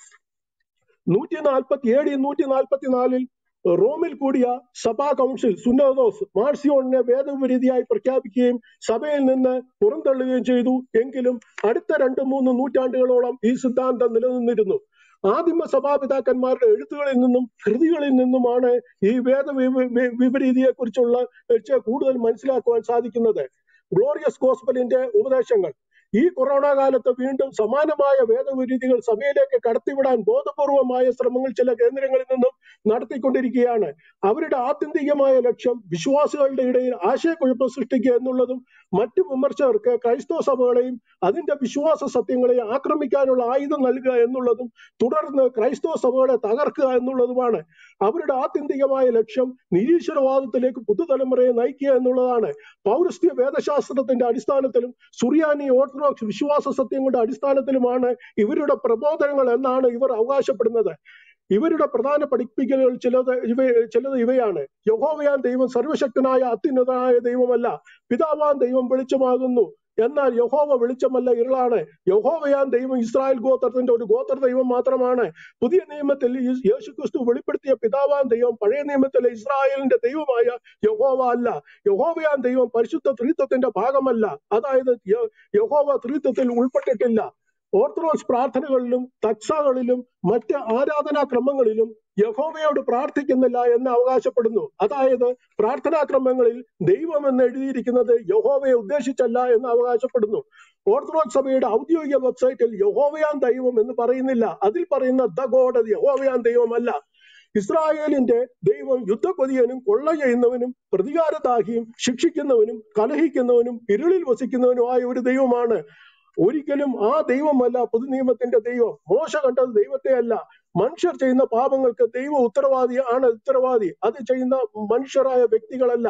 നൂറ്റി നാൽപ്പത്തി ഏഴ് നൂറ്റി നാൽപ്പത്തിനാലിൽ റോമിൽ കൂടിയ സഭാ കൗൺസിൽ സുന്നോദോസ് മാർസിയോണിനെ വേദവിപരീതിയായി പ്രഖ്യാപിക്കുകയും സഭയിൽ നിന്ന് പുറന്തള്ളുകയും ചെയ്തു എങ്കിലും അടുത്ത രണ്ട് മൂന്ന് നൂറ്റാണ്ടുകളോളം ഈ സിദ്ധാന്തം നിലനിന്നിരുന്നു ആദിമ സഭാപിതാക്കന്മാരുടെ എഴുത്തുകളിൽ നിന്നും കൃതികളിൽ നിന്നുമാണ് ഈ വേദ വിപരീതിയെ കുറിച്ചുള്ള കൂടുതൽ മനസ്സിലാക്കുവാൻ സാധിക്കുന്നത് ഗ്ലോറിയസ് ഗോസ്പലിന്റെ ഉപദേശങ്ങൾ ഈ കൊറോണ കാലത്ത് വീണ്ടും സമാനമായ വേദവിരീതികൾ സഭയിലേക്ക് കടത്തിവിടാൻ ബോധപൂർവമായ ശ്രമങ്ങൾ ചില കേന്ദ്രങ്ങളിൽ നിന്നും നടത്തിക്കൊണ്ടിരിക്കുകയാണ് അവരുടെ ആത്യന്തികമായ ലക്ഷ്യം വിശ്വാസികളുടെ ഇടയിൽ ആശയക്കുഴപ്പം സൃഷ്ടിക്കുക എന്നുള്ളതും മറ്റു വിമർശകർക്ക് ക്രൈസ്തവ സഭകളെയും അതിന്റെ വിശ്വാസ സത്യങ്ങളെയും ആക്രമിക്കാനുള്ള ആയുധം നൽകുക എന്നുള്ളതും തുടർന്ന് ക്രൈസ്തവ സഭകളെ തകർക്കുക എന്നുള്ളതുമാണ് അവരുടെ ആത്യന്തികമായ ലക്ഷ്യം നിരീശ്വരവാദത്തിലേക്ക് പുതുതലമുറയെ നയിക്കുക എന്നുള്ളതാണ് പൗരസ്ത്യ വേദശാസ്ത്രത്തിന്റെ അടിസ്ഥാനത്തിലും സുറിയാനി ഓർത്തഡോക്സ് വിശ്വാസ സത്യങ്ങളുടെ അടിസ്ഥാനത്തിലുമാണ് ഇവരുടെ പ്രബോധനങ്ങൾ എന്നാണ് ഇവർ അവകാശപ്പെടുന്നത് ഇവരുടെ പ്രധാന പഠിപ്പിക്കലുകൾ ചിലത് ഇവ ചിലത് ഇവയാണ് യഹോവയാൻ ദൈവം സർവശക്തനായ അത്യുന്നതനായ ദൈവമല്ല പിതാവാൻ ദൈവം വെളിച്ചമാകുന്നു എന്നാൽ യഹോവ വെളിച്ചമല്ല ഇരുളാണ് യഹോവയാൻ ദൈവം ഇസ്രായേൽ ഗോത്രത്തിന്റെ ഒരു ഗോത്ര ദൈവം മാത്രമാണ് പുതിയ നിയമത്തിൽ യേശു- യേശുക്രിസ്തു വെളിപ്പെടുത്തിയ പിതാവാൻ ദൈവം പഴയ നിയമത്തിലെ ഇസ്രായേലിന്റെ ദൈവമായ യഹോവ അല്ല യഹോവയാൻ ദൈവം പരിശുദ്ധ ത്രിത്വത്തിന്റെ ഭാഗമല്ല അതായത് യ- യഹോവ ത്രിത്വത്തിൽ ഉൾപ്പെട്ടിട്ടില്ല ഓർത്തഡോക്സ് പ്രാർത്ഥനകളിലും തക്സകളിലും മറ്റ് ആരാധനാ ക്രമങ്ങളിലും യഹോവയോട് പ്രാർത്ഥിക്കുന്നില്ല എന്ന് അവകാശപ്പെടുന്നു അതായത് പ്രാർത്ഥനാ ക്രമങ്ങളിൽ ദൈവം എന്ന് എഴുതിയിരിക്കുന്നത് യഹോവയെ ഉദ്ദേശിച്ചല്ല എന്ന് അവകാശപ്പെടുന്നു ഓർത്തഡോക്സ് സഭയുടെ ഔദ്യോഗിക വെബ്സൈറ്റിൽ യഹോവയാൻ ദൈവം എന്ന് പറയുന്നില്ല അതിൽ പറയുന്ന ദ ഗോഡ് യഹോവയാൻ ദൈവമല്ല ഇസ്രായേലിന്റെ ദൈവം യുദ്ധക്കൊതിയനും കൊള്ള ചെയ്യുന്നവനും പ്രതികാരദാഹിയും ശിക്ഷിക്കുന്നവനും കലഹിക്കുന്നവനും ഇരുളിൽ വസിക്കുന്നവനുമായ ഒരു ദൈവമാണ് ഒരിക്കലും ആ ദൈവമല്ല പുതുനിയമത്തിന്റെ ദൈവം മോശ കണ്ടത് ദൈവത്തെ അല്ല മനുഷ്യർ ചെയ്യുന്ന പാപങ്ങൾക്ക് ദൈവം ഉത്തരവാദി ആണ് ഉത്തരവാദി അത് ചെയ്യുന്ന മനുഷ്യരായ വ്യക്തികളല്ല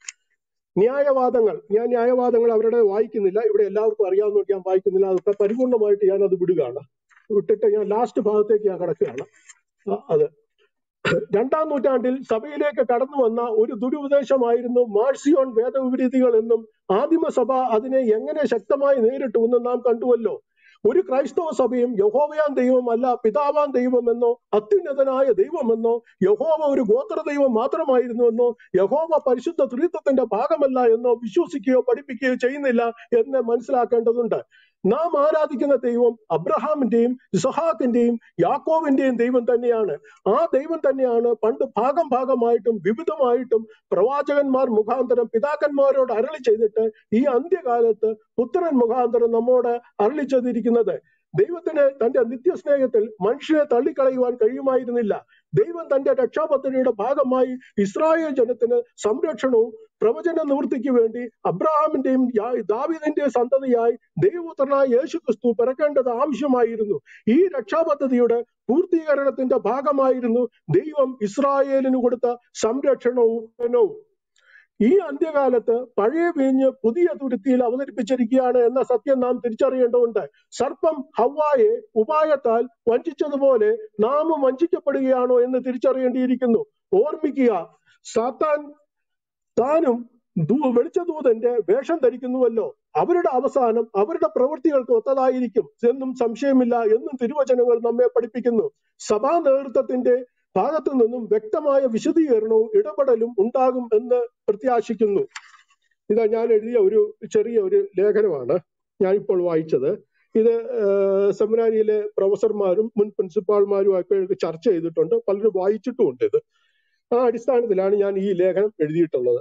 ന്യായവാദങ്ങൾ ഞാൻ ന്യായവാദങ്ങൾ അവരുടെ വായിക്കുന്നില്ല ഇവിടെ എല്ലാവർക്കും അറിയാവുന്നതുകൊണ്ട് ഞാൻ വായിക്കുന്നില്ല അതൊക്കെ പരിപൂർണമായിട്ട് ഞാൻ അത് വിടുകയാണ് വിട്ടിട്ട് ഞാൻ ലാസ്റ്റ് ഭാഗത്തേക്ക് ഞാൻ കിടക്കുകയാണ് ആ, അത് രണ്ടാം നൂറ്റാണ്ടിൽ സഭയിലേക്ക് കടന്നു വന്ന ഒരു ദുരുപദേശമായിരുന്നു മാർസിയോൺ വേദവിപരീതികൾ എന്നും ആദിമസഭ അതിനെ എങ്ങനെ ശക്തമായി നേരിട്ടു എന്നും നാം കണ്ടുവല്ലോ ഒരു ക്രൈസ്തവ സഭയും യഹോവയാൻ ദൈവമല്ല പിതാവാൻ ദൈവമെന്നോ അത്യുന്നതനായ ദൈവമെന്നോ യഹോവ ഒരു ഗോത്ര ദൈവം മാത്രമായിരുന്നുവെന്നോ യഹോവ പരിശുദ്ധ ത്രിത്വത്തിന്റെ ഭാഗമല്ല എന്നോ വിശ്വസിക്കുകയോ പഠിപ്പിക്കുകയോ ചെയ്യുന്നില്ല എന്ന് മനസ്സിലാക്കേണ്ടതുണ്ട് നാം ആരാധിക്കുന്ന ദൈവം അബ്രഹാമിന്റെയും ഇസഹാക്കിന്റെയും യാക്കോവിന്റെയും ദൈവം തന്നെയാണ് ആ ദൈവം തന്നെയാണ് പണ്ട് ഭാഗം ഭാഗമായിട്ടും വിവിധമായിട്ടും പ്രവാചകന്മാർ മുഖാന്തരം പിതാക്കന്മാരോട് അരളി ചെയ്തിട്ട് ഈ അന്ത്യകാലത്ത് പുത്രൻ മുഖാന്തരം നമ്മോട് അരളി ചെയ്തിരിക്കുന്നത് ദൈവത്തിന് തന്റെ നിത്യസ്നേഹത്തിൽ മനുഷ്യനെ തള്ളിക്കളയുവാൻ കഴിയുമായിരുന്നില്ല ദൈവം തന്റെ രക്ഷാപദ്ധതിയുടെ ഭാഗമായി ഇസ്രായേൽ ജനത്തിന് സംരക്ഷണവും പ്രവചന നിവൃത്തിക്ക് വേണ്ടി അബ്രഹാമിന്റെയും യാ- ദാവീദിന്റെയും സന്തതിയായി ദൈവപുത്രനായ യേശു ക്രിസ്തു പിറക്കേണ്ടത് ആവശ്യമായിരുന്നു ഈ രക്ഷാപദ്ധതിയുടെ പൂർത്തീകരണത്തിന്റെ ഭാഗമായിരുന്നു ദൈവം ഇസ്രായേലിന് കൊടുത്ത സംരക്ഷണവും ധനവും. ഈ അന്ത്യകാലത്ത് പഴയ വീഞ്ഞ് പുതിയ തുരുത്തിയിൽ അവതരിപ്പിച്ചിരിക്കുകയാണ് എന്ന സത്യം നാം തിരിച്ചറിയേണ്ടതുണ്ട് സർപ്പം ഹവ്വായെ ഉപായത്താൽ വഞ്ചിച്ചതുപോലെ നാമും വഞ്ചിക്കപ്പെടുകയാണോ എന്ന് തിരിച്ചറിയേണ്ടിയിരിക്കുന്നു ഓർമ്മിക്കുക സാത്താൻ താനും ദൂ- വെളിച്ചദൂതന്റെ വേഷം ധരിക്കുന്നുവല്ലോ അവരുടെ അവസാനം അവരുടെ പ്രവൃത്തികൾക്ക് ഒത്തതായിരിക്കും എന്നും സംശയമില്ല എന്നും തിരുവചനങ്ങൾ നമ്മെ പഠിപ്പിക്കുന്നു സഭാ നേതൃത്വത്തിന്റെ ഭാഗത്തു നിന്നും വ്യക്തമായ വിശദീകരണവും ഇടപെടലും ഉണ്ടാകും എന്ന് പ്രത്യാശിക്കുന്നു ഇതാ ഞാൻ എഴുതിയ ഒരു ചെറിയ ഒരു ലേഖനമാണ് ഞാനിപ്പോൾ വായിച്ചത് ഇത് ഏഹ്, സെമിനാരിയിലെ പ്രൊഫസർമാരും മുൻ പ്രിൻസിപ്പാൾമാരും ഒക്കെ ചർച്ച ചെയ്തിട്ടുണ്ട് പലരും വായിച്ചിട്ടുമുണ്ട് ഇത് ആ അടിസ്ഥാനത്തിലാണ് ഞാൻ ഈ ലേഖനം എഴുതിയിട്ടുള്ളത്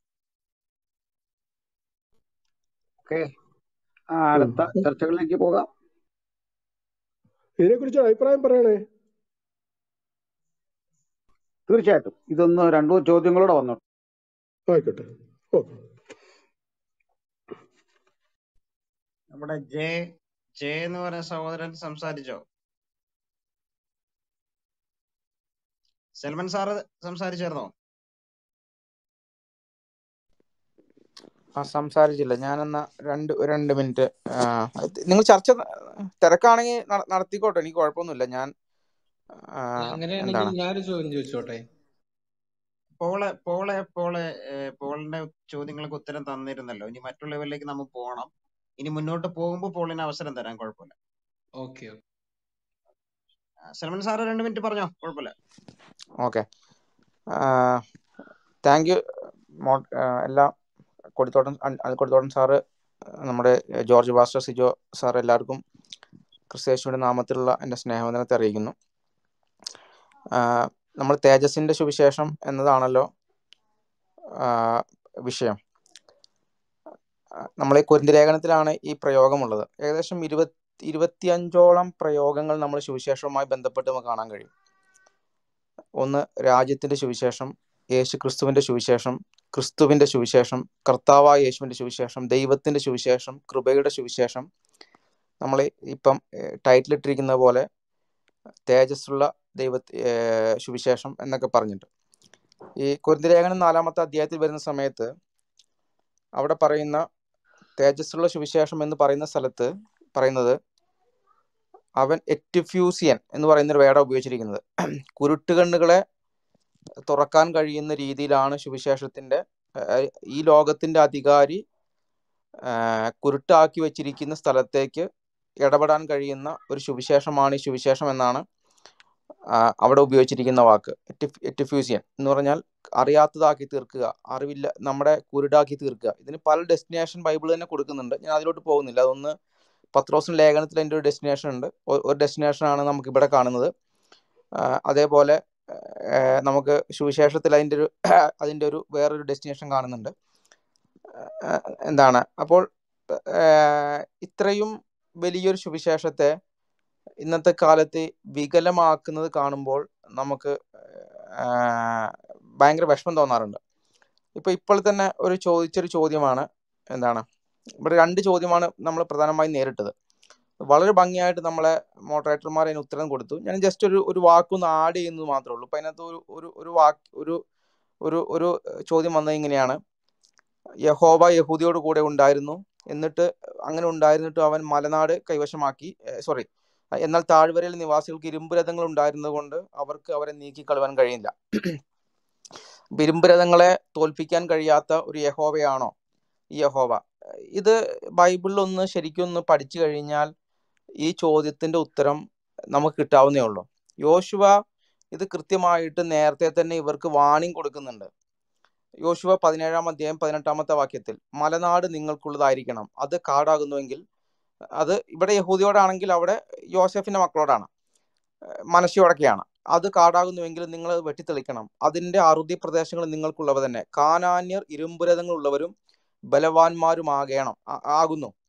ഓക്കെ ഉം. അടുത്ത ചർച്ചകളിലേക്ക് പോകാം ഇതിനെക്കുറിച്ച് ഒരു അഭിപ്രായം പറയണേ തീർച്ചയായിട്ടും ഇതൊന്ന് രണ്ടു ചോദ്യങ്ങളോടെ വന്നു ആയിക്കോട്ടെ ഓക്കെ നമ്മുടെ ജെ ജെ എന്ന് പറയുന്ന സഹോദരൻ സംസാരിച്ചോ സൽമൻ സാറ് സംസാരിച്ചായിരുന്നോ ആ സംസാരിച്ചില്ല ഞാനെന്നാ രണ്ട് രണ്ട് മിനിറ്റ് നിങ്ങൾ ചർച്ച തിരക്കാണെങ്കിൽ നട- നടത്തിക്കോട്ടെ എനിക്ക് കുഴപ്പമൊന്നുമില്ല ഞാൻ ആ, അങ്ങനെയാണെങ്കിൽ എന്താണ് ഞാനൊരു ചോദ്യം ചോദിച്ചോട്ടെ പോളെ പോളെ പോളെ ഏഹ്, പോളിന്റെ ചോദ്യങ്ങൾക്ക് ഉത്തരം തന്നിരുന്നല്ലോ ഇനി മറ്റുള്ളവരിലേക്ക് നമുക്ക് പോകണം ഇനി മുന്നോട്ട് പോകുമ്പോൾ പോളിന് അവസരം തരാൻ കുഴപ്പമില്ല ഓക്കെ ആ, സൽമൻ സാറ് രണ്ട് മിനിറ്റ് പറഞ്ഞോ കുഴപ്പമില്ല ഓക്കെ താങ്ക് യു മോ എല്ലാം കൊടിത്തോട്ടൻ അൻ- അൻ- കൊടിത്തോട്ടൻ സാറ് നമ്മുടെ ജോർജ് ബാസ്റ്റർ സിജോ സാർ എല്ലാവർക്കും ക്രിസ്തേശുവിൻ്റെ നാമത്തിലുള്ള എൻ്റെ സ്നേഹവന്ദനത്തെ അറിയിക്കുന്നു ആ, നമ്മൾ തേജസ്സിൻ്റെ സുവിശേഷം എന്നതാണല്ലോ ആ, വിഷയം നമ്മൾ ഈ കുരിന്തി ലേഖനത്തിലാണ് ഈ പ്രയോഗമുള്ളത് ഏകദേശം ഇരുപത്തി ഇരുപത്തിയഞ്ചോളം പ്രയോഗങ്ങൾ നമ്മൾ സുവിശേഷവുമായി ബന്ധപ്പെട്ട് നമുക്ക് കാണാൻ കഴിയും ഒന്ന് രാജ്യത്തിന്റെ സുവിശേഷം യേശു ക്രിസ്തുവിന്റെ സുവിശേഷം ക്രിസ്തുവിന്റെ സുവിശേഷം കർത്താവായ യേശുവിന്റെ സുവിശേഷം ദൈവത്തിന്റെ സുവിശേഷം കൃപയുടെ സുവിശേഷം നമ്മൾ ഇപ്പം ടൈറ്റിൽ ഇട്ടിരിക്കുന്ന പോലെ തേജസ്സുള്ള ദൈവ ഏർ സുവിശേഷം എന്നൊക്കെ പറഞ്ഞിട്ട് ഈ കുരുന്തി ലേഖനം നാലാമത്തെ അധ്യായത്തിൽ വരുന്ന സമയത്ത് അവിടെ പറയുന്ന തേജസ്സുള്ള സുവിശേഷം എന്ന് പറയുന്ന സ്ഥലത്ത് പറയുന്നത് അവൻ എറ്റിഫ്യൂസിയൻ എന്ന് പറയുന്ന ഒരു വേട ഉപയോഗിച്ചിരിക്കുന്നത് കുരുട്ടുകണ്ണുകളെ തുറക്കാൻ കഴിയുന്ന രീതിയിലാണ് സുവിശേഷത്തിന്റെ ഏർ ഈ ലോകത്തിന്റെ അധികാരി ആഹ് കുരുട്ടാക്കി വെച്ചിരിക്കുന്ന സ്ഥലത്തേക്ക് ഇടപെടാൻ കഴിയുന്ന ഒരു സുവിശേഷമാണ് ഈ സുവിശേഷം എന്നാണ് ആഹ് അവിടെ ഉപയോഗിച്ചിരിക്കുന്ന വാക്ക് എറ്റിഫ് എറ്റിഫ്യൂസിയൻ എന്ന് പറഞ്ഞാൽ അറിയാത്തതാക്കി തീർക്കുക അറിവില്ല നമ്മുടെ കുരുടാക്കി തീർക്കുക ഇതിന് പല ഡെസ്റ്റിനേഷൻ ബൈബിൾ തന്നെ കൊടുക്കുന്നുണ്ട് ഞാൻ അതിലോട്ട് പോകുന്നില്ല അതൊന്ന് പത്രോസിന് ലേഖനത്തിൽ അതിൻ്റെ ഒരു ഡെസ്റ്റിനേഷൻ ഉണ്ട് ഒ- ഒരു ഡെസ്റ്റിനേഷൻ ആണ് നമുക്ക് ഇവിടെ കാണുന്നത് ആഹ് അതേപോലെ ആഹ് നമുക്ക് സുവിശേഷത്തിൽ അതിൻ്റെ ഒരു അതിൻ്റെ ഒരു വേറൊരു ഡെസ്റ്റിനേഷൻ കാണുന്നുണ്ട് ആഹ് എന്താണ് അപ്പോൾ ആഹ് ഇത്രയും വലിയൊരു സുവിശേഷത്തെ ഇന്നത്തെ കാലത്ത് വികലമാക്കുന്നത് കാണുമ്പോൾ നമുക്ക് ആഹ് ഭയങ്കര വിഷമം തോന്നാറുണ്ട് ഇപ്പൊ ഇപ്പോൾ തന്നെ ഒരു ചോദിച്ചൊരു ചോദ്യമാണ് എന്താണ് ഇവിടെ രണ്ട് ചോദ്യമാണ് നമ്മൾ പ്രധാനമായും നേരിട്ടത് വളരെ ഭംഗിയായിട്ട് നമ്മളെ മോഡറേറ്റർമാർ അതിന് ഉത്തരം കൊടുത്തു ഞാൻ ജസ്റ്റ് ഒരു ഒരു വാക്കൊന്ന് ആഡ് ചെയ്യുന്നത് മാത്രമേ ഉള്ളൂ അപ്പൊ അതിനകത്ത് ഒരു ഒരു ഒരു വാക്ക് ഒരു ഒരു ഒരു ചോദ്യം വന്നത് ഇങ്ങനെയാണ് യഹോവ യഹൂദിയോട് കൂടെ ഉണ്ടായിരുന്നു എന്നിട്ട് അങ്ങനെ ഉണ്ടായിരുന്നിട്ടും അവൻ മലനാട് കൈവശമാക്കി സോറി എന്നാൽ താഴ്വരയിൽ നിവാസികൾക്ക് ഇരുമ്പ് രഥങ്ങൾ ഉണ്ടായിരുന്നത് കൊണ്ട് അവർക്ക് അവരെ നീക്കിക്കളവാൻ കഴിയില്ല അപ്പൊ ഇരുമ്പ് രഥങ്ങളെ തോൽപ്പിക്കാൻ കഴിയാത്ത ഒരു യഹോവയാണോ ഈ യഹോവ ഇത് ബൈബിളിൽ ഒന്ന് ശരിക്കും ഒന്ന് പഠിച്ചു കഴിഞ്ഞാൽ ഈ ചോദ്യത്തിന്റെ ഉത്തരം നമുക്ക് കിട്ടാവുന്നേ ഉള്ളൂ യോശുവ ഇത് കൃത്യമായിട്ട് നേരത്തെ തന്നെ ഇവർക്ക് വാണിംഗ് കൊടുക്കുന്നുണ്ട് യോശുവ പതിനേഴാം അധ്യായം പതിനെട്ടാമത്തെ വാക്യത്തിൽ മലനാട് നിങ്ങൾക്കുള്ളതായിരിക്കണം അത് കാടാകുന്നുവെങ്കിൽ അത് ഇവിടെ യഹൂദിയോടാണെങ്കിൽ അവിടെ യോസെഫിന്റെ മക്കളോടാണ് മനസ്സിയോടൊക്കെയാണ് അത് കാടാകുന്നുവെങ്കിൽ നിങ്ങൾ അത് വെട്ടിത്തെളിക്കണം അതിന്റെ അറുതി പ്രദേശങ്ങൾ നിങ്ങൾക്കുള്ളവ തന്നെ കാനാന്യർ ഇരുമ്പുരഥങ്ങൾ ഉള്ളവരും ബലവാന്മാരുമാകണം ആ- ആകുന്നു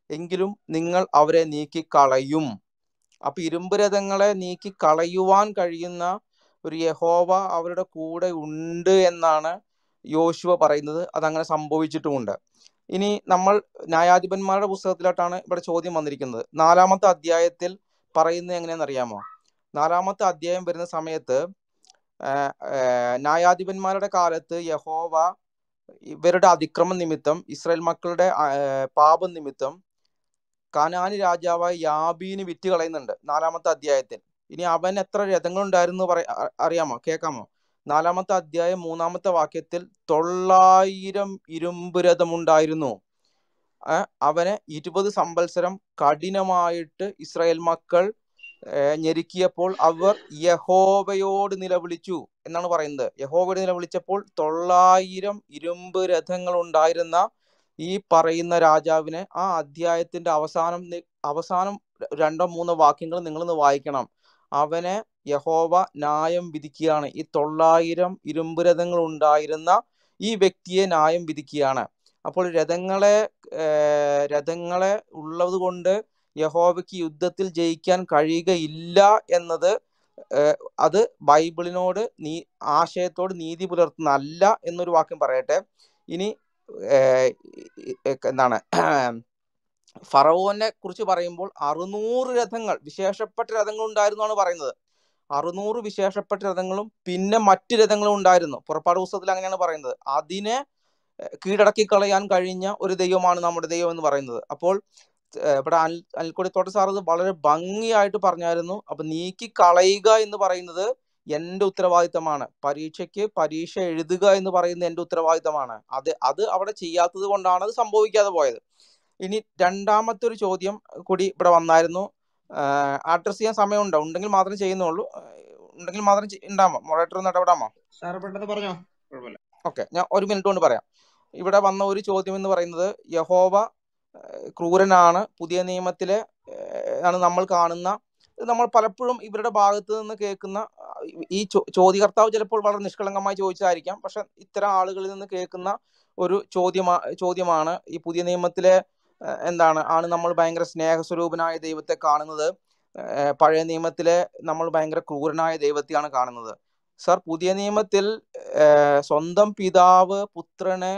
എങ്കിലും നിങ്ങൾ അവരെ നീക്കിക്കളയും അപ്പൊ ഇരുമ്പ് രഥങ്ങളെ നീക്കി കളയുവാൻ കഴിയുന്ന ഒരു യഹോവ അവരുടെ കൂടെ ഉണ്ട് എന്നാണ് യോശുവ പറയുന്നത് അതങ്ങനെ സംഭവിച്ചിട്ടുമുണ്ട് ഇനി നമ്മൾ ന്യായാധിപന്മാരുടെ പുസ്തകത്തിലോട്ടാണ് ഇവിടെ ചോദ്യം വന്നിരിക്കുന്നത് നാലാമത്തെ അധ്യായത്തിൽ പറയുന്നത് എങ്ങനെയാണെന്ന് അറിയാമോ നാലാമത്തെ അധ്യായം വരുന്ന സമയത്ത് ആഹ് ആഹ് ന്യായാധിപന്മാരുടെ കാലത്ത് യഹോവ ഇവരുടെ അതിക്രമം നിമിത്തം ഇസ്രായേൽ മക്കളുടെ ആഹ് പാപം നിമിത്തം കനാനി രാജാവായ യാബീന് വിറ്റ് കളയുന്നുണ്ട് നാലാമത്തെ അധ്യായത്തിൽ ഇനി അവൻ എത്ര രഥങ്ങളുണ്ടായിരുന്നു പറ അ- അറിയാമോ കേൾക്കാമോ നാലാമത്തെ അധ്യായം മൂന്നാമത്തെ വാക്യത്തിൽ തൊള്ളായിരം ഇരുമ്പ് രഥമുണ്ടായിരുന്നു ആ, അവന് ഇരുപത് സംവത്സരം കഠിനമായിട്ട് ഇസ്രായേൽ മക്കൾ ഏ, ഞെരുക്കിയപ്പോൾ അവർ യഹോവയോട് നിലവിളിച്ചു എന്നാണ് പറയുന്നത് യഹോവയോട് നിലവിളിച്ചപ്പോൾ തൊള്ളായിരം ഇരുമ്പ് രഥങ്ങൾ ഉണ്ടായിരുന്ന ഈ പറയുന്ന രാജാവിനെ ആ അധ്യായത്തിന്റെ അവസാനം നി- അവസാനം രണ്ടോ മൂന്നോ വാക്യങ്ങൾ നിങ്ങളൊന്ന് വായിക്കണം അവനെ യഹോവ ന്യായം വിധിക്കുകയാണ് ഈ തൊള്ളായിരം ഇരുമ്പ് രഥങ്ങൾ ഉണ്ടായിരുന്ന ഈ വ്യക്തിയെ ന്യായം വിധിക്കുകയാണ് അപ്പോൾ രഥങ്ങളെ ഏർ രഥങ്ങളെ ഉള്ളത് കൊണ്ട് യഹോവയ്ക്ക് യുദ്ധത്തിൽ ജയിക്കാൻ കഴിയുകയില്ല എന്നത് ഏർ അത് ബൈബിളിനോട് നീ ആശയത്തോട് നീതി പുലർത്തുന്നതല്ല എന്നൊരു വാക്യം പറയട്ടെ ഇനി ഏർ ഈ- ഈ- എന്താണ് ഫറവോനെ കുറിച്ച് പറയുമ്പോൾ അറുന്നൂറ് രഥങ്ങൾ വിശേഷപ്പെട്ട രഥങ്ങൾ ഉണ്ടായിരുന്നു ആണ് പറയുന്നത് അറുന്നൂറ് വിശേഷപ്പെട്ട രഥങ്ങളും പിന്നെ മറ്റു രഥങ്ങളും ഉണ്ടായിരുന്നു പുറപ്പാട് പുസ്തകത്തിൽ അങ്ങനെയാണ് പറയുന്നത് അതിനെ ഏർ കീഴടക്കി കളയാൻ കഴിഞ്ഞ ഒരു ദൈവമാണ് നമ്മുടെ ദൈവം എന്ന് പറയുന്നത് അപ്പോൾ ഏർ ഇവിടെ അനിൽ അനിൽക്കൊടിത്തോട്ട സാർ ഇത് വളരെ ഭംഗിയായിട്ട് പറഞ്ഞായിരുന്നു അപ്പൊ നീക്കി കളയുക എന്ന് പറയുന്നത് എന്റെ ഉത്തരവാദിത്തമാണ് പരീക്ഷയ്ക്ക് പരീക്ഷ എഴുതുക എന്ന് പറയുന്നത് എന്റെ ഉത്തരവാദിത്തമാണ് അത് അത് അവിടെ ചെയ്യാത്തത് കൊണ്ടാണ് അത് സംഭവിക്കാതെ പോയത് ഇനി രണ്ടാമത്തെ ഒരു ചോദ്യം കൂടി ഇവിടെ വന്നായിരുന്നു അഡ്രസ് ചെയ്യാൻ സമയമുണ്ടോ ഉണ്ടെങ്കിൽ മാത്രമേ ചെയ്യുന്നുള്ളൂ ആഹ് ഉണ്ടെങ്കിൽ മാത്രം ചെയ്- ഉണ്ടാമോ മൊറേറ്റർ ഒന്ന് ഇടപെടാമോ സാർ പെട്ടെന്ന് പറഞ്ഞോ കുഴപ്പമില്ല ഓക്കെ ഞാൻ ഒരു മിനിറ്റ് കൊണ്ട് പറയാം ഇവിടെ വന്ന ഒരു ചോദ്യം എന്ന് പറയുന്നത് യഹോവ ഏഹ്, ക്രൂരനാണ് പുതിയ നിയമത്തിലെ ഏഹ്, ആണ് നമ്മൾ കാണുന്ന ഇത് നമ്മൾ പലപ്പോഴും ഇവരുടെ ഭാഗത്ത് നിന്ന് കേൾക്കുന്ന ആ, ഈ ചോ- ചോദ്യകർത്താവ് ചിലപ്പോൾ വളരെ നിഷ്കളങ്കമായി ചോദിച്ചതായിരിക്കാം പക്ഷെ ഇത്തരം ആളുകളിൽ നിന്ന് കേൾക്കുന്ന ഒരു ചോദ്യമാ ചോദ്യമാണ് ഈ പുതിയ നിയമത്തിലെ ഏഹ്, എന്താണ് ആണ് നമ്മൾ ഭയങ്കര സ്നേഹസ്വരൂപനായ ദൈവത്തെ കാണുന്നത് ഏഹ്, പഴയ നിയമത്തിലെ നമ്മൾ ഭയങ്കര ക്രൂരനായ ദൈവത്തെയാണ് കാണുന്നത് സർ പുതിയ നിയമത്തിൽ ഏഹ്, സ്വന്തം പിതാവ് പുത്രനെ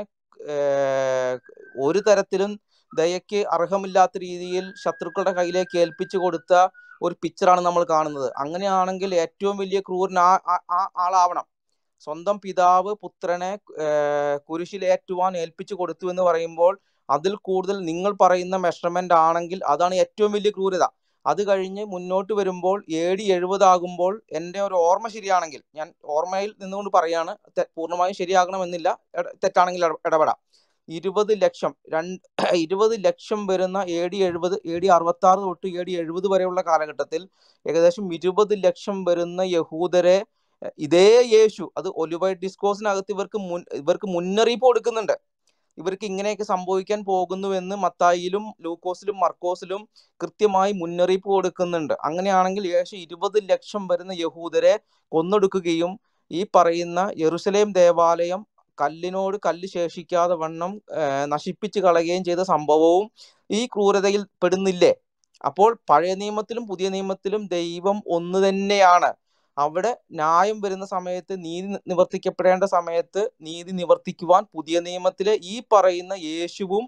ഏഹ്, ഒരു തരത്തിലും ദയയ്ക്ക് അർഹമില്ലാത്ത രീതിയിൽ ശത്രുക്കളുടെ കയ്യിലേക്ക് ഏൽപ്പിച്ചു കൊടുത്ത ഒരു പിക്ചറാണ് നമ്മൾ കാണുന്നത് അങ്ങനെയാണെങ്കിൽ ഏറ്റവും വലിയ ക്രൂരൻ ആ ആ- ആ ആളാവണം സ്വന്തം പിതാവ് പുത്രനെ ഏഹ്, കുരിശിലേറ്റുവാൻ ഏൽപ്പിച്ചു കൊടുത്തു എന്ന് പറയുമ്പോൾ അതിൽ കൂടുതൽ നിങ്ങൾ പറയുന്ന മെഷർമെന്റ് ആണെങ്കിൽ അതാണ് ഏറ്റവും വലിയ ക്രൂരത അത് കഴിഞ്ഞ് മുന്നോട്ട് വരുമ്പോൾ എ ഡി എഴുപതാകുമ്പോൾ എൻ്റെ ഒരു ഓർമ്മ ശരിയാണെങ്കിൽ ഞാൻ ഓർമ്മയിൽ നിന്നുകൊണ്ട് പറയാണ് തെ- പൂർണ്ണമായും ശരിയാകണമെന്നില്ല ഇട- തെറ്റാണെങ്കിൽ ഇട- ഇടപെടാം ഇരുപത് ലക്ഷം രണ്ട് ഇരുപത് ലക്ഷം വരുന്ന എ ഡി എഴുപത് എ ഡി അറുപത്തി ആറ് തൊട്ട് എ ഡി എഴുപത് വരെയുള്ള കാലഘട്ടത്തിൽ ഏകദേശം ഇരുപത് ലക്ഷം വരുന്ന യഹൂദരെ എഹ്, ഇതേ യേശു അത് ഒലിവൈറ്റ് ഡിസ്കോസിനകത്ത് ഇവർക്ക് മുൻ ഇവർക്ക് മുന്നറിയിപ്പ് കൊടുക്കുന്നുണ്ട് ഇവർക്ക് ഇങ്ങനെയൊക്കെ സംഭവിക്കാൻ പോകുന്നുവെന്ന് മത്തായിലും ലൂക്കോസിലും മർക്കോസിലും കൃത്യമായി മുന്നറിയിപ്പ് കൊടുക്കുന്നുണ്ട് അങ്ങനെയാണെങ്കിൽ ഏകദേശം ഇരുപത് ലക്ഷം വരുന്ന യഹൂദരെ കൊന്നൊടുക്കുകയും ഈ പറയുന്ന യെറുസലേം ദേവാലയം കല്ലിനോട് കല്ല് ശേഷിക്കാതെ വണ്ണം ഏർ നശിപ്പിച്ച് കളയുകയും ചെയ്ത സംഭവവും ഈ ക്രൂരതയിൽ പെടുന്നില്ലേ അപ്പോൾ പഴയ നിയമത്തിലും പുതിയ നിയമത്തിലും ദൈവം ഒന്ന് തന്നെയാണ് അവിടെ ന്യായം വരുന്ന സമയത്ത് നീതി നി- നിവർത്തിക്കപ്പെടേണ്ട സമയത്ത് നീതി നിവർത്തിക്കുവാൻ പുതിയ നിയമത്തിലെ ഈ പറയുന്ന യേശുവും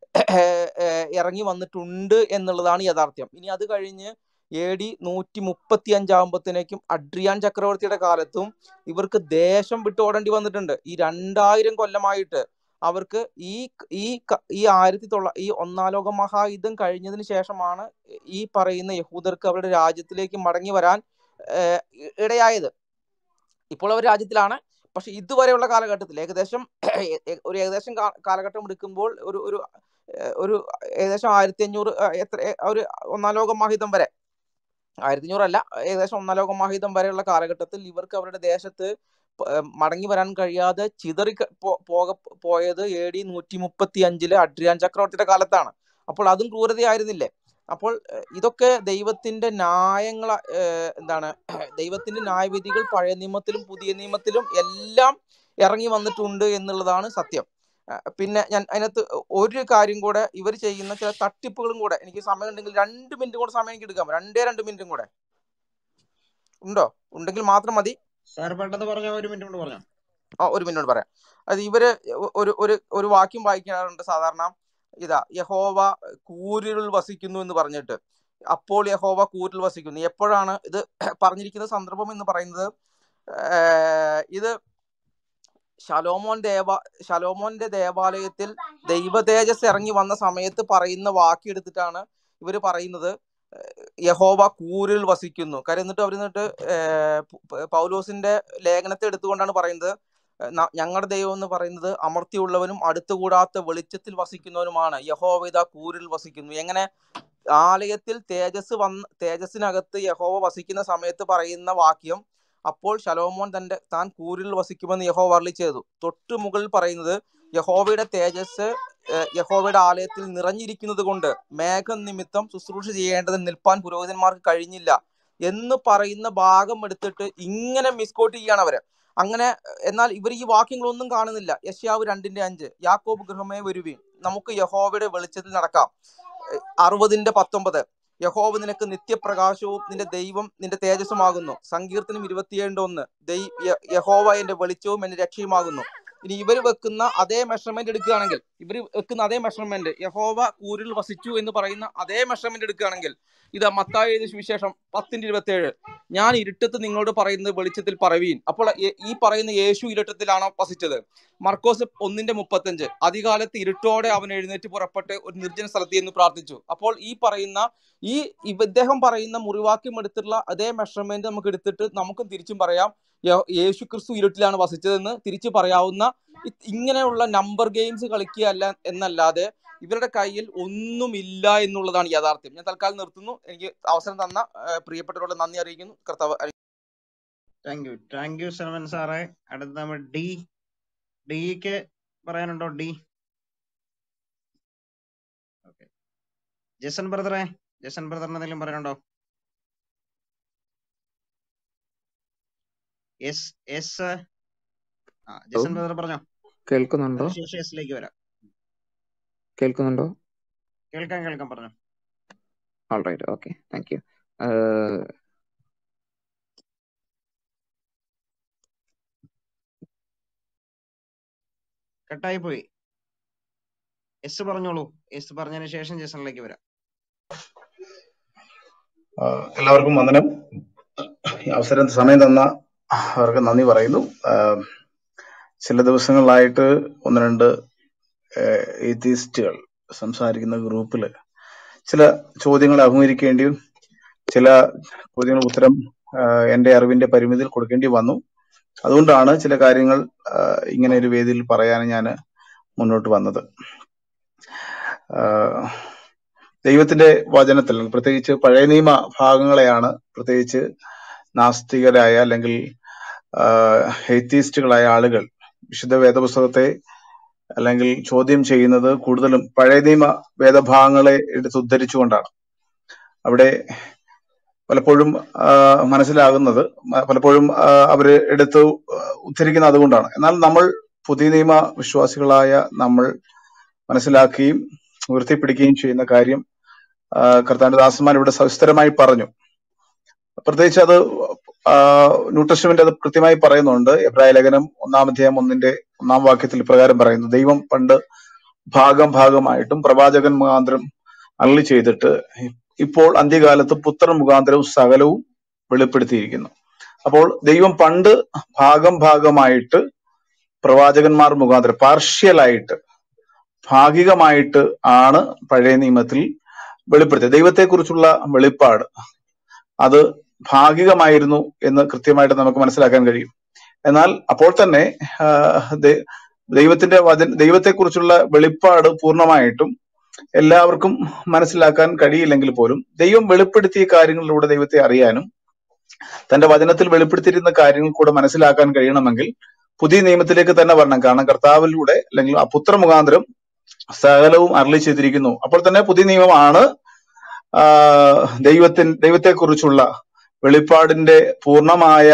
ഏർ ഇറങ്ങി വന്നിട്ടുണ്ട് എന്നുള്ളതാണ് യാഥാർത്ഥ്യം ഇനി അത് കഴിഞ്ഞ് എ ഡി നൂറ്റി മുപ്പത്തി അഞ്ചാകുമ്പോഴത്തേക്കും അഡ്രിയാൻ ചക്രവർത്തിയുടെ കാലത്തും ഇവർക്ക് ദേശം വിട്ട് ഓടേണ്ടി വന്നിട്ടുണ്ട് ഈ രണ്ടായിരം കൊല്ലമായിട്ട് അവർക്ക് ഈ ഈ ക- ഈ ആയിരത്തി തൊള്ള ഈ ഒന്നാം ലോക മഹായുദ്ധം കഴിഞ്ഞതിന് ശേഷമാണ് ഈ പറയുന്ന യഹൂദർക്ക് അവരുടെ രാജ്യത്തിലേക്ക് മടങ്ങി വരാൻ ഏർ ഇ- ഇടയായത് ഇപ്പോൾ അവർ രാജ്യത്തിലാണ് പക്ഷെ ഇതുവരെയുള്ള കാലഘട്ടത്തിൽ ഏകദേശം ഏ- ഏ- ഒരു ഏകദേശം കാ- കാലഘട്ടം എടുക്കുമ്പോൾ ഒരു ഒരു ഏർ ഒരു ഏകദേശം ആയിരത്തി അഞ്ഞൂറ് ഏർ എത്ര ഏ- ഒരു ഒന്നാം ലോക മഹായുദ്ധം വരെ ആയിരത്തി അഞ്ഞൂറല്ല ഏകദേശം ഒന്നാം ലോക മഹായുദ്ധം വരെയുള്ള കാലഘട്ടത്തിൽ ഇവർക്ക് അവരുടെ ദേശത്ത് പ- ഏർ മടങ്ങി വരാൻ കഴിയാതെ ചിതറി ക- പോ- പോക പോയത് എ ഡി നൂറ്റി മുപ്പത്തി അഞ്ചിലെ അഡ്രിയാൻ ചക്രവർത്തിയുടെ കാലത്താണ് അപ്പോൾ അതും ക്രൂരതയായിരുന്നില്ലേ അപ്പോൾ ഏർ ഇതൊക്കെ ദൈവത്തിന്റെ ന്യായങ്ങൾ എന്താണ് ദൈവത്തിന്റെ ന്യായവിധികൾ പഴയ നിയമത്തിലും പുതിയ നിയമത്തിലും എല്ലാം ഇറങ്ങി വന്നിട്ടുണ്ട് എന്നുള്ളതാണ് സത്യം ആ, പിന്നെ ഞാൻ അതിനകത്ത് ഒരു കാര്യം കൂടെ ഇവർ ചെയ്യുന്ന ചില തട്ടിപ്പുകളും കൂടെ എനിക്ക് സമയം ഉണ്ടെങ്കിൽ രണ്ട് മിനിറ്റ് കൂടെ സമയം എനിക്ക് എടുക്കാം രണ്ടേ രണ്ട് മിനിറ്റും കൂടെ ഉണ്ടോ ഉണ്ടെങ്കിൽ മാത്രം മതി സാർ പെട്ടെന്ന് പറഞ്ഞോ ഒരു മിനിറ്റ് കൊണ്ട് പറഞ്ഞോ ആ ഒരു മിനിറ്റ് പറയാം അത് ഇവര് ഒ- ഒരു ഒരു ഒരു വാക്യം വായിക്കാറുണ്ട് സാധാരണ ഇതാ യഹോവ കൂരിരുൾ വസിക്കുന്നു എന്ന് പറഞ്ഞിട്ട് അപ്പോൾ യഹോവ കൂരിൽ വസിക്കുന്നു എപ്പോഴാണ് ഇത് പറഞ്ഞിരിക്കുന്ന സന്ദർഭം എന്ന് പറയുന്നത് ഏർ ഇത് ശലോമോൻ ദേവ ശലോമോന്റെ ദേവാലയത്തിൽ ദൈവ തേജസ് ഇറങ്ങി വന്ന സമയത്ത് പറയുന്ന വാക്യം എടുത്തിട്ടാണ് ഇവര് പറയുന്നത് യഹോവ കൂരിൽ വസിക്കുന്നു കാര്യം എന്നിട്ട് അവർ എന്നിട്ട് ഏർ പ- പൗലോസിന്റെ ലേഖനത്തെ എടുത്തുകൊണ്ടാണ് പറയുന്നത് ഞങ്ങളുടെ ദൈവം എന്ന് പറയുന്നത് അമർത്തിയുള്ളവനും അടുത്തുകൂടാത്ത വെളിച്ചത്തിൽ വസിക്കുന്നവനുമാണ് യഹോവ ഇതാ കൂരിൽ വസിക്കുന്നു എങ്ങനെ ആലയത്തിൽ തേജസ് വന്ന് തേജസ്സിനകത്ത് യഹോവ വസിക്കുന്ന സമയത്ത് പറയുന്ന വാക്യം അപ്പോൾ ശലോമോൻ തന്റെ താൻ കൂരിൽ വസിക്കുമെന്ന് യഹോവ അരളി ചെയ്തു തൊട്ടു മുകളിൽ പറയുന്നത് യഹോവയുടെ തേജസ് ഏഹ്, യഹോവയുടെ ആലയത്തിൽ നിറഞ്ഞിരിക്കുന്നത് കൊണ്ട് മേഘം നിമിത്തം ശുശ്രൂഷ ചെയ്യേണ്ടത് നിൽപ്പാൻ പുരോഹിതന്മാർക്ക് കഴിഞ്ഞില്ല എന്ന് പറയുന്ന ഭാഗം എടുത്തിട്ട് ഇങ്ങനെ മിസ്കോട്ട് ചെയ്യാണ് അവര് അങ്ങനെ എന്നാൽ ഇവർ ഈ വാക്യങ്ങളൊന്നും കാണുന്നില്ല യശ്യാവ് രണ്ടിന്റെ അഞ്ച് യാക്കോബ് ഗൃഹമേ വരുവീൻ നമുക്ക് യഹോവയുടെ വെളിച്ചത്തിൽ നടക്കാം ഏഹ്, അറുപതിന്റെ പത്തൊമ്പത് യഹോവ നിനക്ക് നിത്യപ്രകാശവും നിന്റെ ദൈവം നിന്റെ തേജസ്സുമാകുന്നു സങ്കീർത്തനം ഇരുപത്തിയേഴിന്റെ ഒന്ന് ദൈ യ- യഹോവ എന്റെ വെളിച്ചവും എന്റെ രക്ഷയുമാകുന്നു ഇനി ഇവർ വെക്കുന്ന അതേ മെഷർമെന്റ് എടുക്കുകയാണെങ്കിൽ ഇവർ വെക്കുന്ന അതേ മെഷർമെന്റ് യഹോവ കൂരിൽ വസിച്ചു എന്ന് പറയുന്ന അതേ മെഷർമെന്റ് എടുക്കുകയാണെങ്കിൽ ഇതാ മത്തായി എഴുതിയ സുവിശേഷം പത്തിന്റെ ഇരുപത്തി ഏഴ് ഞാൻ ഇരുട്ടത്ത് നിങ്ങളോട് പറയുന്നത് വെളിച്ചത്തിൽ പറവീൻ അപ്പോൾ ഈ ഈ പറയുന്ന യേശു ഇരുട്ടത്തിലാണോ വസിച്ചത് മർക്കോസ് ഒന്നിന്റെ മുപ്പത്തഞ്ച് അധികാലത്ത് ഇരുട്ടോടെ അവൻ എഴുന്നേറ്റ് പുറപ്പെട്ട് ഒരു നിർജ്ജന സ്ഥലത്ത് എന്ന് പ്രാർത്ഥിച്ചു അപ്പോൾ ഈ പറയുന്ന ഈ ഇവ- ഇദ്ദേഹം പറയുന്ന മുറിവാക്യം എടുത്തിട്ടുള്ള അതേ മെഷർമെന്റ് നമുക്ക് എടുത്തിട്ട് നമുക്കും തിരിച്ചും പറയാം യ- യേശു ക്രിസ്തു ഇരുട്ടിലാണ് വസിച്ചതെന്ന് തിരിച്ചു പറയാവുന്ന ഇ- ഇങ്ങനെയുള്ള നമ്പർ ഗെയിംസ് കളിക്കുകയല്ല എന്നല്ലാതെ ഇവരുടെ കയ്യിൽ ഒന്നുമില്ല എന്നുള്ളതാണ് യാഥാർത്ഥ്യം ഞാൻ തൽക്കാലം നിർത്തുന്നു എനിക്ക് അവസരം തന്ന ആ, പ്രിയപ്പെട്ടവരോട് നന്ദി അറിയിക്കുന്നു കർത്താവ് thank you thank you Selvan സാറേ അടുത്ത നമ്മൾ ഡി ഡിക്ക് പറയാനുണ്ടോ ഡി ഓക്കെ ജസൻ ബ്രദറെ ജസൻ ബ്രദറിന് എന്തെങ്കിലും പറയാനുണ്ടോ എസ് എസ് ആ ഹലോ ജസൻ ബ്രദർ പറഞ്ഞോ കേൾക്കുന്നുണ്ടോ അതിനുശേഷം എസിലേക്ക് വരാം കേൾക്കുന്നുണ്ടോ കേൾക്കാം കേൾക്കാം പറഞ്ഞോ all right okay thank you കട്ടായി പോയി എസ് പറഞ്ഞോളൂ എസ് പറഞ്ഞതിന് ശേഷം ജസനിലേക്ക് വരാം ആ, എല്ലാവർക്കും വന്ദനം ഈ അവസരം സമയം തന്ന അവർക്ക് നന്ദി പറയുന്നു ആ, ചില ദിവസങ്ങളിലായിട്ട് ഒന്ന് രണ്ട് എത്തിസ്റ്റുകൾ സംസാരിക്കുന്ന ഗ്രൂപ്പിൽ ചില ചോദ്യങ്ങൾ അഭിമുഖീകരിക്കേണ്ടിയും ചില ചോദ്യങ്ങൾക്ക് ഉത്തരം ആ, എന്റെ അറിവിന്റെ പരിമിതിയിൽ കൊടുക്കേണ്ടി വന്നു അതുകൊണ്ടാണ് ചില കാര്യങ്ങൾ ആ, ഇങ്ങനെ ഒരു വേദിയിൽ പറയാൻ ഞാൻ മുന്നോട്ട് വന്നത് ആ, ദൈവത്തിന്റെ വചനത്തിൽ പ്രത്യേകിച്ച് പഴയ നിയമ ഭാഗങ്ങളെയാണ് പ്രത്യേകിച്ച് നാസ്തികരായ അല്ലെങ്കിൽ ഹെയ്ത്തീസ്റ്റുകളായ ആളുകൾ വിശുദ്ധ വേദപുസ്തകത്തെ അല്ലെങ്കിൽ ചോദ്യം ചെയ്യുന്നത് കൂടുതലും പഴയ നിയമ വേദഭാഗങ്ങളെ എടുത്ത് ഉദ്ധരിച്ചുകൊണ്ടാണ് അവിടെ പലപ്പോഴും ആ, മനസ്സിലാകുന്നത് മ- പലപ്പോഴും ആ, അവര് എടുത്ത് ഉദ്ധരിക്കുന്നത് അതുകൊണ്ടാണ് എന്നാൽ നമ്മൾ പുതിയ നിയമ വിശ്വാസികളായ നമ്മൾ മനസ്സിലാക്കുകയും ഉയർത്തിപ്പിടിക്കുകയും ചെയ്യുന്ന കാര്യം ആ, കർത്താവിന്റെ ദാസന്മാർ ഇവിടെ സവിസ്തരമായി പറഞ്ഞു പ്രത്യേകിച്ച് അത് ആ, ന്യൂ ടെസ്റ്റ്മെന്റ് അത് കൃത്യമായി പറയുന്നുണ്ട് എബ്രായ ലേഖനം ഒന്നാം അധ്യായം ഒന്നിന്റെ ഒന്നാം വാക്യത്തിൽ ഇപ്രകാരം പറയുന്നു ദൈവം പണ്ട് ഭാഗം ഭാഗമായിട്ടും പ്രവാചകൻ മുഖാന്തരം അള്ളി ചെയ്തിട്ട് ഇപ്പോൾ അന്ത്യകാലത്ത് പുത്രൻ മുഖാന്തരവും സകലവും വെളിപ്പെടുത്തിയിരിക്കുന്നു അപ്പോൾ ദൈവം പണ്ട് ഭാഗം ഭാഗമായിട്ട് പ്രവാചകന്മാർ മുഖാന്തരം പാർഷ്യലായിട്ട് ഭാഗികമായിട്ട് ആണ് പഴയ നിയമത്തിൽ വെളിപ്പെടുത്തിയത് ദൈവത്തെക്കുറിച്ചുള്ള വെളിപ്പാട് അത് ഭാഗികമായിരുന്നു എന്ന് കൃത്യമായിട്ട് നമുക്ക് മനസ്സിലാക്കാൻ കഴിയും എന്നാൽ അപ്പോൾ തന്നെ ആ, ദൈ- ദൈവത്തിന്റെ വചന ദൈവത്തെക്കുറിച്ചുള്ള വെളിപ്പാട് പൂർണ്ണമായിട്ടും എല്ലാവർക്കും മനസ്സിലാക്കാൻ കഴിയില്ലെങ്കിൽ പോലും ദൈവം വെളിപ്പെടുത്തിയ കാര്യങ്ങളിലൂടെ ദൈവത്തെ അറിയാനും തന്റെ വചനത്തിൽ വെളിപ്പെടുത്തിയിരുന്ന കാര്യങ്ങൾ കൂടെ മനസ്സിലാക്കാൻ കഴിയണമെങ്കിൽ പുതിയ നിയമത്തിലേക്ക് തന്നെ വരണം കാരണം കർത്താവിലൂടെ അല്ലെങ്കിൽ ആ പുത്ര മുഖാന്തരം സകലവും അരളി ചെയ്തിരിക്കുന്നു അപ്പോൾ തന്നെ പുതിയ നിയമമാണ് ആ, ദൈവത്തിൻ ദൈവത്തെക്കുറിച്ചുള്ള വെളിപ്പാടിന്റെ പൂർണ്ണമായ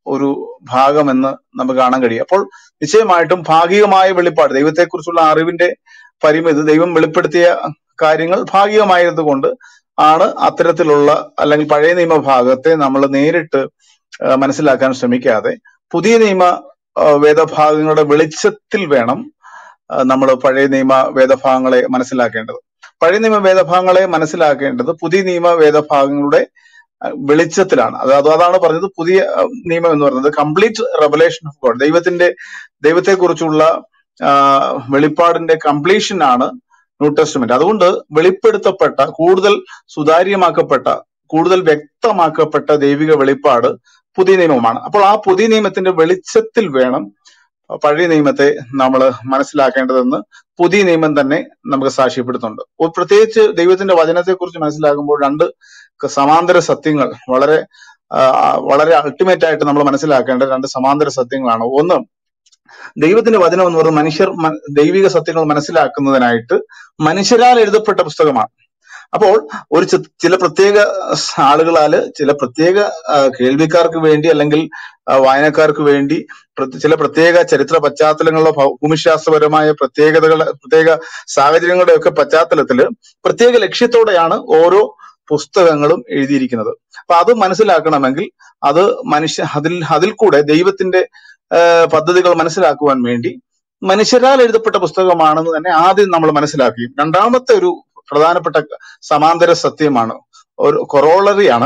ഒരു ഭാഗമെന്ന് നമുക്ക് കാണാൻ കഴിയും അപ്പോൾ നിശ്ചയമായിട്ടും ഭാഗികമായ വെളിപ്പാട് ദൈവത്തെക്കുറിച്ചുള്ള അറിവിന്റെ പരിമിതി ദൈവം വെളിപ്പെടുത്തിയ കാര്യങ്ങൾ ഭാഗികമായത് കൊണ്ട് ആണ് അത്തരത്തിലുള്ള അല്ലെങ്കിൽ പഴയ നിയമ ഭാഗത്തെ നമ്മൾ നേരിട്ട് ആ, മനസ്സിലാക്കാൻ ശ്രമിക്കാതെ പുതിയ നിയമ ആ, വേദഭാഗങ്ങളുടെ വെളിച്ചത്തിൽ വേണം നമ്മൾ പഴയ നിയമ വേദഭാഗങ്ങളെ മനസ്സിലാക്കേണ്ടത് പഴയ നിയമ വേദഭാഗങ്ങളെ മനസ്സിലാക്കേണ്ടത് പുതിയ നിയമ വേദഭാഗങ്ങളുടെ അഹ് വെളിച്ചത്തിലാണ് അത് അത് അതാണ് പറഞ്ഞത് പുതിയ അഹ് നിയമം എന്ന് പറയുന്നത് കംപ്ലീറ്റ് റെവലേഷൻ ഓഫ് ഗോഡ് ദൈവത്തിന്റെ ദൈവത്തെക്കുറിച്ചുള്ള ആ, വെളിപ്പാടിന്റെ കംപ്ലീഷൻ ആണ് ന്യൂ ടെസ്റ്റ്മെന്റ് അതുകൊണ്ട് വെളിപ്പെടുത്തപ്പെട്ട കൂടുതൽ സുതാര്യമാക്കപ്പെട്ട കൂടുതൽ വ്യക്തമാക്കപ്പെട്ട ദൈവിക വെളിപ്പാട് പുതിയ നിയമമാണ് അപ്പോൾ ആ പുതിയ നിയമത്തിന്റെ വെളിച്ചത്തിൽ വേണം പഴയ നിയമത്തെ നമ്മൾ മനസ്സിലാക്കേണ്ടതെന്ന് പുതിയ നിയമം തന്നെ നമുക്ക് സാക്ഷ്യപ്പെടുത്തുന്നുണ്ട് ഒരു പ്രത്യേകിച്ച് ദൈവത്തിന്റെ വചനത്തെക്കുറിച്ച് മനസ്സിലാക്കുമ്പോൾ രണ്ട് ക- സമാന്തര സത്യങ്ങൾ വളരെ ആ, വളരെ അൾട്ടിമേറ്റ് ആയിട്ട് നമ്മൾ മനസ്സിലാക്കേണ്ട രണ്ട് സമാന്തര സത്യങ്ങളാണ് ഒന്ന് ദൈവത്തിന്റെ വചനം എന്ന് പറയുന്നത് മനുഷ്യർ മ- ദൈവിക സത്യങ്ങൾ മനസ്സിലാക്കുന്നതിനായിട്ട് മനുഷ്യരാൽ എഴുതപ്പെട്ട പുസ്തകമാണ് അപ്പോൾ ഒരു ചി- ചില പ്രത്യേക സ് ആളുകളാല് ചില പ്രത്യേക ആ, കേൾവിക്കാർക്ക് വേണ്ടി അല്ലെങ്കിൽ ആ, വായനക്കാർക്ക് വേണ്ടി പ്രത്യ- ചില പ്രത്യേക ചരിത്ര പശ്ചാത്തലങ്ങളിലോ ഭൗ- ഭൂമിശാസ്ത്രപരമായ പ്രത്യേകതകളുടെ പ്രത്യേക സാഹചര്യങ്ങളുടെ ഒക്കെ പശ്ചാത്തലത്തില് പ്രത്യേക ലക്ഷ്യത്തോടെയാണ് ഓരോ പുസ്തകങ്ങളും എഴുതിയിരിക്കുന്നത് അപ്പൊ അത് മനസ്സിലാക്കണമെങ്കിൽ അത് മനുഷ്യ അതിൽ അതിൽ കൂടെ ദൈവത്തിന്റെ ആ, പദ്ധതികൾ മനസ്സിലാക്കുവാൻ വേണ്ടി മനുഷ്യരാൽ എഴുതപ്പെട്ട പുസ്തകമാണെന്ന് തന്നെ ആദ്യം നമ്മൾ മനസ്സിലാക്കി രണ്ടാമത്തെ ഒരു പ്രധാനപ്പെട്ട സമാന്തര സത്യമാണ് ഒരു കൊറോളറിയാണ്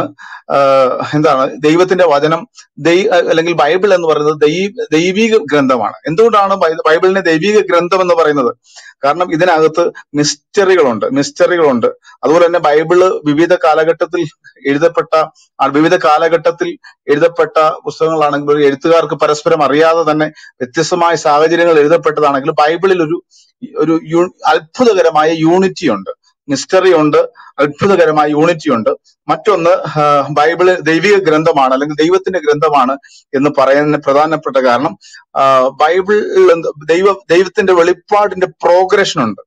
എന്താണ് ദൈവത്തിന്റെ വചനം ദൈ അല്ലെങ്കിൽ ബൈബിൾ എന്ന് പറയുന്നത് ദൈ ദൈവിക ഗ്രന്ഥമാണ് എന്തുകൊണ്ടാണ് ബൈ- ബൈബിളിനെ ദൈവിക ഗ്രന്ഥം എന്ന് പറയുന്നത് കാരണം ഇതിനകത്ത് മിസ്റ്ററികളുണ്ട് മിസ്റ്ററികളുണ്ട് അതുപോലെ തന്നെ ബൈബിള് വിവിധ കാലഘട്ടത്തിൽ എഴുതപ്പെട്ട ആ വിവിധ കാലഘട്ടത്തിൽ എഴുതപ്പെട്ട പുസ്തകങ്ങളാണെങ്കിൽ ഒരു എഴുത്തുകാർക്ക് പരസ്പരം അറിയാതെ തന്നെ വ്യത്യസ്തമായ സാഹചര്യങ്ങൾ എഴുതപ്പെട്ടതാണെങ്കിൽ ബൈബിളിൽ ഒരു ഒരു യു- അത്ഭുതകരമായ യൂണിറ്റി ഉണ്ട് മിസ്റ്ററി ഉണ്ട് അത്ഭുതകരമായ യൂണിറ്റി ഉണ്ട് മറ്റൊന്ന് ആ, ബൈബിള് ദൈവിക ഗ്രന്ഥമാണ് അല്ലെങ്കിൽ ദൈവത്തിന്റെ ഗ്രന്ഥമാണ് എന്ന് പറയുന്ന പ്രധാനപ്പെട്ട കാരണം ആ, ബൈബിൾ എന്ത് ദൈവ ദൈവത്തിന്റെ വെളിപ്പാടിന്റെ പ്രോഗ്രഷൻ ഉണ്ട്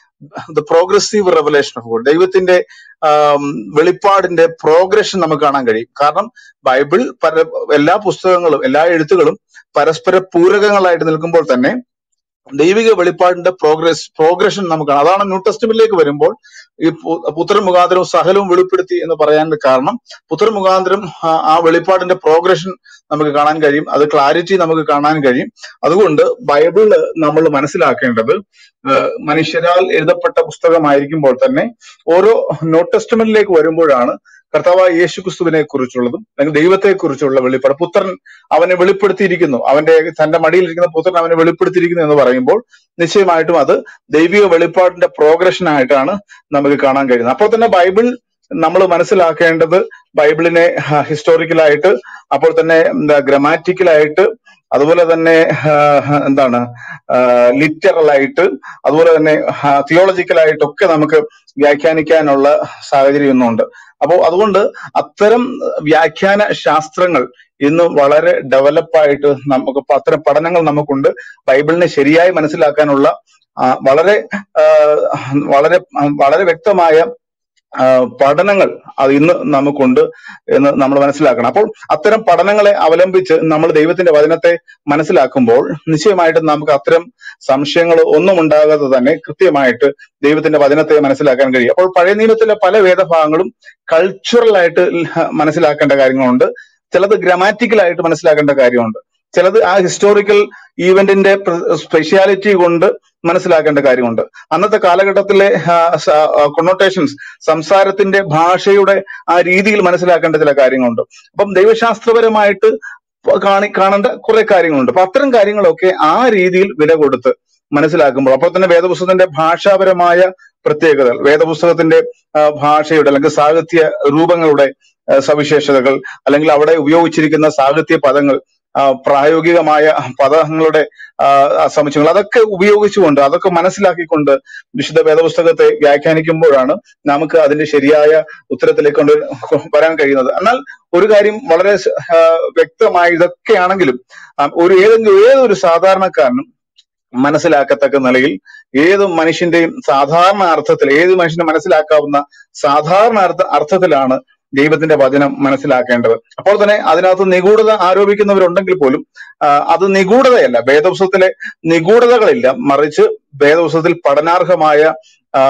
the progressive revelation of God ദൈവത്തിന്റെ ആം, വെളിപ്പാടിന്റെ പ്രോഗ്രഷൻ നമുക്ക് കാണാൻ കഴിയും കാരണം ബൈബിൾ പല എല്ലാ പുസ്തകങ്ങളും എല്ലാ എഴുത്തുകളും പരസ്പര പൂരകങ്ങളായിട്ട് നിൽക്കുമ്പോൾ തന്നെ ദൈവിക വെളിപ്പാടിന്റെ പ്രോഗ്രസ് പ്രോഗ്രഷൻ നമുക്ക് കാണാം അതാണ് ന്യൂ ടെസ്റ്റ്മെന്റിലേക്ക് വരുമ്പോൾ ഈ പു- പുത്രൻ മുഖാന്തരവും സകലവും വെളിപ്പെടുത്തി എന്ന് പറയാൻ കാരണം പുത്രൻ മുഖാന്തരം ആ ആ വെളിപ്പാടിന്റെ പ്രോഗ്രഷൻ നമുക്ക് കാണാൻ കഴിയും അത് ക്ലാരിറ്റി നമുക്ക് കാണാൻ കഴിയും അതുകൊണ്ട് ബൈബിള് നമ്മൾ മനസ്സിലാക്കേണ്ടത് ഏഹ് മനുഷ്യരാൽ എഴുതപ്പെട്ട പുസ്തകമായിരിക്കുമ്പോൾ തന്നെ ഓരോ ന്യൂ ടെസ്റ്റ്മെന്റിലേക്ക് വരുമ്പോഴാണ് കർത്താവായ യേശു ക്രിസ്തുവിനെ കുറിച്ചുള്ളതും അല്ലെങ്കിൽ ദൈവത്തെ കുറിച്ചുള്ള വെളിപ്പാട് പുത്രൻ അവനെ വെളിപ്പെടുത്തിയിരിക്കുന്നു അവന്റെ തന്റെ മടിയിലിരിക്കുന്ന പുത്രൻ അവനെ വെളിപ്പെടുത്തിയിരിക്കുന്നു എന്ന് പറയുമ്പോൾ നിശ്ചയമായിട്ടും അത് ദൈവിക വെളിപ്പാടിന്റെ പ്രോഗ്രഷൻ ആയിട്ടാണ് നമുക്ക് കാണാൻ കഴിയുന്നത് അപ്പോൾ തന്നെ ബൈബിൾ നമ്മൾ മനസ്സിലാക്കേണ്ടത് ബൈബിളിനെ ഹിസ്റ്റോറിക്കലായിട്ട് അപ്പോൾ തന്നെ എന്താ ഗ്രമാറ്റിക്കലായിട്ട് അതുപോലെ തന്നെ ആ, എന്താണ് ലിറ്ററൽ ആയിട്ട് അതുപോലെ തന്നെ തിയോളജിക്കലായിട്ടൊക്കെ നമുക്ക് വ്യാഖ്യാനിക്കാനുള്ള സാഹചര്യം ഇന്നുണ്ട് അപ്പോൾ അതുകൊണ്ട് അത്തരം വ്യാഖ്യാന ശാസ്ത്രങ്ങൾ ഇന്ന് വളരെ ഡെവലപ്പായിട്ട് നമുക്ക് പ- അത്തരം പഠനങ്ങൾ നമുക്കുണ്ട് ബൈബിളിനെ ശരിയായി മനസ്സിലാക്കാനുള്ള ആ, വളരെ ആ, വളരെ വളരെ വ്യക്തമായ ആ, പഠനങ്ങൾ അത് ഇന്ന് നമുക്കുണ്ട് എന്ന് നമ്മൾ മനസ്സിലാക്കണം അപ്പോൾ അത്തരം പഠനങ്ങളെ അവലംബിച്ച് നമ്മൾ ദൈവത്തിന്റെ വചനത്തെ മനസ്സിലാക്കുമ്പോൾ നിശ്ചയമായിട്ടും നമുക്ക് അത്തരം സംശയങ്ങൾ ഒന്നും ഉണ്ടാകാതെ തന്നെ കൃത്യമായിട്ട് ദൈവത്തിന്റെ വചനത്തെ മനസ്സിലാക്കാൻ കഴിയും അപ്പോൾ പഴയ നിയമത്തിലെ പല വേദഭാഗങ്ങളും കൾച്ചറൽ ആയിട്ട് മനസ്സിലാക്കേണ്ട കാര്യങ്ങളുണ്ട് ചിലത് ഗ്രാമാറ്റിക്കൽ ആയിട്ട് മനസ്സിലാക്കേണ്ട കാര്യമുണ്ട് ചിലത് ആ ഹിസ്റ്റോറിക്കൽ ഈവന്റിന്റെ സ്പെഷ്യാലിറ്റി കൊണ്ട് മനസ്സിലാക്കേണ്ട കാര്യമുണ്ട് അന്നത്തെ കാലഘട്ടത്തിലെ കൊണോട്ടേഷൻസ് സംസാരത്തിന്റെ ഭാഷയുടെ ആ രീതിയിൽ മനസ്സിലാക്കേണ്ട ചില കാര്യങ്ങളുണ്ട് അപ്പം ദൈവശാസ്ത്രപരമായിട്ട് കാണി കാണേണ്ട കുറെ കാര്യങ്ങളുണ്ട് അപ്പൊ അത്തരം കാര്യങ്ങളൊക്കെ ആ രീതിയിൽ വില കൊടുത്ത് മനസ്സിലാക്കുമ്പോൾ അപ്പോൾ തന്നെ വേദപുസ്തകത്തിന്റെ ഭാഷാപരമായ പ്രത്യേകതകൾ വേദപുസ്തകത്തിന്റെ ആ, ഭാഷയുടെ അല്ലെങ്കിൽ സാഹിത്യ രൂപങ്ങളുടെ ആ, സവിശേഷതകൾ അല്ലെങ്കിൽ അവിടെ ഉപയോഗിച്ചിരിക്കുന്ന സാഹിത്യ പദങ്ങൾ ആ, പ്രായോഗികമായ പദങ്ങളുടെ ആ, ആ സമുച്ചയങ്ങൾ അതൊക്കെ ഉപയോഗിച്ചുകൊണ്ട് അതൊക്കെ മനസ്സിലാക്കിക്കൊണ്ട് വിശുദ്ധ വേദപുസ്തകത്തെ വ്യാഖ്യാനിക്കുമ്പോഴാണ് നമുക്ക് അതിന്റെ ശരിയായ ഉത്തരത്തിലേക്ക് കൊണ്ട് വരാൻ കഴിയുന്നത് എന്നാൽ ഒരു കാര്യം വളരെ സ- ആ, വ്യക്തമായി ഇതൊക്കെയാണെങ്കിലും ആ, ഒരു ഏതെങ്കിലും ഏതൊരു സാധാരണക്കാരനും മനസ്സിലാക്കത്തക്ക നിലയിൽ ഏത് മനുഷ്യന്റെയും സാധാരണ അർത്ഥത്തിൽ ഏത് മനുഷ്യനും മനസ്സിലാക്കാവുന്ന സാധാരണ അർത്ഥ അർത്ഥത്തിലാണ് ദൈവത്തിന്റെ വചനം മനസ്സിലാക്കേണ്ടത് അപ്പോൾ തന്നെ അതിനകത്ത് നിഗൂഢത ആരോപിക്കുന്നവരുണ്ടെങ്കിൽ പോലും ആ, അത് നിഗൂഢതയല്ല വേദപുസ്തകത്തിലെ നിഗൂഢതകളില്ല മറിച്ച് വേദപുസ്തകത്തിൽ പഠനാർഹമായ ആ,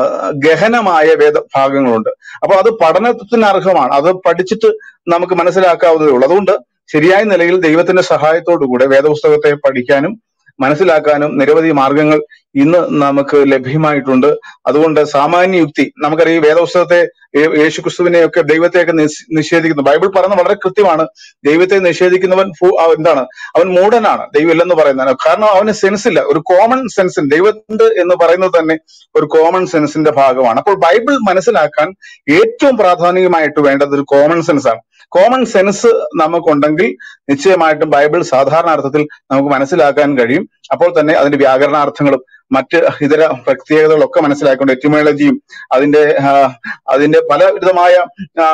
ഗഹനമായ വേദ ഭാഗങ്ങളുണ്ട് അപ്പൊ അത് പഠനത്തിന് അർഹമാണ് അത് പഠിച്ചിട്ട് നമുക്ക് മനസ്സിലാക്കാവുന്നതേ ഉള്ളൂ അതുകൊണ്ട് ശരിയായ നിലയിൽ ദൈവത്തിന്റെ സഹായത്തോടു കൂടെ വേദപുസ്തകത്തെ പഠിക്കാനും മനസ്സിലാക്കാനും നിരവധി മാർഗങ്ങൾ ഇന്ന് നമുക്ക് ലഭ്യമായിട്ടുണ്ട് അതുകൊണ്ട് സാമാന്യ യുക്തി നമുക്കറിയാം ഈ വേദപുസ്തകത്തെ യേ- യേശുക്രിസ്തുവിനെയൊക്കെ ദൈവത്തെയൊക്കെ നിസ്- നിഷേധിക്കുന്നു ബൈബിൾ പറയുന്നത് വളരെ കൃത്യമാണ് ദൈവത്തെ നിഷേധിക്കുന്നവൻ ഫു- ആ, എന്താണ് അവൻ മൂഢനാണ് ദൈവം ഇല്ലെന്ന് പറയുന്നതാണ് കാരണം അവന് സെൻസ് ഇല്ല ഒരു കോമൺ സെൻസിന് ദൈവമുണ്ട് എന്ന് പറയുന്നത് തന്നെ ഒരു കോമൺ സെൻസിന്റെ ഭാഗമാണ് അപ്പോൾ ബൈബിൾ മനസ്സിലാക്കാൻ ഏറ്റവും പ്രാധാന്യമായിട്ട് വേണ്ടത് ഒരു കോമൺ സെൻസ് ആണ് കോമൺ സെൻസ് നമുക്കുണ്ടെങ്കിൽ നിശ്ചയമായിട്ടും ബൈബിൾ സാധാരണ അർത്ഥത്തിൽ നമുക്ക് മനസ്സിലാക്കാൻ കഴിയും അപ്പോൾ തന്നെ അതിന്റെ വ്യാകരണാർത്ഥങ്ങളും മറ്റ് ഇതര പ്രത്യേകതകളൊക്കെ മനസ്സിലാക്കിക്കൊണ്ട് എറ്റിമോളജിയും അതിന്റെ ആ, അതിന്റെ പല വിധമായ ആ,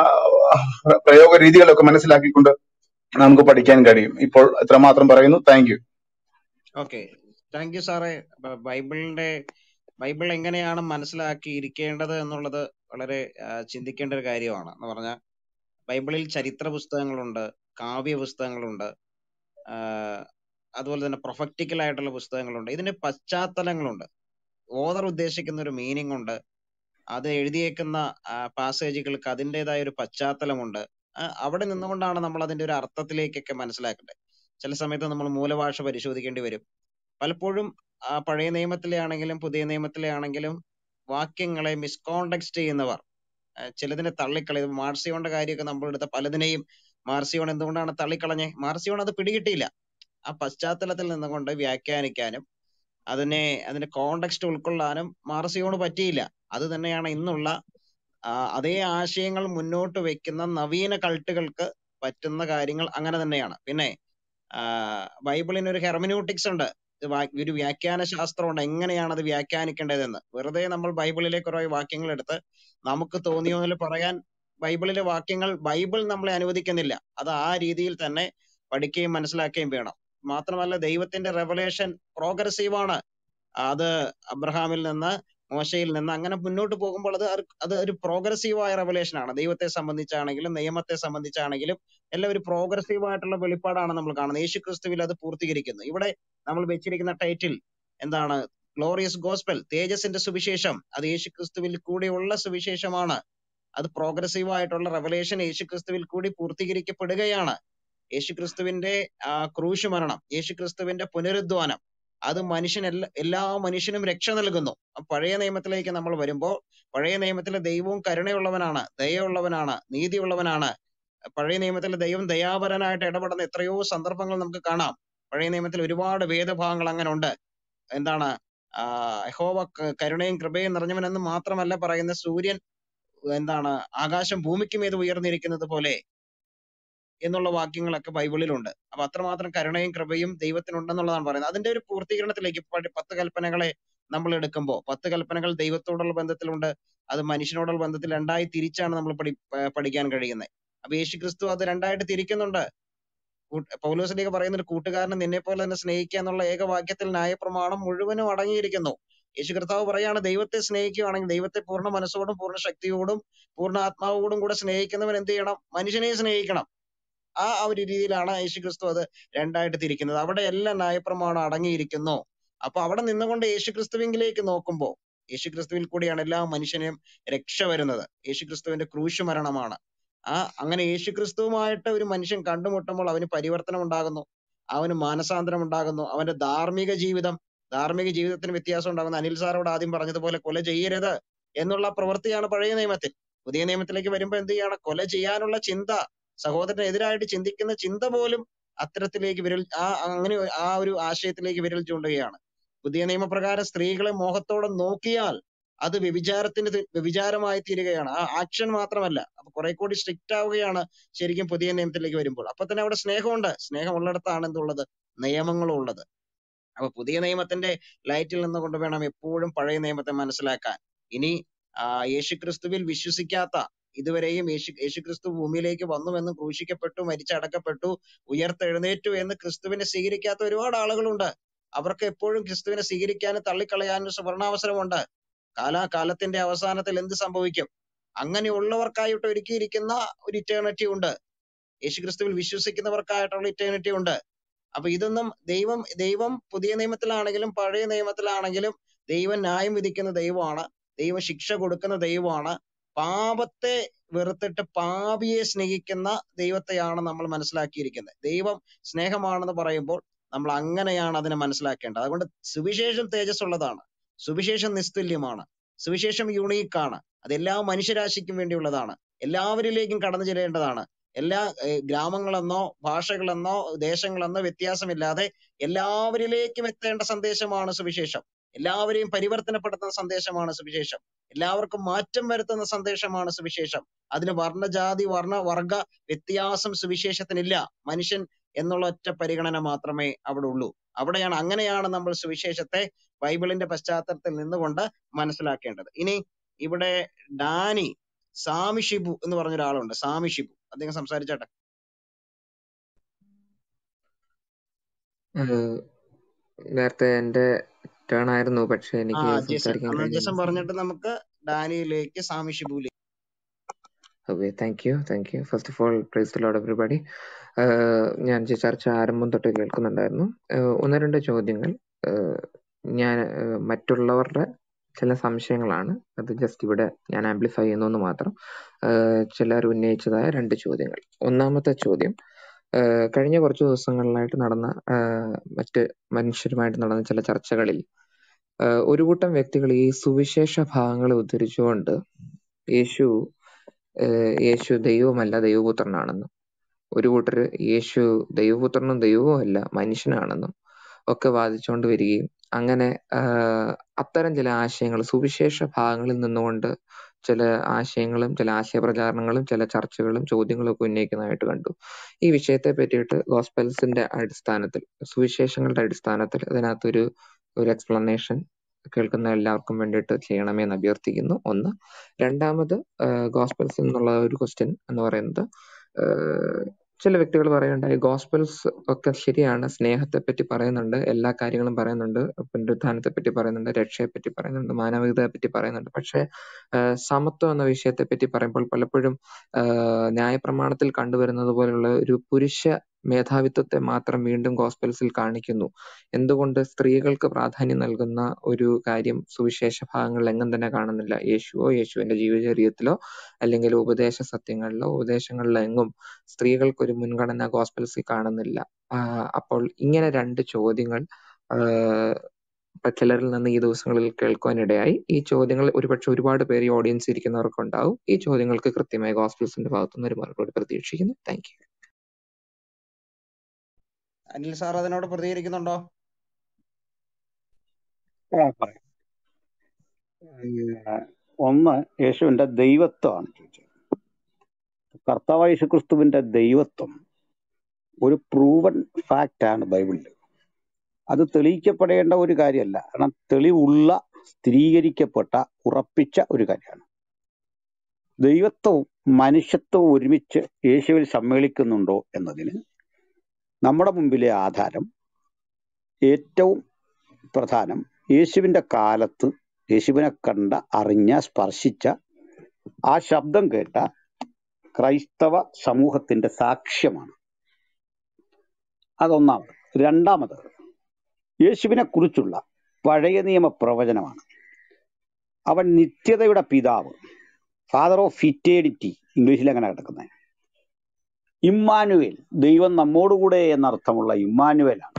പ്രയോഗ രീതികളൊക്കെ മനസ്സിലാക്കിക്കൊണ്ട് നമുക്ക് പഠിക്കാൻ കഴിയും ഇപ്പോൾ ഇത്രമാത്രം പറയുന്നു thank you okay thank you സാറേ ബ- ബൈബിളിന്റെ ബൈബിൾ എങ്ങനെയാണ് മനസ്സിലാക്കിയിരിക്കേണ്ടത് എന്നുള്ളത് വളരെ ആ, ചിന്തിക്കേണ്ട ഒരു കാര്യമാണ് എന്ന് പറഞ്ഞാൽ ബൈബിളിൽ ചരിത്ര പുസ്തകങ്ങളുണ്ട് കാവ്യ പുസ്തകങ്ങളുണ്ട് ആ, അതുപോലെ തന്നെ പ്രൊഫക്റ്റിക്കൽ ആയിട്ടുള്ള പുസ്തകങ്ങളുണ്ട് ഇതിന്റെ പശ്ചാത്തലങ്ങളുണ്ട് ഓതർ ഉദ്ദേശിക്കുന്ന ഒരു മീനിങ് ഉണ്ട് അത് എഴുതിയേക്കുന്ന പാസേജുകൾക്ക് അതിൻ്റെതായ ഒരു പശ്ചാത്തലമുണ്ട് ആ, അവിടെ നിന്നുകൊണ്ടാണ് നമ്മൾ അതിന്റെ ഒരു അർത്ഥത്തിലേക്കൊക്കെ മനസ്സിലാക്കേണ്ടത് ചില സമയത്ത് നമ്മൾ മൂലഭാഷ പരിശോധിക്കേണ്ടി വരും പലപ്പോഴും ആ പഴയ നിയമത്തിലെ ആണെങ്കിലും പുതിയ നിയമത്തിലെ ആണെങ്കിലും വാക്യങ്ങളെ മിസ്കോണ്ടക്സ്റ്റ് ചെയ്യുന്നവർ ആ, ചിലതിനെ തള്ളിക്കളയും മാർസിയോന്റെ കാര്യമൊക്കെ നമ്മൾ എടുത്ത പലതിനെയും മാർസിയോൺ എന്തുകൊണ്ടാണ് തള്ളിക്കളഞ്ഞേ മാർസിയോൺ അത് പിടികിട്ടിയില്ല ആ പശ്ചാത്തലത്തിൽ നിന്നുകൊണ്ട് വ്യാഖ്യാനിക്കാനും അതിനെ അതിന്റെ കോണ്ടെക്സ്റ്റ് ഉൾക്കൊള്ളാനും മാർസിയോണ് പറ്റിയില്ല അത് തന്നെയാണ് ഇന്നുള്ള ആ, അതേ ആശയങ്ങൾ മുന്നോട്ട് വെക്കുന്ന നവീന കൾട്ടുകൾക്ക് പറ്റുന്ന കാര്യങ്ങൾ അങ്ങനെ തന്നെയാണ് പിന്നെ ആ, ബൈബിളിന് ഒരു ഹെർമന്യൂട്ടിക്സ് ഉണ്ട് ഇത് വാ- ഒരു വ്യാഖ്യാന ശാസ്ത്രമുണ്ട് എങ്ങനെയാണ് അത് വ്യാഖ്യാനിക്കേണ്ടതെന്ന് വെറുതെ നമ്മൾ ബൈബിളിലെ കുറെ വാക്യങ്ങൾ എടുത്ത് നമുക്ക് തോന്നിയ പോലെ പറയാൻ ബൈബിളിലെ വാക്യങ്ങൾ ബൈബിൾ നമ്മളെ അനുവദിക്കുന്നില്ല അത് ആ രീതിയിൽ തന്നെ പഠിക്കുകയും മനസ്സിലാക്കുകയും വേണം മാത്രമല്ല ദൈവത്തിന്റെ റെവലേഷൻ പ്രോഗ്രസീവ് ആണ് അത് അബ്രഹാമിൽ നിന്ന് മോശയിൽ നിന്ന് അങ്ങനെ മുന്നോട്ട് പോകുമ്പോൾ അത് ഒരു- അത് ഒരു പ്രോഗ്രസീവ് ആയ റെവലേഷൻ ആണ് ദൈവത്തെ സംബന്ധിച്ചാണെങ്കിലും നിയമത്തെ സംബന്ധിച്ചാണെങ്കിലും എല്ലാം ഒരു പ്രോഗ്രസീവ് ആയിട്ടുള്ള വെളിപ്പാടാണ് നമ്മൾ കാണുന്നത് യേശു ക്രിസ്തുവിൽ അത് പൂർത്തീകരിക്കുന്നു ഇവിടെ നമ്മൾ വെച്ചിരിക്കുന്ന ടൈറ്റിൽ എന്താണ് ഗ്ലോറിയസ് ഗോസ്പൽ തേജസിന്റെ സുവിശേഷം അത് യേശു ക്രിസ്തുവിൽ കൂടെയുള്ള സുവിശേഷമാണ് അത് പ്രോഗ്രസീവ് ആയിട്ടുള്ള റെവലേഷൻ യേശു ക്രിസ്തുവിൽ കൂടി പൂർത്തീകരിക്കപ്പെടുകയാണ് യേശു ക്രിസ്തുവിന്റെ ആ ക്രൂശ് മരണം യേശു ക്രിസ്തുവിന്റെ പുനരുദ്ധാനം അത് മനുഷ്യൻ എല്ലാ എല്ലാ മനുഷ്യനും രക്ഷ നൽകുന്നു ആ പഴയ നിയമത്തിലേക്ക് നമ്മൾ വരുമ്പോൾ പഴയ നിയമത്തിലെ ദൈവവും കരുണയുള്ളവനാണ് ദയയുള്ളവനാണ് നീതിയുള്ളവനാണ് പഴയ നിയമത്തിലെ ദൈവം ദയാപരനായിട്ട് ഇടപെടുന്ന എത്രയോ സന്ദർഭങ്ങൾ നമുക്ക് കാണാം പഴയ നിയമത്തിൽ ഒരുപാട് വേദഭാഗങ്ങൾ അങ്ങനെ ഉണ്ട് എന്താണ് ആ യഹോവ ക- കരുണയും കൃപയും നിറഞ്ഞവനെന്ന് മാത്രമല്ല പറയുന്ന സൂര്യൻ എന്താണ് ആകാശം ഭൂമിക്ക് മീതെ ഉയർന്നിരിക്കുന്നത് പോലെ എന്നുള്ള വാക്യങ്ങളൊക്കെ ബൈബിളിലുണ്ട് അപ്പൊ അത്രമാത്രം കരുണയും കൃപയും ദൈവത്തിനുണ്ടെന്നുള്ളതാണ് പറയുന്നത് അതിന്റെ ഒരു പൂർത്തീകരണത്തിലേക്ക് പ- പത്ത് കൽപ്പനകളെ നമ്മൾ എടുക്കുമ്പോൾ പത്ത് കൽപ്പനകൾ ദൈവത്തോടുള്ള ബന്ധത്തിലുണ്ട് അത് മനുഷ്യനോടുള്ള ബന്ധത്തിൽ രണ്ടായി തിരിച്ചാണ് നമ്മൾ പഠി പ- പഠിക്കാൻ കഴിയുന്നത് അപ്പൊ യേശു ക്രിസ്തു അത് രണ്ടായിട്ട് തിരിക്കുന്നുണ്ട് കൂട്ട്- പൗലോസിലേക്ക് പറയുന്ന ഒരു കൂട്ടുകാരനെ നിന്നെ പോലെ തന്നെ സ്നേഹിക്കുക എന്നുള്ള ഏകവാക്യത്തിൽ ന്യായപ്രമാണം മുഴുവനും അടങ്ങിയിരിക്കുന്നു യേശു കർത്താവ് പറയാണ് ദൈവത്തെ സ്നേഹിക്കുകയാണെങ്കിൽ ദൈവത്തെ പൂർണ്ണ മനസ്സോടും പൂർണ്ണ ശക്തിയോടും പൂർണ്ണ ആത്മാവോടും കൂടെ സ്നേഹിക്കുന്നവൻ എന്ത് ചെയ്യണം മനുഷ്യനെ സ്നേഹിക്കണം ആ ആ ഒരു രീതിയിലാണ് യേശു ക്രിസ്തു അത് രണ്ടായിട്ട് തിരിക്കുന്നത് അവിടെ എല്ലാം ന്യായപ്രമാണം അടങ്ങിയിരിക്കുന്നു അപ്പൊ അവിടെ നിന്നുകൊണ്ട് യേശു ക്രിസ്തുവിലേക്ക് നോക്കുമ്പോൾ യേശു ക്രിസ്തുവിൽ കൂടിയാണ് എല്ലാ മനുഷ്യനും രക്ഷ വരുന്നത് യേശു ക്രിസ്തുവിന്റെ ക്രൂശ് മരണമാണ് ആ അങ്ങനെ യേശു ക്രിസ്തുവുമായിട്ട് ഒരു മനുഷ്യൻ കണ്ടുമുട്ടുമ്പോൾ അവന് പരിവർത്തനം ഉണ്ടാകുന്നു അവന് മാനസാന്തരം ഉണ്ടാകുന്നു അവന്റെ ധാർമ്മിക ജീവിതം ധാർമ്മിക ജീവിതത്തിന് വ്യത്യാസം ഉണ്ടാകുന്നു അനിൽ സാറോട് ആദ്യം പറഞ്ഞതുപോലെ കൊല ചെയ്യരുത് എന്നുള്ള പ്രവൃത്തിയാണ് പഴയ നിയമത്തിൽ പുതിയ നിയമത്തിലേക്ക് വരുമ്പോൾ എന്ത് ചെയ്യാണ് കൊല ചെയ്യാനുള്ള ചിന്ത സഹോദരനെതിരായിട്ട് ചിന്തിക്കുന്ന ചിന്ത പോലും അത്തരത്തിലേക്ക് വിരൽ ആ അങ്ങനെ ഒരു- ആ ഒരു ആശയത്തിലേക്ക് വിരൽ ചൂണ്ടുകയാണ് പുതിയ നിയമപ്രകാരം സ്ത്രീകളെ മോഹത്തോടെ നോക്കിയാൽ അത് വ്യഭിചാരത്തിന് തി- വ്യഭിചാരമായി തീരുകയാണ് ആ ആക്ഷൻ മാത്രമല്ല അപ്പൊ കുറെ കൂടി സ്ട്രിക്റ്റ് ആവുകയാണ് ശരിക്കും പുതിയ നിയമത്തിലേക്ക് വരുമ്പോൾ അപ്പൊ തന്നെ അവിടെ സ്നേഹമുണ്ട് സ്നേഹം ഉള്ളിടത്താണ് എന്തുള്ളത് നിയമങ്ങളും ഉള്ളത് അപ്പൊ പുതിയ നിയമത്തിന്റെ ലൈറ്റിൽ നിന്നുകൊണ്ട് വേണം എപ്പോഴും പഴയ നിയമത്തെ മനസ്സിലാക്കാൻ ഇനി ആ യേശുക്രിസ്തുവിൽ വിശ്വസിക്കാത്ത ഇതുവരെയും യേശു യേശുക്രിസ്തു ഭൂമിയിലേക്ക് വന്നുവെന്നും ക്രൂശിക്കപ്പെട്ടു മരിച്ചടക്കപ്പെട്ടു ഉയർത്തെഴുന്നേറ്റു എന്ന് ക്രിസ്തുവിനെ സ്വീകരിക്കാത്ത ഒരുപാട് ആളുകളുണ്ട് അവർക്ക് എപ്പോഴും ക്രിസ്തുവിനെ സ്വീകരിക്കാനും തള്ളിക്കളയാനും സുവർണാവസരമുണ്ട് കാലാകാലത്തിന്റെ അവസാനത്തിൽ എന്ത് സംഭവിക്കും അങ്ങനെയുള്ളവർക്കായിട്ട് ഒരുക്കിയിരിക്കുന്ന ഒരു ഇറ്റേണിറ്റി ഉണ്ട് യേശുക്രിസ്തുവിൽ വിശ്വസിക്കുന്നവർക്കായിട്ടുള്ള ഇറ്റേണിറ്റി ഉണ്ട് അപ്പൊ ഇതൊന്നും ദൈവം ദൈവം പുതിയ നിയമത്തിലാണെങ്കിലും പഴയ നിയമത്തിലാണെങ്കിലും ദൈവം ന്യായം വിധിക്കുന്ന ദൈവമാണ് ദൈവം ശിക്ഷ കൊടുക്കുന്ന ദൈവമാണ് പാപത്തെ വെറുത്തിട്ട് പാപിയെ സ്നേഹിക്കുന്ന ദൈവത്തെയാണ് നമ്മൾ മനസ്സിലാക്കിയിരിക്കുന്നത് ദൈവം സ്നേഹമാണെന്ന് പറയുമ്പോൾ നമ്മൾ അങ്ങനെയാണ് അതിനെ മനസ്സിലാക്കേണ്ടത് അതുകൊണ്ട് സുവിശേഷം തേജസ്സുള്ളതാണ് സുവിശേഷം നിസ്തുല്യമാണ് സുവിശേഷം യുണീക്കാണ് അത് എല്ലാ മനുഷ്യരാശിക്കും വേണ്ടിയുള്ളതാണ് എല്ലാവരിലേക്കും കടന്നു ചെല്ലേണ്ടതാണ് എല്ലാ ഏർ ഗ്രാമങ്ങളെന്നോ ഭാഷകളെന്നോ ദേശങ്ങളെന്നോ വ്യത്യാസമില്ലാതെ എല്ലാവരിലേക്കും എത്തേണ്ട സന്ദേശമാണ് സുവിശേഷം എല്ലാവരെയും പരിവർത്തനപ്പെടുത്തുന്ന സന്ദേശമാണ് സുവിശേഷം എല്ലാവർക്കും മാറ്റം വരുത്തുന്ന സന്ദേശമാണ് സുവിശേഷം അതിന് വർണ്ണജാതി വർണ്ണ വർഗ വ്യത്യാസം സുവിശേഷത്തിനില്ല മനുഷ്യൻ എന്നുള്ള ഒറ്റ പരിഗണന മാത്രമേ അവിടെ ഉള്ളൂ അവിടെയാണ് അങ്ങനെയാണ് നമ്മൾ സുവിശേഷത്തെ ബൈബിളിന്റെ പശ്ചാത്തലത്തിൽ നിന്നുകൊണ്ട് മനസ്സിലാക്കേണ്ടത് ഇനി ഇവിടെ ഡാനി സാമി ഷിബു എന്ന് പറഞ്ഞ ഒരാളുണ്ട് സാമി ഷിബു അദ്ദേഹം സംസാരിച്ചോട്ടെ ഏഹ് നേരത്തെ എന്റെ ടേൺ ആയിരുന്നു പക്ഷെ ആ എനിക്ക് ജസൻ സംസാരിക്കാൻ അന്ന് ജസൻ കഴിഞ്ഞില്ല പറഞ്ഞിട്ട് നമുക്ക് ഡാനിയിലേക്ക് സാമി ഷിബുവിലേക്ക് okay thank you thank you first of all praise the Lord everybody ഞാൻ ഈ ചർച്ച ആരംഭം തൊട്ട് കേൾക്കുന്നുണ്ടായിരുന്നു ഏഹ് ഒന്ന് രണ്ട് ചോദ്യങ്ങൾ ഏഹ് ഞാൻ ഏഹ് മറ്റുള്ളവരുടെ ചില സംശയങ്ങളാണ് അത് ജസ്റ്റ് ഇവിടെ ഞാൻ ആംപ്ലിഫൈ ചെയ്യുന്നു മാത്രം ഏഹ് ചിലർ ഉന്നയിച്ചതായ രണ്ട് ചോദ്യങ്ങൾ ഒന്നാമത്തെ ചോദ്യം ഏഹ് കഴിഞ്ഞ കുറച്ച് ദിവസങ്ങളിലായിട്ട് നടന്ന ഏഹ് മറ്റ് മനുഷ്യരുമായിട്ട് നടന്ന ചില ചർച്ചകളിൽ ഏഹ് ഒരു കൂട്ടം വ്യക്തികൾ ഈ സുവിശേഷ ഭാഗങ്ങൾ ഉദ്ധരിച്ചുകൊണ്ട് യേശു ഏഹ് യേശു ദൈവമല്ല ദൈവപുത്രനാണെന്നും ഒരു കൂട്ടര് യേശു ദൈവപുത്രനും ദൈവവും അല്ല മനുഷ്യനാണെന്നും ഒക്കെ വാദിച്ചുകൊണ്ട് വരികയും അങ്ങനെ ആഹ് അത്തരം ചില ആശയങ്ങൾ സുവിശേഷ ഭാഗങ്ങളിൽ നിന്നുകൊണ്ട് ചില ആശയങ്ങളും ചില ആശയപ്രചാരണങ്ങളും ചില ചർച്ചകളും ചോദ്യങ്ങളും ഒക്കെ ഉന്നയിക്കുന്നതായിട്ട് കണ്ടു ഈ വിഷയത്തെ പറ്റിയിട്ട് ഗോസ്പെൽസിന്റെ അടിസ്ഥാനത്തിൽ സുവിശേഷങ്ങളുടെ അടിസ്ഥാനത്തിൽ അതിനകത്തൊരു ഒരു എക്സ്പ്ലനേഷൻ കേൾക്കുന്ന എല്ലാവർക്കും വേണ്ടിയിട്ട് ചെയ്യണമെന്ന് അഭ്യർത്ഥിക്കുന്നു ഒന്ന് രണ്ടാമത് ഗോസ്പെൽസ് എന്നുള്ള ഒരു ക്വസ്റ്റ്യൻ എന്ന് പറയുന്നത് ആഹ് ചില വ്യക്തികൾ പറയുന്നുണ്ടായി ഗോസ്പെൽസ് ഒക്കെ ശരിയാണ് സ്നേഹത്തെ പറ്റി പറയുന്നുണ്ട് എല്ലാ കാര്യങ്ങളും പറയുന്നുണ്ട് പുനരുത്ഥാനത്തെ പറ്റി പറയുന്നുണ്ട് രക്ഷയെ പറ്റി പറയുന്നുണ്ട് മാനവികതയെ പറ്റി പറയുന്നുണ്ട് പക്ഷെ ആഹ് സമത്വം എന്ന വിഷയത്തെ പറ്റി പറയുമ്പോൾ പലപ്പോഴും ആഹ് ന്യായപ്രമാണത്തിൽ കണ്ടുവരുന്നത് പോലുള്ള ഒരു പുരുഷ മേധാവിത്വത്തെ മാത്രം വീണ്ടും ഗോസ്പെൽസിൽ കാണിക്കുന്നു എന്തുകൊണ്ട് സ്ത്രീകൾക്ക് പ്രാധാന്യം നൽകുന്ന ഒരു കാര്യം സുവിശേഷ ഭാഗങ്ങളിൽ എങ്ങും തന്നെ കാണുന്നില്ല യേശുവോ യേശുവിന്റെ ജീവചര്യത്തിലോ അല്ലെങ്കിൽ ഉപദേശ സത്യങ്ങളിലോ ഉപദേശങ്ങളിലോ എങ്ങും സ്ത്രീകൾക്ക് ഒരു മുൻഗണന ഗോസ്പെൽസിൽ കാണുന്നില്ല ആഹ് അപ്പോൾ ഇങ്ങനെ രണ്ട് ചോദ്യങ്ങൾ ആഹ് ഇപ്പൊ ചിലരിൽ നിന്ന് ഈ ദിവസങ്ങളിൽ കേൾക്കുവാനിടയായി ഈ ചോദ്യങ്ങൾ ഒരുപക്ഷെ ഒരുപാട് പേര് ഈ ഓഡിയൻസ് ഇരിക്കുന്നവർക്കുണ്ടാവും ഈ ചോദ്യങ്ങൾക്ക് കൃത്യമായി ഗോസ്പെൽസിന്റെ ഭാഗത്തുനിന്ന് ഒരു മറുപടി പ്രതീക്ഷിക്കുന്നു താങ്ക് യു അനിൽ സാർ അതിനോട് പ്രതികരിക്കുന്നുണ്ടോ ആ, പറയാം ഏഹ് ഒന്ന് യേശുവിന്റെ ദൈവത്വമാണ് ചോദിച്ചത് കർത്താവ് യേശുക്രിസ്തുവിന്റെ ദൈവത്വം ഒരു പ്രൂവൻ ഫാക്റ്റ് ആണ് ബൈബിളിൽ അത് തെളിയിക്കപ്പെടേണ്ട ഒരു കാര്യമല്ല കാരണം തെളിവുള്ള സ്ഥിരീകരിക്കപ്പെട്ട ഉറപ്പിച്ച ഒരു കാര്യമാണ് ദൈവത്വവും മനുഷ്യത്വവും ഒരുമിച്ച് യേശുവിൽ സമ്മേളിക്കുന്നുണ്ടോ എന്നതിന് നമ്മുടെ മുമ്പിലെ ആധാരം ഏറ്റവും പ്രധാനം യേശുവിന്റെ കാലത്ത് യേശുവിനെ കണ്ട അറിഞ്ഞ സ്പർശിച്ച ആ ശബ്ദം കേട്ട ക്രൈസ്തവ സമൂഹത്തിന്റെ സാക്ഷ്യമാണ് അതൊന്നാമത് രണ്ടാമത് യേശുവിനെ കുറിച്ചുള്ള പഴയ നിയമ പ്രവചനമാണ് അവൻ നിത്യതയുടെ പിതാവ് ഫാദർ ഓഫ് ഇറ്റേണിറ്റി ഇംഗ്ലീഷിൽ അങ്ങനെ കിടക്കുന്നത് ഇമ്മാനുവേൽ ദൈവം നമ്മോടുകൂടെ എന്നർത്ഥമുള്ള ഇമ്മാനുവേലാണ്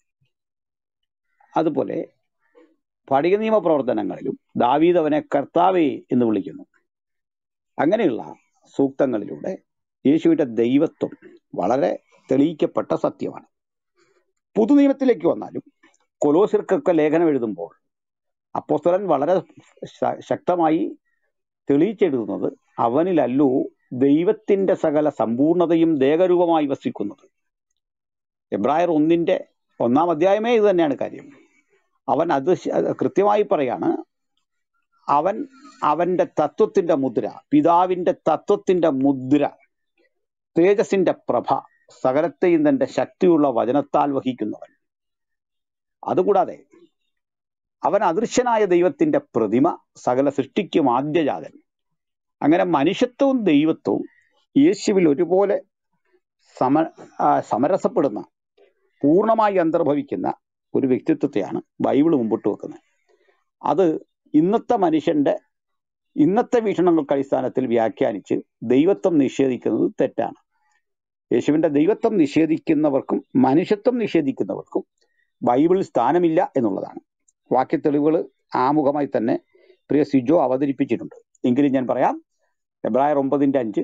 അതുപോലെ പടിക നിയമ പ്രവർത്തനങ്ങളിലും ദാവീദ് അവനെ കർത്താവേ എന്ന് വിളിക്കുന്നു അങ്ങനെയുള്ള സൂക്തങ്ങളിലൂടെ യേശുവിന്റെ ദൈവത്വം വളരെ തെളിയിക്കപ്പെട്ട സത്യമാണ് പുതുനിയമത്തിലേക്ക് വന്നാലും കൊലോസിർക്കൊക്കെ ലേഖനം എഴുതുമ്പോൾ അപ്പോസ്തലൻ വളരെ ശ- ശക്തമായി തെളിയിച്ചെഴുതുന്നത് അവനിലല്ലോ ദൈവത്തിന്റെ സകല സമ്പൂർണതയും ദേഹരൂപമായി വസിക്കുന്നത് എബ്രായർ ഒന്നിന്റെ ഒന്നാം അധ്യായമേ ഇത് തന്നെയാണ് കാര്യം അവൻ അത് ശ- കൃത്യമായി പറയാണ് അവൻ അവന്റെ തത്വത്തിന്റെ മുദ്ര പിതാവിന്റെ തത്വത്തിന്റെ മുദ്ര തേജസിന്റെ പ്രഭ സകലത്തെയും തന്റെ ശക്തിയുള്ള വചനത്താൽ വഹിക്കുന്നവൻ അതുകൂടാതെ അവൻ അദൃശ്യനായ ദൈവത്തിന്റെ പ്രതിമ സകല സൃഷ്ടിക്കും ആദ്യജാതൻ അങ്ങനെ മനുഷ്യത്വവും ദൈവത്വവും യേശുവിൽ ഒരുപോലെ സമ ആ, സമരസപ്പെടുന്ന പൂർണ്ണമായി അന്തർഭവിക്കുന്ന ഒരു വ്യക്തിത്വത്തെയാണ് ബൈബിൾ മുമ്പോട്ട് വെക്കുന്നത് അത് ഇന്നത്തെ മനുഷ്യന്റെ ഇന്നത്തെ വീക്ഷണങ്ങൾക്ക് അടിസ്ഥാനത്തിൽ വ്യാഖ്യാനിച്ച് ദൈവത്വം നിഷേധിക്കുന്നത് തെറ്റാണ് യേശുവിന്റെ ദൈവത്വം നിഷേധിക്കുന്നവർക്കും മനുഷ്യത്വം നിഷേധിക്കുന്നവർക്കും ബൈബിളിൽ സ്ഥാനമില്ല എന്നുള്ളതാണ് വാക്യത്തെളിവുകൾ ആമുഖമായി തന്നെ പ്രിയ സിജോ അവതരിപ്പിച്ചിട്ടുണ്ട് എങ്കിലും ഞാൻ പറയാം എബ്രായർ ഒമ്പതിന്റെ അഞ്ച്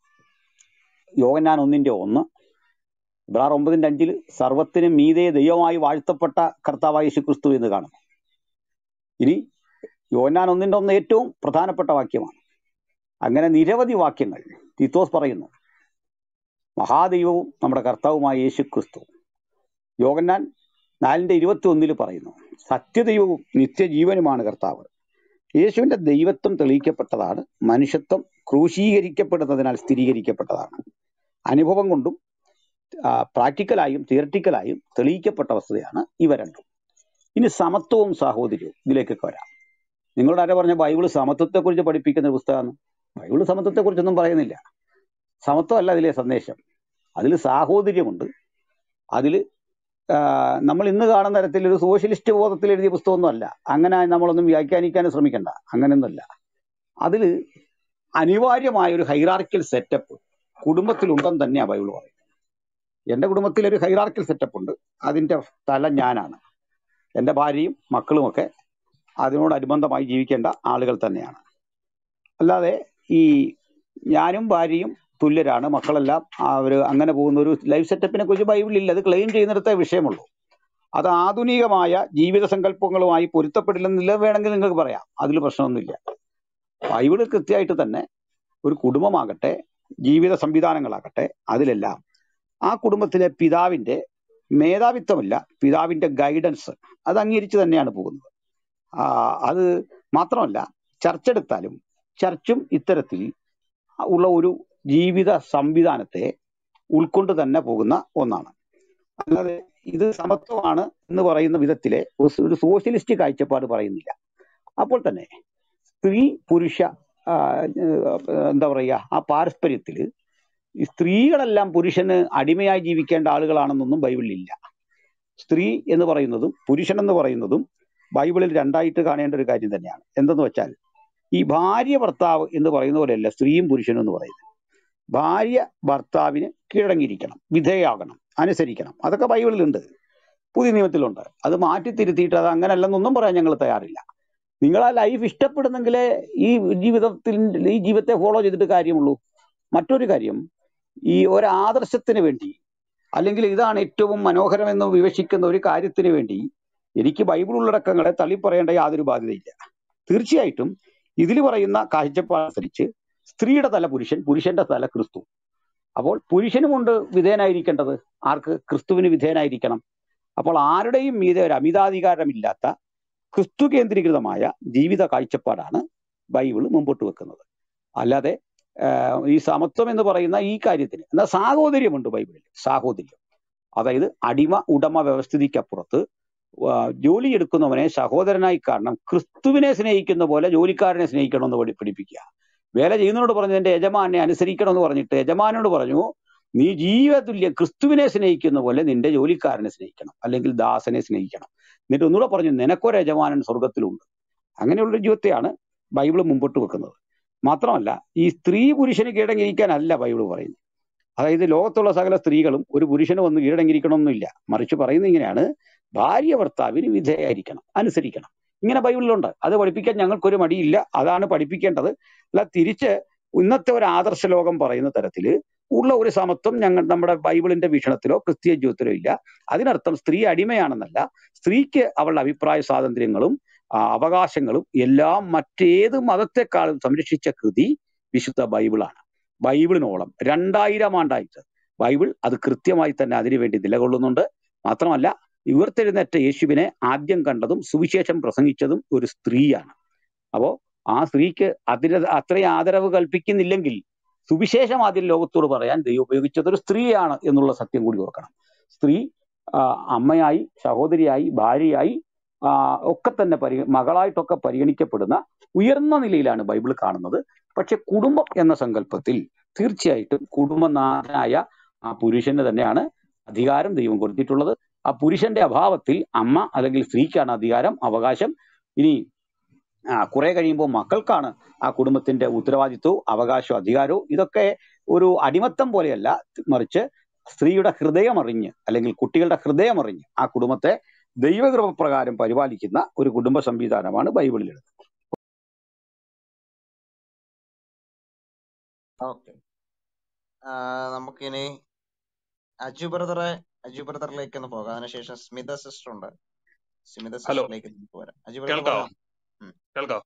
യോഹന്നാൻ ഒന്നിന്റെ ഒന്ന് എബ്രായർ ഒമ്പതിന്റെ അഞ്ചിൽ സർവത്തിനും മീതെ ദൈവമായി വാഴ്ത്തപ്പെട്ട കർത്താവായ യേശു ക്രിസ്തു എന്ന് കാണുന്നു ഇനി യോഹന്നാൻ ഒന്നിന്റെ ഒന്ന് ഏറ്റവും പ്രധാനപ്പെട്ട വാക്യമാണ് അങ്ങനെ നിരവധി വാക്യങ്ങൾ തീത്തോസ് പറയുന്നു മഹാദൈവവും നമ്മുടെ കർത്താവുമായ യേശു ക്രിസ്തു യോഹന്നാൻ നാലിന്റെ ഇരുപത്തി ഒന്നിൽ പറയുന്നു സത്യദൈവവും നിത്യജീവനുമാണ് കർത്താവ് യേശുവിന്റെ ദൈവത്വം തെളിയിക്കപ്പെട്ടതാണ് മനുഷ്യത്വം ക്രൂശീകരിക്കപ്പെടുന്നതിനാൽ സ്ഥിരീകരിക്കപ്പെട്ടതാണ് അനുഭവം കൊണ്ടും ആ, പ്രാക്ടിക്കലായും തിയറട്ടിക്കലായും തെളിയിക്കപ്പെട്ട വസ്തുതയാണ് ഇവ രണ്ടും ഇനി സമത്വവും സാഹോദര്യവും ഇതിലേക്കൊക്കെ വരാം നിങ്ങളോട് ആരാ പറഞ്ഞ ബൈബിള് സമത്വത്തെക്കുറിച്ച് പഠിപ്പിക്കുന്ന ഒരു പുസ്തകമാണ് ബൈബിള് സമത്വത്തെക്കുറിച്ചൊന്നും പറയുന്നില്ല സമത്വമല്ല അതിലെ സന്ദേശം അതിൽ സാഹോദര്യമുണ്ട് അതിൽ നമ്മൾ ഇന്ന് കാണുന്ന തരത്തിൽ ഒരു സോഷ്യലിസ്റ്റ് ബോധത്തിൽ എഴുതിയ പുസ്തകമൊന്നും അല്ല അങ്ങനെ നമ്മളൊന്നും വ്യാഖ്യാനിക്കാൻ ശ്രമിക്കണ്ട അങ്ങനെയൊന്നുമല്ല അതിൽ അനിവാര്യമായ ഒരു ഹൈറാർക്കിയൽ സെറ്റപ്പ് കുടുംബത്തിലുണ്ടെന്ന് തന്നെയാണ് ബൈബിൾ പറയുന്നത് എൻ്റെ കുടുംബത്തിൽ ഒരു ഹൈറാർക്കിയൽ സെറ്റപ്പ് ഉണ്ട് അതിൻ്റെ തല ഞാനാണ് എൻ്റെ ഭാര്യയും മക്കളുമൊക്കെ അതിനോടനുബന്ധമായി ജീവിക്കേണ്ട ആളുകൾ തന്നെയാണ് അല്ലാതെ ഈ ഞാനും ഭാര്യയും തുല്യരാണ് മക്കളെല്ലാം അവർ അങ്ങനെ പോകുന്ന ഒരു ലൈഫ് സെറ്റപ്പിനെ കുറിച്ച് ബൈബിളിൽ അത് ക്ലെയിം ചെയ്യുന്നിടത്തെ വിഷയമുള്ളൂ അത് ആധുനികമായ ജീവിത സങ്കല്പങ്ങളുമായി പൊരുത്തപ്പെടില്ലെന്നില്ല വേണമെങ്കിൽ നിങ്ങൾക്ക് പറയാം അതിൽ പ്രശ്നമൊന്നുമില്ല ബൈബിള് കൃത്യമായിട്ട് തന്നെ ഒരു കുടുംബമാകട്ടെ ജീവിത സംവിധാനങ്ങളാകട്ടെ അതിലെല്ലാം ആ കുടുംബത്തിലെ പിതാവിന്റെ മേധാവിത്വമല്ല പിതാവിന്റെ ഗൈഡൻസ് അത് അംഗീകരിച്ച് തന്നെയാണ് പോകുന്നത് ആ, അത് മാത്രമല്ല ചർച്ച എടുത്താലും ചർച്ചും ഇത്തരത്തിൽ ഉള്ള ഒരു ജീവിത സംവിധാനത്തെ ഉൾക്കൊണ്ട് തന്നെ പോകുന്ന ഒന്നാണ് അല്ലാതെ ഇത് സമത്വമാണ് എന്ന് പറയുന്ന വിധത്തിലെ ഒരു ഒരു സോഷ്യലിസ്റ്റ് കാഴ്ചപ്പാട് പറയുന്നില്ല അപ്പോൾ തന്നെ സ്ത്രീ പുരുഷ ആ, ഏഹ്, എന്താ പറയുക ആ പാരസ്പര്യത്തിൽ ഈ സ്ത്രീകളെല്ലാം പുരുഷന് അടിമയായി ജീവിക്കേണ്ട ആളുകളാണെന്നൊന്നും ബൈബിളിൽ ഇല്ല സ്ത്രീ എന്ന് പറയുന്നതും പുരുഷൻ എന്ന് പറയുന്നതും ബൈബിളിൽ രണ്ടായിട്ട് കാണേണ്ട ഒരു കാര്യം തന്നെയാണ് എന്തെന്ന് വെച്ചാൽ ഈ ഭാര്യ ഭർത്താവ് എന്ന് പറയുന്ന പോലെയല്ല സ്ത്രീയും പുരുഷനും എന്ന് പറയുന്നത് ഭാര്യ ഭർത്താവിന് കീഴടങ്ങിയിരിക്കണം വിധേയാകണം അനുസരിക്കണം അതൊക്കെ ബൈബിളിലുണ്ട് പുതിയ നിയമത്തിലുണ്ട് അത് മാറ്റി തിരുത്തിയിട്ട് അത് അങ്ങനെയല്ലെന്നൊന്നും പറയാൻ ഞങ്ങൾ തയ്യാറില്ല നിങ്ങൾ ആ ലൈഫ് ഇഷ്ടപ്പെടുന്നെങ്കിലേ ഈ ജീവിതത്തിൽ ഈ ജീവിതത്തെ ഫോളോ ചെയ്തിട്ട് കാര്യമുള്ളൂ മറ്റൊരു കാര്യം ഈ ഒരു ആദർശത്തിന് വേണ്ടി അല്ലെങ്കിൽ ഇതാണ് ഏറ്റവും മനോഹരമെന്ന് വിവക്ഷിക്കുന്ന ഒരു കാര്യത്തിന് വേണ്ടി എനിക്ക് ബൈബിൾ ഉള്ളടക്കങ്ങളെ തള്ളിപ്പറയേണ്ട യാതൊരു ബാധ്യതയില്ല തീർച്ചയായിട്ടും ഇതിൽ പറയുന്ന കാഴ്ചപ്പാടനുസരിച്ച് സ്ത്രീയുടെ തല പുരുഷൻ പുരുഷന്റെ തല ക്രിസ്തു അപ്പോൾ പുരുഷനുമുണ്ട് വിധേയനായിരിക്കേണ്ടത് ആർക്ക് ക്രിസ്തുവിന് വിധേയനായിരിക്കണം അപ്പോൾ ആരുടെയും മീതെ ഒരു അമിതാധികാരമില്ലാത്ത ക്രിസ്തു കേന്ദ്രീകൃതമായ ജീവിത കാഴ്ചപ്പാടാണ് ബൈബിൾ മുമ്പോട്ട് വെക്കുന്നത് അല്ലാതെ ആഹ്, ഈ സമത്വം എന്ന് പറയുന്ന ഈ കാര്യത്തിന് എന്നാൽ സാഹോദര്യമുണ്ട് ബൈബിളിൽ സാഹോദര്യം അതായത് അടിമ ഉടമ വ്യവസ്ഥിതിക്കപ്പുറത്ത് ആ, ജോലി എടുക്കുന്നവനെ സഹോദരനായി കാണണം ക്രിസ്തുവിനെ സ്നേഹിക്കുന്ന പോലെ ജോലിക്കാരനെ സ്നേഹിക്കണമെന്ന് പഠി പഠിപ്പിക്കുക വേല ചെയ്യുന്നവനോട് പറഞ്ഞു എന്റെ യജമാനെ അനുസരിക്കണമെന്ന് പറഞ്ഞിട്ട് യജമാനോട് പറഞ്ഞു നീ ജീവതുല്യ ക്രിസ്തുവിനെ സ്നേഹിക്കുന്ന പോലെ നിന്റെ ജോലിക്കാരനെ സ്നേഹിക്കണം അല്ലെങ്കിൽ ദാസനെ സ്നേഹിക്കണം എന്നിട്ട് ഒന്നുകൂടെ പറഞ്ഞു നിനക്കൊരു യജമാനൻ സ്വർഗത്തിലുണ്ട് അങ്ങനെയുള്ളൊരു ജീവിതത്തെയാണ് ബൈബിൾ മുമ്പോട്ട് വെക്കുന്നത് മാത്രമല്ല ഈ സ്ത്രീ പുരുഷന് കീഴടങ്ങിയിരിക്കാനല്ല ബൈബിൾ പറയുന്നത് അതായത് ലോകത്തുള്ള സകല സ്ത്രീകളും ഒരു പുരുഷന് വന്ന് കീഴടങ്ങിയിരിക്കണമെന്നില്ല മറിച്ച് പറയുന്നത് ഇങ്ങനെയാണ് ഭാര്യ ഭർത്താവിന് വിധേയായിരിക്കണം അനുസരിക്കണം ഇങ്ങനെ ബൈബിളിലുണ്ട് അത് പഠിപ്പിക്കാൻ ഞങ്ങൾക്കൊരു മടിയില്ല അതാണ് പഠിപ്പിക്കേണ്ടത് അല്ല തിരിച്ച് ഇന്നത്തെ ഒരു ആദർശ ലോകം പറയുന്ന തരത്തിൽ ഉള്ള ഒരു സമത്വം ഞങ്ങൾ നമ്മുടെ ബൈബിളിന്റെ വീക്ഷണത്തിലോ ക്രിസ്തീയ ജീവിതത്തിലോ ഇല്ല അതിനർത്ഥം സ്ത്രീ അടിമയാണെന്നല്ല സ്ത്രീക്ക് അവളുടെ അഭിപ്രായ സ്വാതന്ത്ര്യങ്ങളും ആ, അവകാശങ്ങളും എല്ലാം മറ്റേത് മതത്തെക്കാളും സംരക്ഷിച്ച കൃതി വിശുദ്ധ ബൈബിളാണ് ബൈബിളിനോളം രണ്ടായിരം ആണ്ടായിട്ട് ബൈബിൾ അത് കൃത്യമായി തന്നെ അതിനുവേണ്ടി നിലകൊള്ളുന്നുണ്ട് മാത്രമല്ല ഉയർത്തെഴുന്നേറ്റ യേശുവിനെ ആദ്യം കണ്ടതും സുവിശേഷം പ്രസംഗിച്ചതും ഒരു സ്ത്രീയാണ് അപ്പോ ആ സ്ത്രീക്ക് അതിന് അത്രയും ആദരവ് കൽപ്പിക്കുന്നില്ലെങ്കിൽ സുവിശേഷം ആദ്യം ലോകത്തോട് പറയാൻ ദൈവം ഉപയോഗിച്ചത് ഒരു സ്ത്രീയാണ് എന്നുള്ള സത്യം കൂടി ഓർക്കണം സ്ത്രീ ആ, അമ്മയായി സഹോദരിയായി ഭാര്യയായി ആ, ഒക്കെ തന്നെ പരി മകളായിട്ടൊക്കെ പരിഗണിക്കപ്പെടുന്ന ഉയർന്ന നിലയിലാണ് ബൈബിൾ കാണുന്നത് പക്ഷെ കുടുംബം എന്ന സങ്കല്പത്തിൽ തീർച്ചയായിട്ടും കുടുംബനാഥനായ ആ പുരുഷന് തന്നെയാണ് അധികാരം ദൈവം കൊടുത്തിട്ടുള്ളത് ആ പുരുഷന്റെ അഭാവത്തിൽ അമ്മ അല്ലെങ്കിൽ സ്ത്രീക്കാണ് അധികാരം അവകാശം ഇനി ആ, കുറെ കഴിയുമ്പോൾ മക്കൾക്കാണ് ആ കുടുംബത്തിന്റെ ഉത്തരവാദിത്വവും അവകാശവും അധികാരവും ഇതൊക്കെ ഒരു അടിമത്തം പോലെയല്ല മറിച്ച് സ്ത്രീയുടെ ഹൃദയമറിഞ്ഞ് അല്ലെങ്കിൽ കുട്ടികളുടെ ഹൃദയമറിഞ്ഞ് ആ കുടുംബത്തെ ദൈവകൃപ പ്രകാരം പരിപാലിക്കുന്ന ഒരു കുടുംബ സംവിധാനമാണ് ബൈബിളിലുള്ളത് ഓക്കെ നമുക്കിനി അജു ബ്രദറെ അജു ബ്രദറിലേക്ക് ഒന്ന് പോകാം അതിനുശേഷം സ്മിത സിസ്റ്റർ ഉണ്ട് സ്മിത ഹലോ സിസ്റ്ററിലേക്ക് നമുക്ക് പോരാം അജു ബ്രദർ കേൾക്കാവോ പറഞ്ഞോ ഉം. കേൾക്കാവോ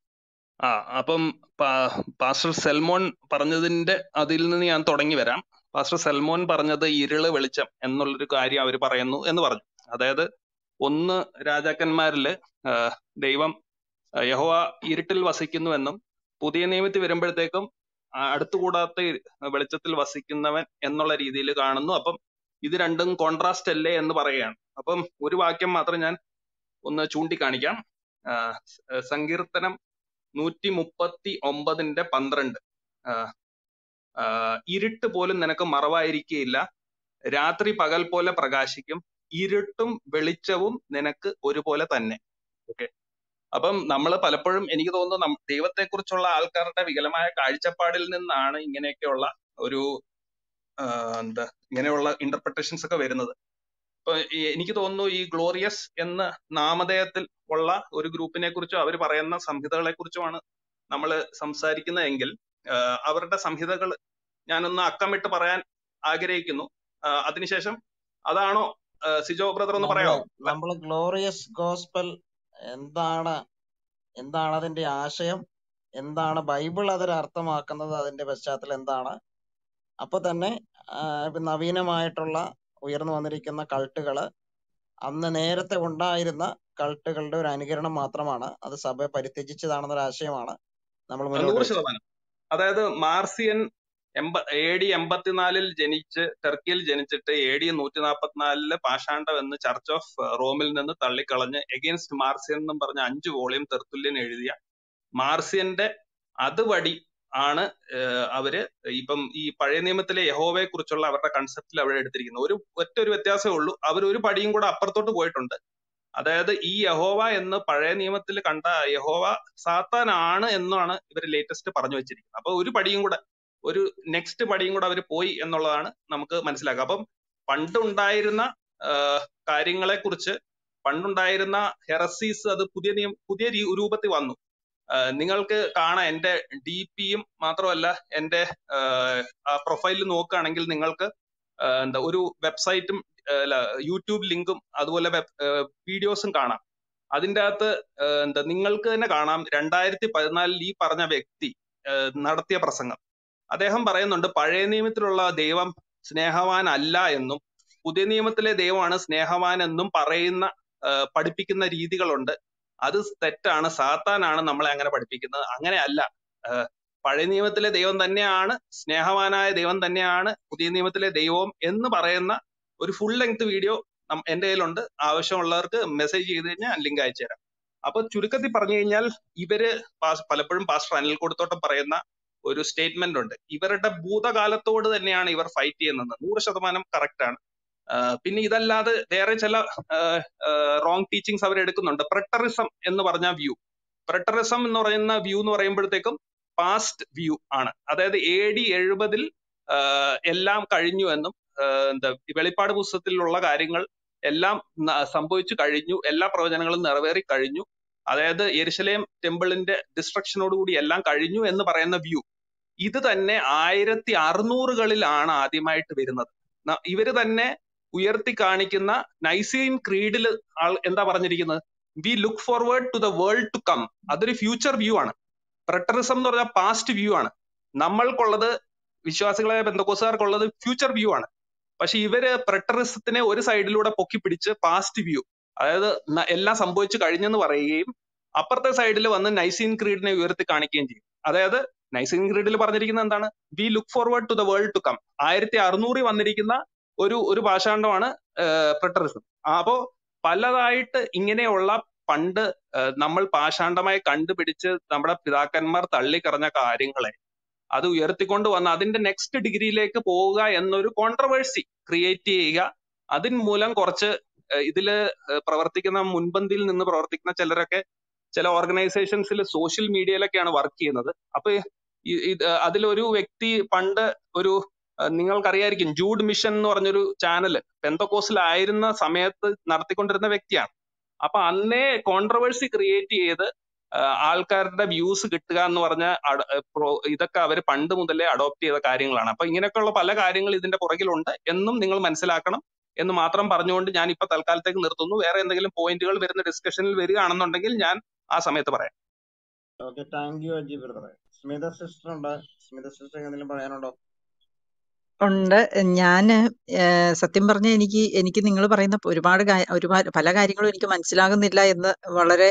ആ അപ്പം പാ- പാസ്റ്റർ സെൽമോൻ പറഞ്ഞതിന്റെ അതിൽ നിന്ന് ഞാൻ തുടങ്ങി വരാം പാസ്റ്റർ സെൽമോൻ പറഞ്ഞത് ഇരുള് വെളിച്ചം എന്നുള്ളൊരു കാര്യം അവർ പറയുന്നു എന്ന് പറഞ്ഞു അതായത് ഒന്ന് രാജാക്കന്മാരില് ആ, ദൈവം ആ, യഹോവ ഇരുട്ടിൽ വസിക്കുന്നുവെന്നും പുതിയ നിയമത്തിൽ വരുമ്പോഴത്തേക്കും ആ, അടുത്തുകൂടാത്ത ഇ- വെളിച്ചത്തിൽ വസിക്കുന്നവൻ എന്നുള്ള രീതിയിൽ കാണുന്നു അപ്പം ഇത് രണ്ടും കോൺട്രാസ്റ്റ് അല്ലേ എന്ന് പറയുകയാണ് അപ്പം ഒരു വാക്യം മാത്രം ഞാൻ ഒന്ന് ചൂണ്ടിക്കാണിക്കാം ആ, സ- സങ്കീർത്തനം നൂറ്റി മുപ്പത്തി ഒമ്പതിന്റെ പന്ത്രണ്ട് ആ, ആ, ഇരുട്ട് പോലും നിനക്ക് മറവായിരിക്കുകയില്ല രാത്രി പകൽ പോലെ പ്രകാശിക്കും ഇരുട്ടും വെളിച്ചവും നിനക്ക് ഒരുപോലെ തന്നെ ഓക്കെ അപ്പം നമ്മൾ പലപ്പോഴും എനിക്ക് തോന്നുന്നു നം- ദൈവത്തെക്കുറിച്ചുള്ള ആൾക്കാരുടെ വികലമായ കാഴ്ചപ്പാടിൽ നിന്നാണ് ഇങ്ങനെയൊക്കെയുള്ള ഒരു ആ, എന്താ ഇങ്ങനെയുള്ള ഇന്റർപ്രിട്ടേഷൻസ് ഒക്കെ വരുന്നത് ഇപ്പൊ ഈ എനിക്ക് തോന്നുന്നു ഈ ഗ്ലോറിയസ് എന്ന നാമധേയത്തിൽ ഉള്ള ഒരു ഗ്രൂപ്പിനെ കുറിച്ചും അവർ പറയുന്ന സംഹിതകളെ കുറിച്ചുമാണ് നമ്മൾ സംസാരിക്കുന്നതെങ്കിൽ ആ, അവരുടെ സംഹിതകൾ ഞാനൊന്ന് അക്കമിട്ട് പറയാൻ ആഗ്രഹിക്കുന്നു ആ, അതിനുശേഷം അതാണോ ആ, സിജോ ബ്രദർ ഒന്ന് നമ്മള് പറയാമോ നമ്മള് ഗ്ലോറിയസ് ഗോസ്പൽ എന്താണ് എന്താണ് അതിന്റെ ആശയം എന്താണ് ബൈബിൾ അതിൽ അർത്ഥമാക്കുന്നത് അതിന്റെ പശ്ചാത്തലം എന്താണ് അപ്പൊ തന്നെ ആ, ഇപ്പൊ നവീനമായിട്ടുള്ള ഉയർന്നു വന്നിരിക്കുന്ന കൾട്ടുകള് അന്ന് നേരത്തെ ഉണ്ടായിരുന്ന കൾട്ടുകളുടെ ഒരു അനുകരണം മാത്രമാണ് അത് സഭ പരിത്യജിച്ചതാണെന്നൊരു ആശയമാണ് നമ്മൾ ആ, മുന്നോട്ട് നൂറ് വെച്ചത് ശതമാനം അതായത് മാർസിയൻ എൺപ എ ഡി എൺപത്തിനാലിൽ ജനിച്ച് ടർക്കിയിൽ ജനിച്ചിട്ട് എ ഡി നൂറ്റി നാൽപ്പത്തിനാലില് പാഷാണ്ഡം എന്ന് ചർച്ച് ഓഫ് റോമിൽ നിന്ന് തള്ളിക്കളഞ്ഞ് എഗെയിൻസ്റ്റ് മാർസിയൻ എന്നും പറഞ്ഞ അഞ്ച് വോളിയം തെർത്തുല്യൻ എഴുതിയ മാർസിയന്റെ അതുവഴി ആണ് ഏഹ് അവര് ഇപ്പം ഈ പഴയ നിയമത്തിലെ യഹോവയെ കുറിച്ചുള്ള അവരുടെ കൺസെപ്റ്റിൽ അവിടെ എടുത്തിരിക്കുന്നത് ഒരു ഒറ്റ ഒരു വ്യത്യാസമേ ഉള്ളൂ അവർ ഒരു പടിയും കൂടെ അപ്പുറത്തോട്ട് പോയിട്ടുണ്ട് അതായത് ഈ യഹോവ എന്ന് പഴയ നിയമത്തിൽ കണ്ട യഹോവ സാത്താനാണ് എന്നാണ് ഇവർ ലേറ്റസ്റ്റ് പറഞ്ഞു വെച്ചിരിക്കുന്നത് അപ്പൊ ഒരു പടിയും കൂടെ ഒരു നെക്സ്റ്റ് പടിയും കൂടെ അവർ പോയി എന്നുള്ളതാണ് നമുക്ക് മനസ്സിലാക്കുക അപ്പം പണ്ടുണ്ടായിരുന്ന കാര്യങ്ങളെ കുറിച്ച് പണ്ടുണ്ടായിരുന്ന ഹെറസീസ് അത് പുതിയ നിയം പുതിയ രീ- രൂപത്തിൽ വന്നു ആഹ് നിങ്ങൾക്ക് കാണാം എന്റെ ഡി പിയും മാത്രമല്ല എന്റെ പ്രൊഫൈലിൽ നോക്കുകയാണെങ്കിൽ നിങ്ങൾക്ക് ആഹ് എന്താ ഒരു വെബ്സൈറ്റും അല്ല യൂട്യൂബ് ലിങ്കും അതുപോലെ വെബ് വീഡിയോസും കാണാം അതിന്റെ അകത്ത് ആഹ് എന്താ നിങ്ങൾക്ക് തന്നെ കാണാം രണ്ടായിരത്തി പതിനാലിൽ ഈ പറഞ്ഞ വ്യക്തി ആഹ് നടത്തിയ പ്രസംഗം അദ്ദേഹം പറയുന്നുണ്ട് പഴയ നിയമത്തിലുള്ള ദൈവം സ്നേഹവാൻ അല്ല എന്നും പുതിയ നിയമത്തിലെ ദൈവമാണ് സ്നേഹവാൻ എന്നും പറയുന്ന ആഹ് പഠിപ്പിക്കുന്ന രീതികളുണ്ട് അത് തെറ്റാണ് സാത്താനാണ് നമ്മളെ അങ്ങനെ പഠിപ്പിക്കുന്നത് അങ്ങനെയല്ല ആഹ് പഴയ നിയമത്തിലെ ദൈവം തന്നെയാണ് സ്നേഹവാനായ ദൈവം തന്നെയാണ് പുതിയ നിയമത്തിലെ ദൈവം എന്ന് പറയുന്ന ഒരു ഫുൾ ലെങ്ത് വീഡിയോ എന്റെ കയ്യിലുണ്ട് ആവശ്യമുള്ളവർക്ക് മെസ്സേജ് ചെയ്ത് കഴിഞ്ഞാൽ ലിങ്ക് അയച്ചു തരാം അപ്പൊ ചുരുക്കത്തിൽ പറഞ്ഞു കഴിഞ്ഞാൽ ഇവര് പാസ്- പലപ്പോഴും പാസ്റ്റർ അനിൽ കൊടുത്തോട്ടം പറയുന്ന ഒരു സ്റ്റേറ്റ്മെന്റ് ഉണ്ട് ഇവരുടെ ഭൂതകാലത്തോട് തന്നെയാണ് ഇവർ ഫൈറ്റ് ചെയ്യുന്നത് നൂറ് ശതമാനം കറക്റ്റ് ആണ് ആഹ് പിന്നെ ഇതല്ലാതെ വേറെ ചില റോങ് ടീച്ചിങ്സ് അവർ എടുക്കുന്നുണ്ട് പ്രട്ടറിസം എന്ന് പറഞ്ഞ വ്യൂ പ്രട്ടറിസം എന്ന് പറയുന്ന വ്യൂ എന്ന് പറയുമ്പോഴത്തേക്കും പാസ്റ്റ് വ്യൂ ആണ് അതായത് എ ഡി എഴുപതിൽ എല്ലാം കഴിഞ്ഞു എന്നും ആഹ് എന്താ ഈ വെളിപ്പാട് പുസ്തകത്തിലുള്ള കാര്യങ്ങൾ എല്ലാം ന- സംഭവിച്ചു കഴിഞ്ഞു എല്ലാ പ്രവചനങ്ങളും നിറവേറി കഴിഞ്ഞു അതായത് യെരുശലേം ടെമ്പിളിന്റെ ഡിസ്ട്രക്ഷനോടുകൂടി എല്ലാം കഴിഞ്ഞു എന്ന് പറയുന്ന വ്യൂ ഇത് തന്നെ ആയിരത്തി അറുന്നൂറുകളിലാണ് ആദ്യമായിട്ട് വരുന്നത് ന- ഇവര് തന്നെ ഉയർത്തി കാണിക്കുന്ന നൈസീൻ ക്രീഡിൽ ആൾ എന്താ പറഞ്ഞിരിക്കുന്നത് we look forward to the world to come അതൊരു ഫ്യൂച്ചർ വ്യൂ ആണ് പ്രട്ടറിസം എന്ന് പറഞ്ഞാൽ പാസ്റ്റ് വ്യൂ ആണ് നമ്മൾക്കുള്ളത് വിശ്വാസികളായ ബന്ധക്കോസുകാർക്കുള്ളത് ഫ്യൂച്ചർ വ്യൂ ആണ് പക്ഷെ ഇവര് പ്രട്ടറിസത്തിനെ ഒരു സൈഡിലൂടെ പൊക്കി പിടിച്ച് പാസ്റ്റ് വ്യൂ അതായത് ന- എല്ലാം സംഭവിച്ചു കഴിഞ്ഞെന്ന് പറയുകയും അപ്പുറത്തെ സൈഡിൽ വന്ന് നൈസീൻ ക്രീഡിനെ ഉയർത്തി കാണിക്കുകയും ചെയ്യും അതായത് നൈസീൻ ക്രീഡിൽ പറഞ്ഞിരിക്കുന്നത് എന്താണ് we look forward to the world to come ആയിരത്തി അറുന്നൂറിൽ വന്നിരിക്കുന്ന ഒരു ഒരു പാഷാണ്ഡമാണ് പ്രട്ടറിസം അപ്പോ പലതായിട്ട് ഇങ്ങനെയുള്ള പണ്ട് ഏഹ്, നമ്മൾ പാഷാണ്ഡമായി കണ്ടുപിടിച്ച് നമ്മുടെ പിതാക്കന്മാർ തള്ളിക്കളഞ്ഞ കാര്യങ്ങളെ അത് ഉയർത്തിക്കൊണ്ട് വന്ന് അതിന്റെ നെക്സ്റ്റ് ഡിഗ്രിയിലേക്ക് പോവുക എന്നൊരു കോൺട്രവേഴ്സി ക്രിയേറ്റ് ചെയ്യുക അതിന് മൂലം കുറച്ച് ഏഹ്, ഇതില് ഏഹ്, പ്രവർത്തിക്കുന്ന മുൻപന്തിയിൽ നിന്ന് പ്രവർത്തിക്കുന്ന ചിലരൊക്കെ ചില ഓർഗനൈസേഷൻസിൽ സോഷ്യൽ മീഡിയയിലൊക്കെയാണ് വർക്ക് ചെയ്യുന്നത് അപ്പൊ ഈ- ഇത് അതിലൊരു വ്യക്തി പണ്ട് ഒരു ഏഹ്, നിങ്ങൾക്കറിയായിരിക്കും ജൂഡ് മിഷൻ എന്ന് പറഞ്ഞൊരു ചാനൽ പെന്തക്കോസിലായിരുന്ന സമയത്ത് നടത്തിക്കൊണ്ടിരുന്ന വ്യക്തിയാണ് അപ്പൊ അന്നേ കോൺട്രവേഴ്സി ക്രിയേറ്റ് ചെയ്ത് ആഹ് ആൾക്കാരുടെ വ്യൂസ് കിട്ടുക എന്ന് പറഞ്ഞ അട- ഏഹ് പ്രോ- ഇതൊക്കെ അവർ പണ്ട് മുതലേ അഡോപ്റ്റ് ചെയ്ത കാര്യങ്ങളാണ് അപ്പൊ ഇങ്ങനെയൊക്കെയുള്ള പല കാര്യങ്ങൾ ഇതിന്റെ പുറകിലുണ്ട് എന്നും നിങ്ങൾ മനസ്സിലാക്കണം എന്ന് മാത്രം പറഞ്ഞുകൊണ്ട് ഞാൻ ഇപ്പൊ തൽക്കാലത്തേക്ക് നിർത്തുന്നു വേറെ എന്തെങ്കിലും പോയിന്റുകൾ വരുന്ന ഡിസ്കഷനിൽ വരികയാണെന്നുണ്ടെങ്കിൽ ഞാൻ ആ സമയത്ത് പറയാം ഓക്കെ താങ്ക് യു അജി ബ്രദറെ സ്മിത സിസ്റ്റർ ഉണ്ട് സ്മിത സിസ്റ്റർ എന്തെങ്കിലും പറയാനുണ്ടോ ഉണ്ട് ഞാന് ഏഹ് സത്യം പറഞ്ഞ എനിക്ക് എനിക്ക് നിങ്ങൾ പറയുന്ന ഒരുപാട് കാ- ഒരുപാട് പല കാര്യങ്ങളും എനിക്ക് മനസ്സിലാകുന്നില്ല എന്ന് വളരെ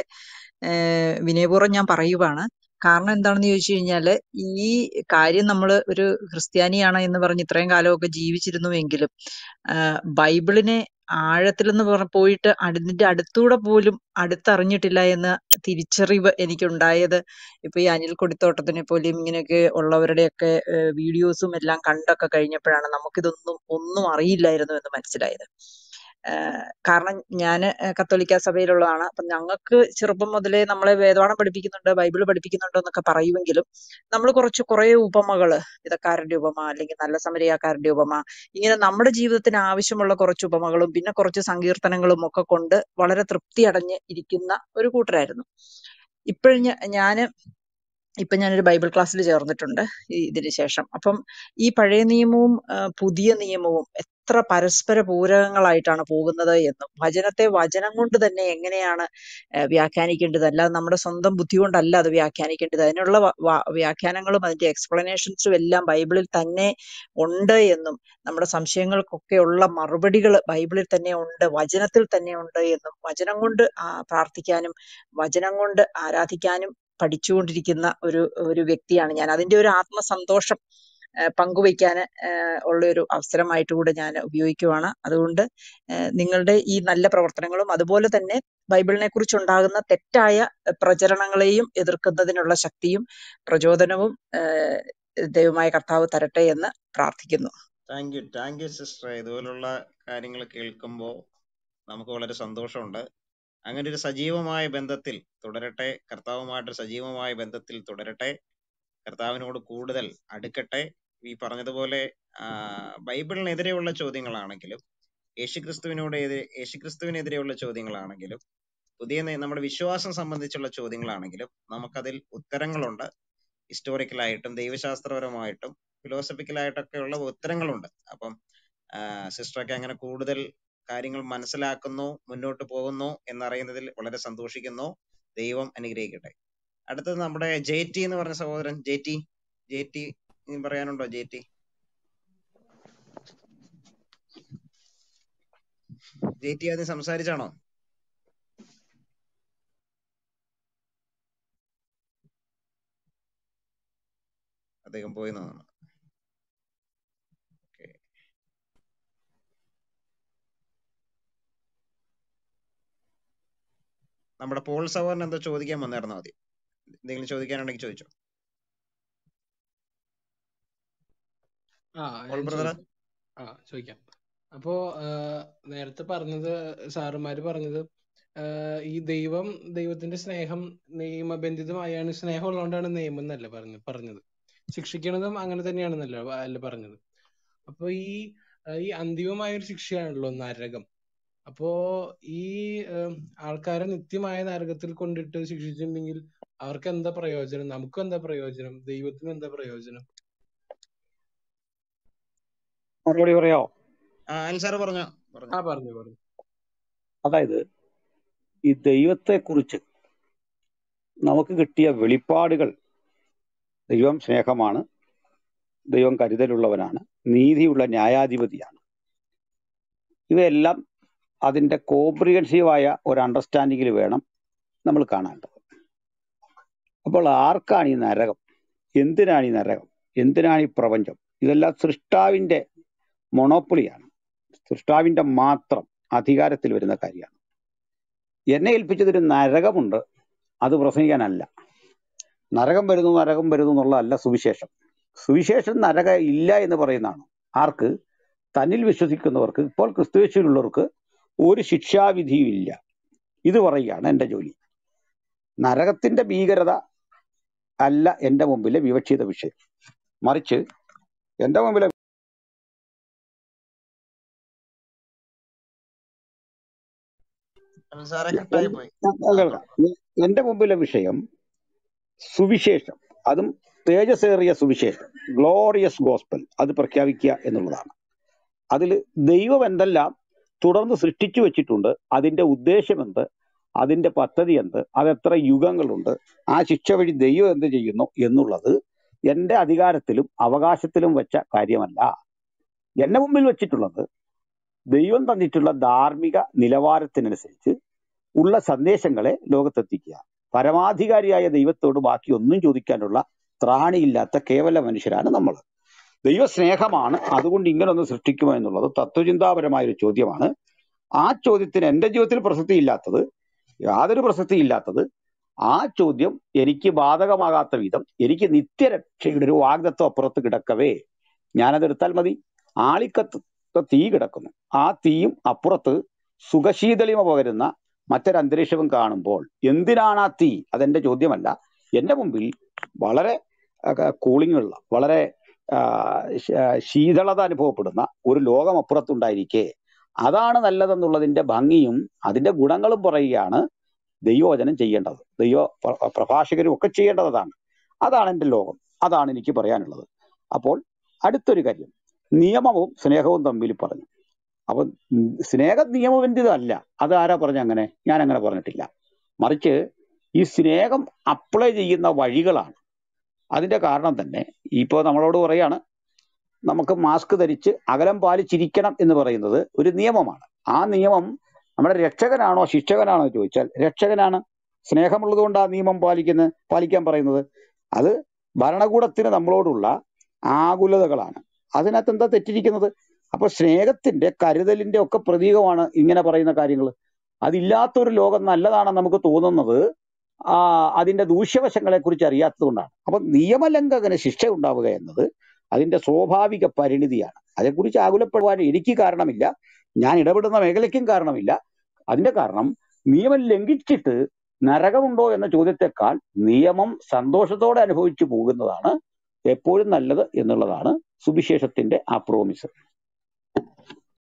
ഏഹ് വിനയപൂർവ്വം ഞാൻ പറയുവാണ് കാരണം എന്താണെന്ന് ചോദിച്ചു കഴിഞ്ഞാല് ഈ കാര്യം നമ്മൾ ഒരു ക്രിസ്ത്യാനിയാണ് എന്ന് പറഞ്ഞ് ഇത്രയും കാലമൊക്കെ ജീവിച്ചിരുന്നുവെങ്കിലും ആഹ് ബൈബിളിനെ ആഴത്തിൽ നിന്ന് പോയിട്ട് അതിന്റെ അടുത്തൂടെ പോലും അടുത്തറിഞ്ഞിട്ടില്ല എന്ന തിരിച്ചറിവ് എനിക്കുണ്ടായത് ഇപ്പൊ ഈ അനിൽ കൊടിത്തോട്ടത്തിനെ പോലെയും ഇങ്ങനെയൊക്കെ ഉള്ളവരുടെയൊക്കെ ഏഹ് വീഡിയോസും എല്ലാം കണ്ടൊക്കെ കഴിഞ്ഞപ്പോഴാണ് നമുക്കിതൊന്നും ഒന്നും അറിയില്ലായിരുന്നു എന്ന് മനസ്സിലായത് ഏഹ് കാരണം ഞാന് കത്തോലിക്ക സഭയിലുള്ളതാണ് അപ്പൊ ഞങ്ങൾക്ക് ചെറുപ്പം മുതലേ നമ്മളെ വേദപാഠം പഠിപ്പിക്കുന്നുണ്ട് ബൈബിൾ പഠിപ്പിക്കുന്നുണ്ട് എന്നൊക്കെ പറയുമെങ്കിലും നമ്മൾ കുറച്ച് കുറെ ഉപമകള് ഇതക്കാരന്റെ ഉപമ അല്ലെങ്കിൽ നല്ല സമരിയാക്കാരന്റെ ഉപമ ഇങ്ങനെ നമ്മുടെ ജീവിതത്തിന് ആവശ്യമുള്ള കുറച്ച് ഉപമകളും പിന്നെ കുറച്ച് സങ്കീർത്തനങ്ങളും ഒക്കെ കൊണ്ട് വളരെ തൃപ്തി അടഞ്ഞ് ഇരിക്കുന്ന ഒരു കൂട്ടരായിരുന്നു ഇപ്പോഴും ഞാന് ഇപ്പൊ ഞാനൊരു ബൈബിൾ ക്ലാസ്സിൽ ചേർന്നിട്ടുണ്ട് ഈ ഇതിന് ശേഷം അപ്പം ഈ പഴയ നിയമവും ആ, പുതിയ നിയമവും എത്ര പരസ്പര പൂരകങ്ങളായിട്ടാണ് പോകുന്നത് എന്നും വചനത്തെ വചനം കൊണ്ട് തന്നെ എങ്ങനെയാണ് ആ, വ്യാഖ്യാനിക്കേണ്ടത് അല്ലാതെ നമ്മുടെ സ്വന്തം ബുദ്ധി കൊണ്ടല്ല അത് വ്യാഖ്യാനിക്കേണ്ടത് അതിനുള്ള വ- വ- വ്യാഖ്യാനങ്ങളും അതിന്റെ എക്സ്പ്ലനേഷൻസും എല്ലാം ബൈബിളിൽ തന്നെ ഉണ്ട് എന്നും നമ്മുടെ സംശയങ്ങൾക്കൊക്കെ ഉള്ള മറുപടികൾ ബൈബിളിൽ തന്നെ ഉണ്ട് വചനത്തിൽ തന്നെ ഉണ്ട് എന്നും വചനം കൊണ്ട് ആ പ്രാർത്ഥിക്കാനും വചനം കൊണ്ട് ആരാധിക്കാനും പഠിച്ചുകൊണ്ടിരിക്കുന്ന ഒരു ഒരു വ്യക്തിയാണ് ഞാൻ അതിന്റെ ഒരു ആത്മസന്തോഷം ഏഹ് പങ്കുവയ്ക്കാൻ ഉള്ള ഒരു അവസരമായിട്ട് കൂടെ ഞാൻ ഉപയോഗിക്കുവാണ് അതുകൊണ്ട് ഏഹ് നിങ്ങളുടെ ഈ നല്ല പ്രവർത്തനങ്ങളും അതുപോലെ തന്നെ ബൈബിളിനെ കുറിച്ചുണ്ടാകുന്ന തെറ്റായ പ്രചരണങ്ങളെയും എതിർക്കുന്നതിനുള്ള ശക്തിയും പ്രചോദനവും ഏഹ് ദൈവമായ കർത്താവ് തരട്ടെ എന്ന് പ്രാർത്ഥിക്കുന്നു thank you thank you sister ഇതുപോലുള്ള കാര്യങ്ങൾ കേൾക്കുമ്പോൾ നമുക്ക് വളരെ സന്തോഷമുണ്ട് അങ്ങനെ ഒരു സജീവമായ ബന്ധത്തിൽ തുടരട്ടെ കർത്താവുമായിട്ട് സജീവമായ ബന്ധത്തിൽ തുടരട്ടെ കർത്താവിനോട് കൂടുതൽ അടുക്കട്ടെ ഈ പറഞ്ഞതുപോലെ ആ, ബൈബിളിനെതിരെയുള്ള ചോദ്യങ്ങളാണെങ്കിലും യേശുക്രിസ്തുവിനോട് എതിരെ യേശുക്രിസ്തുവിനെതിരെയുള്ള ചോദ്യങ്ങളാണെങ്കിലും പുതിയ നിയ- നമ്മുടെ വിശ്വാസം സംബന്ധിച്ചുള്ള ചോദ്യങ്ങളാണെങ്കിലും നമുക്കതിൽ ഉത്തരങ്ങളുണ്ട് ഹിസ്റ്റോറിക്കലായിട്ടും ദൈവശാസ്ത്രപരമായിട്ടും ഫിലോസഫിക്കലായിട്ടൊക്കെ ഉള്ള ഉത്തരങ്ങളുണ്ട് അപ്പം സിസ്റ്ററൊക്കെ അങ്ങനെ കൂടുതൽ കാര്യങ്ങൾ മനസ്സിലാക്കുന്നു മുന്നോട്ട് പോകുന്നു എന്നറിയുന്നതിൽ വളരെ സന്തോഷിക്കുന്നു ദൈവം അനുഗ്രഹിക്കട്ടെ അടുത്തത് നമ്മുടെ ജെ ടി എന്ന് പറഞ്ഞ സഹോദരൻ ജെ ടി ജെ ടി പറയാനുണ്ടോ ജെ ടി ജെ ടി ആദ്യം സംസാരിച്ചാണോ അദ്ദേഹം പോയി തോന്നുന്നു ഓക്കെ നമ്മുടെ പോൾ സവറിന് എന്തോ ചോദിക്കാൻ വന്നായിരുന്നോ ആദ്യം എന്തെങ്കിലും ചോദിക്കാനുണ്ടെങ്കിൽ ചോദിച്ചോ ആ പോൾ ഞാൻ ബ്രദർ ചോദിക്കാം ആ ചോദിക്കാം അപ്പോ ആ, നേരത്തെ പറഞ്ഞത് സാറുമാര് പറഞ്ഞത് ആ, ഈ ദൈവം ദൈവത്തിന്റെ സ്നേഹം നിയമബന്ധിതമായാണ് സ്നേഹം ഉള്ളതുകൊണ്ടാണ് നിയമം എന്നല്ല പറഞ്ഞു പറഞ്ഞത് ശിക്ഷിക്കണതും അങ്ങനെ തന്നെയാണെന്നല്ല അല്ല പറഞ്ഞത് അപ്പൊ ഈ ആ, ഈ അന്തിമമായ ഒരു ശിക്ഷയാണല്ലോ നരകം അപ്പോ ഈ ഏം, ആൾക്കാരെ നിത്യമായ നരകത്തിൽ കൊണ്ടിട്ട് ശിക്ഷിച്ചിട്ടുണ്ടെങ്കിൽ അവർക്ക് എന്താ പ്രയോജനം നമുക്കും എന്താ പ്രയോജനം ദൈവത്തിന് എന്താ പ്രയോജനം മറുപടി പറയാമോ ആ അനിൽ സാറ് പറഞ്ഞോ പറഞ്ഞോ ആ പറഞ്ഞു പറഞ്ഞു അതായത് ഈ ദൈവത്തെക്കുറിച്ച് നമുക്ക് കിട്ടിയ വെളിപ്പാടുകൾ ദൈവം സ്നേഹമാണ് ദൈവം കരുതലുള്ളവനാണ് നീതിയുള്ള ന്യായാധിപതിയാണ് ഇവയെല്ലാം അതിന്റെ കോംപ്രിഹെൻസീവായ ഒരു അണ്ടർസ്റ്റാൻഡിങ്ങിൽ വേണം നമ്മൾ കാണേണ്ടത് അപ്പോൾ ആർക്കാണ് ഈ നരകം എന്തിനാണ് ഈ നരകം എന്തിനാണ് ഈ പ്രപഞ്ചം ഇതെല്ലാം സൃഷ്ടാവിന്റെ മൊണോപ്പൊളിയാണ് സൃഷ്ടാവിന്റെ മാത്രം അധികാരത്തിൽ വരുന്ന കാര്യമാണ് എന്നെ ഏൽപ്പിച്ചതൊരു നരകമുണ്ട് അത് പ്രസംഗിക്കാനല്ല നരകം വരുന്നു നരകം വരുന്നു എന്നുള്ളതല്ല സുവിശേഷം സുവിശേഷം നരക ഇല്ല എന്ന് പറയുന്നതാണ് ആർക്ക് തന്നിൽ വിശ്വസിക്കുന്നവർക്ക് ഇപ്പോൾ ക്രിസ്തുവേശുവിലുള്ളവർക്ക് ഒരു ശിക്ഷാവിധിയും ഇല്ല ഇത് പറയുകയാണ് എൻ്റെ ജോലി നരകത്തിന്റെ ഭീകരത അല്ല എൻ്റെ മുമ്പിലെ വിവക്ഷിത വിഷയം മറിച്ച് എൻ്റെ മുമ്പിലെ സാറെ എ- കട്ടായി എൻ- പോയി ഞാൻ ആ കേൾക്കാം എ- എൻ്റെ മുമ്പിലെ വിഷയം സുവിശേഷം അതും തേജസ്സേറിയ സുവിശേഷം ഗ്ലോറിയസ് ഗോസ്പൽ അത് പ്രഖ്യാപിക്കുക എന്നുള്ളതാണ് അതിൽ ദൈവം എന്തെല്ലാം തുടർന്ന് സൃഷ്ടിച്ചു വെച്ചിട്ടുണ്ട് അതിന്റെ ഉദ്ദേശം എന്ത് അതിന്റെ പദ്ധതി എന്ത് അതെത്ര യുഗങ്ങളുണ്ട് ആ ശിക്ഷ വഴി ദൈവം എന്ത് ചെയ്യുന്നു എന്നുള്ളത് എന്റെ അധികാരത്തിലും അവകാശത്തിലും വെച്ച കാര്യമല്ല എന്റെ മുമ്പിൽ വെച്ചിട്ടുള്ളത് ദൈവം തന്നിട്ടുള്ള ധാർമ്മിക നിലവാരത്തിനനുസരിച്ച് ഉള്ള സന്ദേശങ്ങളെ ലോകത്തെത്തിക്കുക പരമാധികാരിയായ ദൈവത്തോട് ബാക്കി ഒന്നും ചോദിക്കാനുള്ള ത്രാണിയില്ലാത്ത കേവല മനുഷ്യരാണ് നമ്മൾ ദൈവസ്നേഹമാണ് അതുകൊണ്ട് ഇങ്ങനെ ഒന്ന് സൃഷ്ടിക്കുമോ എന്നുള്ളത് തത്വചിന്താപരമായ ഒരു ചോദ്യമാണ് ആ ചോദ്യത്തിന് എന്റെ ജീവിതത്തിൽ പ്രസക്തിയില്ലാത്തത് യാതൊരു പ്രസക്തിയില്ലാത്തത് ആ ചോദ്യം എനിക്ക് ബാധകമാകാത്ത വിധം എനിക്ക് നിത്യരക്ഷയുടെ ഒരു വാഗ്ദത്വം അപ്പുറത്ത് കിടക്കവേ ഞാനതെടുത്താൽ മതി ആളിക്കത്ത് തീ കിടക്കുന്നു ആ തീയും അപ്പുറത്ത് സുഖശീതളിമ പകരുന്ന മറ്റൊരു അന്തരീക്ഷവും കാണുമ്പോൾ എന്തിനാണ് ആ തീ അതെന്റെ ചോദ്യമല്ല എന്റെ മുമ്പിൽ വളരെ കൂളിംഗ് ഉള്ള വളരെ ആ, ശ- ശീതളത അനുഭവപ്പെടുന്ന ഒരു ലോകം അപ്പുറത്തുണ്ടായിരിക്കെ അതാണ് നല്ലതെന്നുള്ളതിന്റെ ഭംഗിയും അതിന്റെ ഗുണങ്ങളും പറയുകയാണ് ദൈവവചനം ചെയ്യേണ്ടത് ദൈവ പ്ര- പ്രഭാഷകരും ഒക്കെ ചെയ്യേണ്ടത് അതാണ് അതാണ് എന്റെ ലോകം അതാണ് എനിക്ക് പറയാനുള്ളത് അപ്പോൾ അടുത്തൊരു കാര്യം നിയമവും സ്നേഹവും തമ്മിൽ പറഞ്ഞു അപ്പൊ ഉം സ്നേഹം നിയമബന്ധിതമല്ല അത് ആരാ പറഞ്ഞ അങ്ങനെ ഞാൻ അങ്ങനെ പറഞ്ഞിട്ടില്ല മറിച്ച് ഈ സ്നേഹം അപ്ലൈ ചെയ്യുന്ന വഴികളാണ് അതിന്റെ കാരണം തന്നെ ഇപ്പോ നമ്മളോട് പറയാണ് നമുക്ക് മാസ്ക് ധരിച്ച് അകലം പാലിച്ചിരിക്കണം എന്ന് പറയുന്നത് ഒരു നിയമമാണ് ആ നിയമം നമ്മുടെ രക്ഷകനാണോ ശിക്ഷകനാണോ എന്ന് ചോദിച്ചാൽ രക്ഷകനാണ് സ്നേഹമുള്ളത് കൊണ്ട് ആ നിയമം പാലിക്കുന്ന പാലിക്കാൻ പറയുന്നത് അത് ഭരണകൂടത്തിന് നമ്മളോടുള്ള ആകുലതകളാണ് അതിനകത്ത് എന്താ തെറ്റിരിക്കുന്നത് അപ്പൊ സ്നേഹത്തിന്റെ കരുതലിന്റെ ഒക്കെ പ്രതീകമാണ് ഇങ്ങനെ പറയുന്ന കാര്യങ്ങൾ അതില്ലാത്തൊരു ലോകം നല്ലതാണെന്ന് നമുക്ക് തോന്നുന്നത് ആ അതിന്റെ ദൂഷ്യവശങ്ങളെ കുറിച്ച് അറിയാത്തത് കൊണ്ടാണ് അപ്പൊ നിയമലംഘകന് ശിക്ഷ ഉണ്ടാവുക എന്നത് അതിന്റെ സ്വാഭാവിക പരിണിതിയാണ് അതേക്കുറിച്ച് ആകുലപ്പെടുവാൻ എനിക്ക് കാരണമില്ല ഞാൻ ഇടപെടുന്ന മേഖലയ്ക്കും കാരണമില്ല അതിന്റെ കാരണം നിയമം ലംഘിച്ചിട്ട് നരകമുണ്ടോ എന്ന ചോദ്യത്തെക്കാൾ നിയമം സന്തോഷത്തോടെ അനുഭവിച്ചു പോകുന്നതാണ് എപ്പോഴും നല്ലത് എന്നുള്ളതാണ് സുവിശേഷത്തിന്റെ ആ പ്രോമിസ്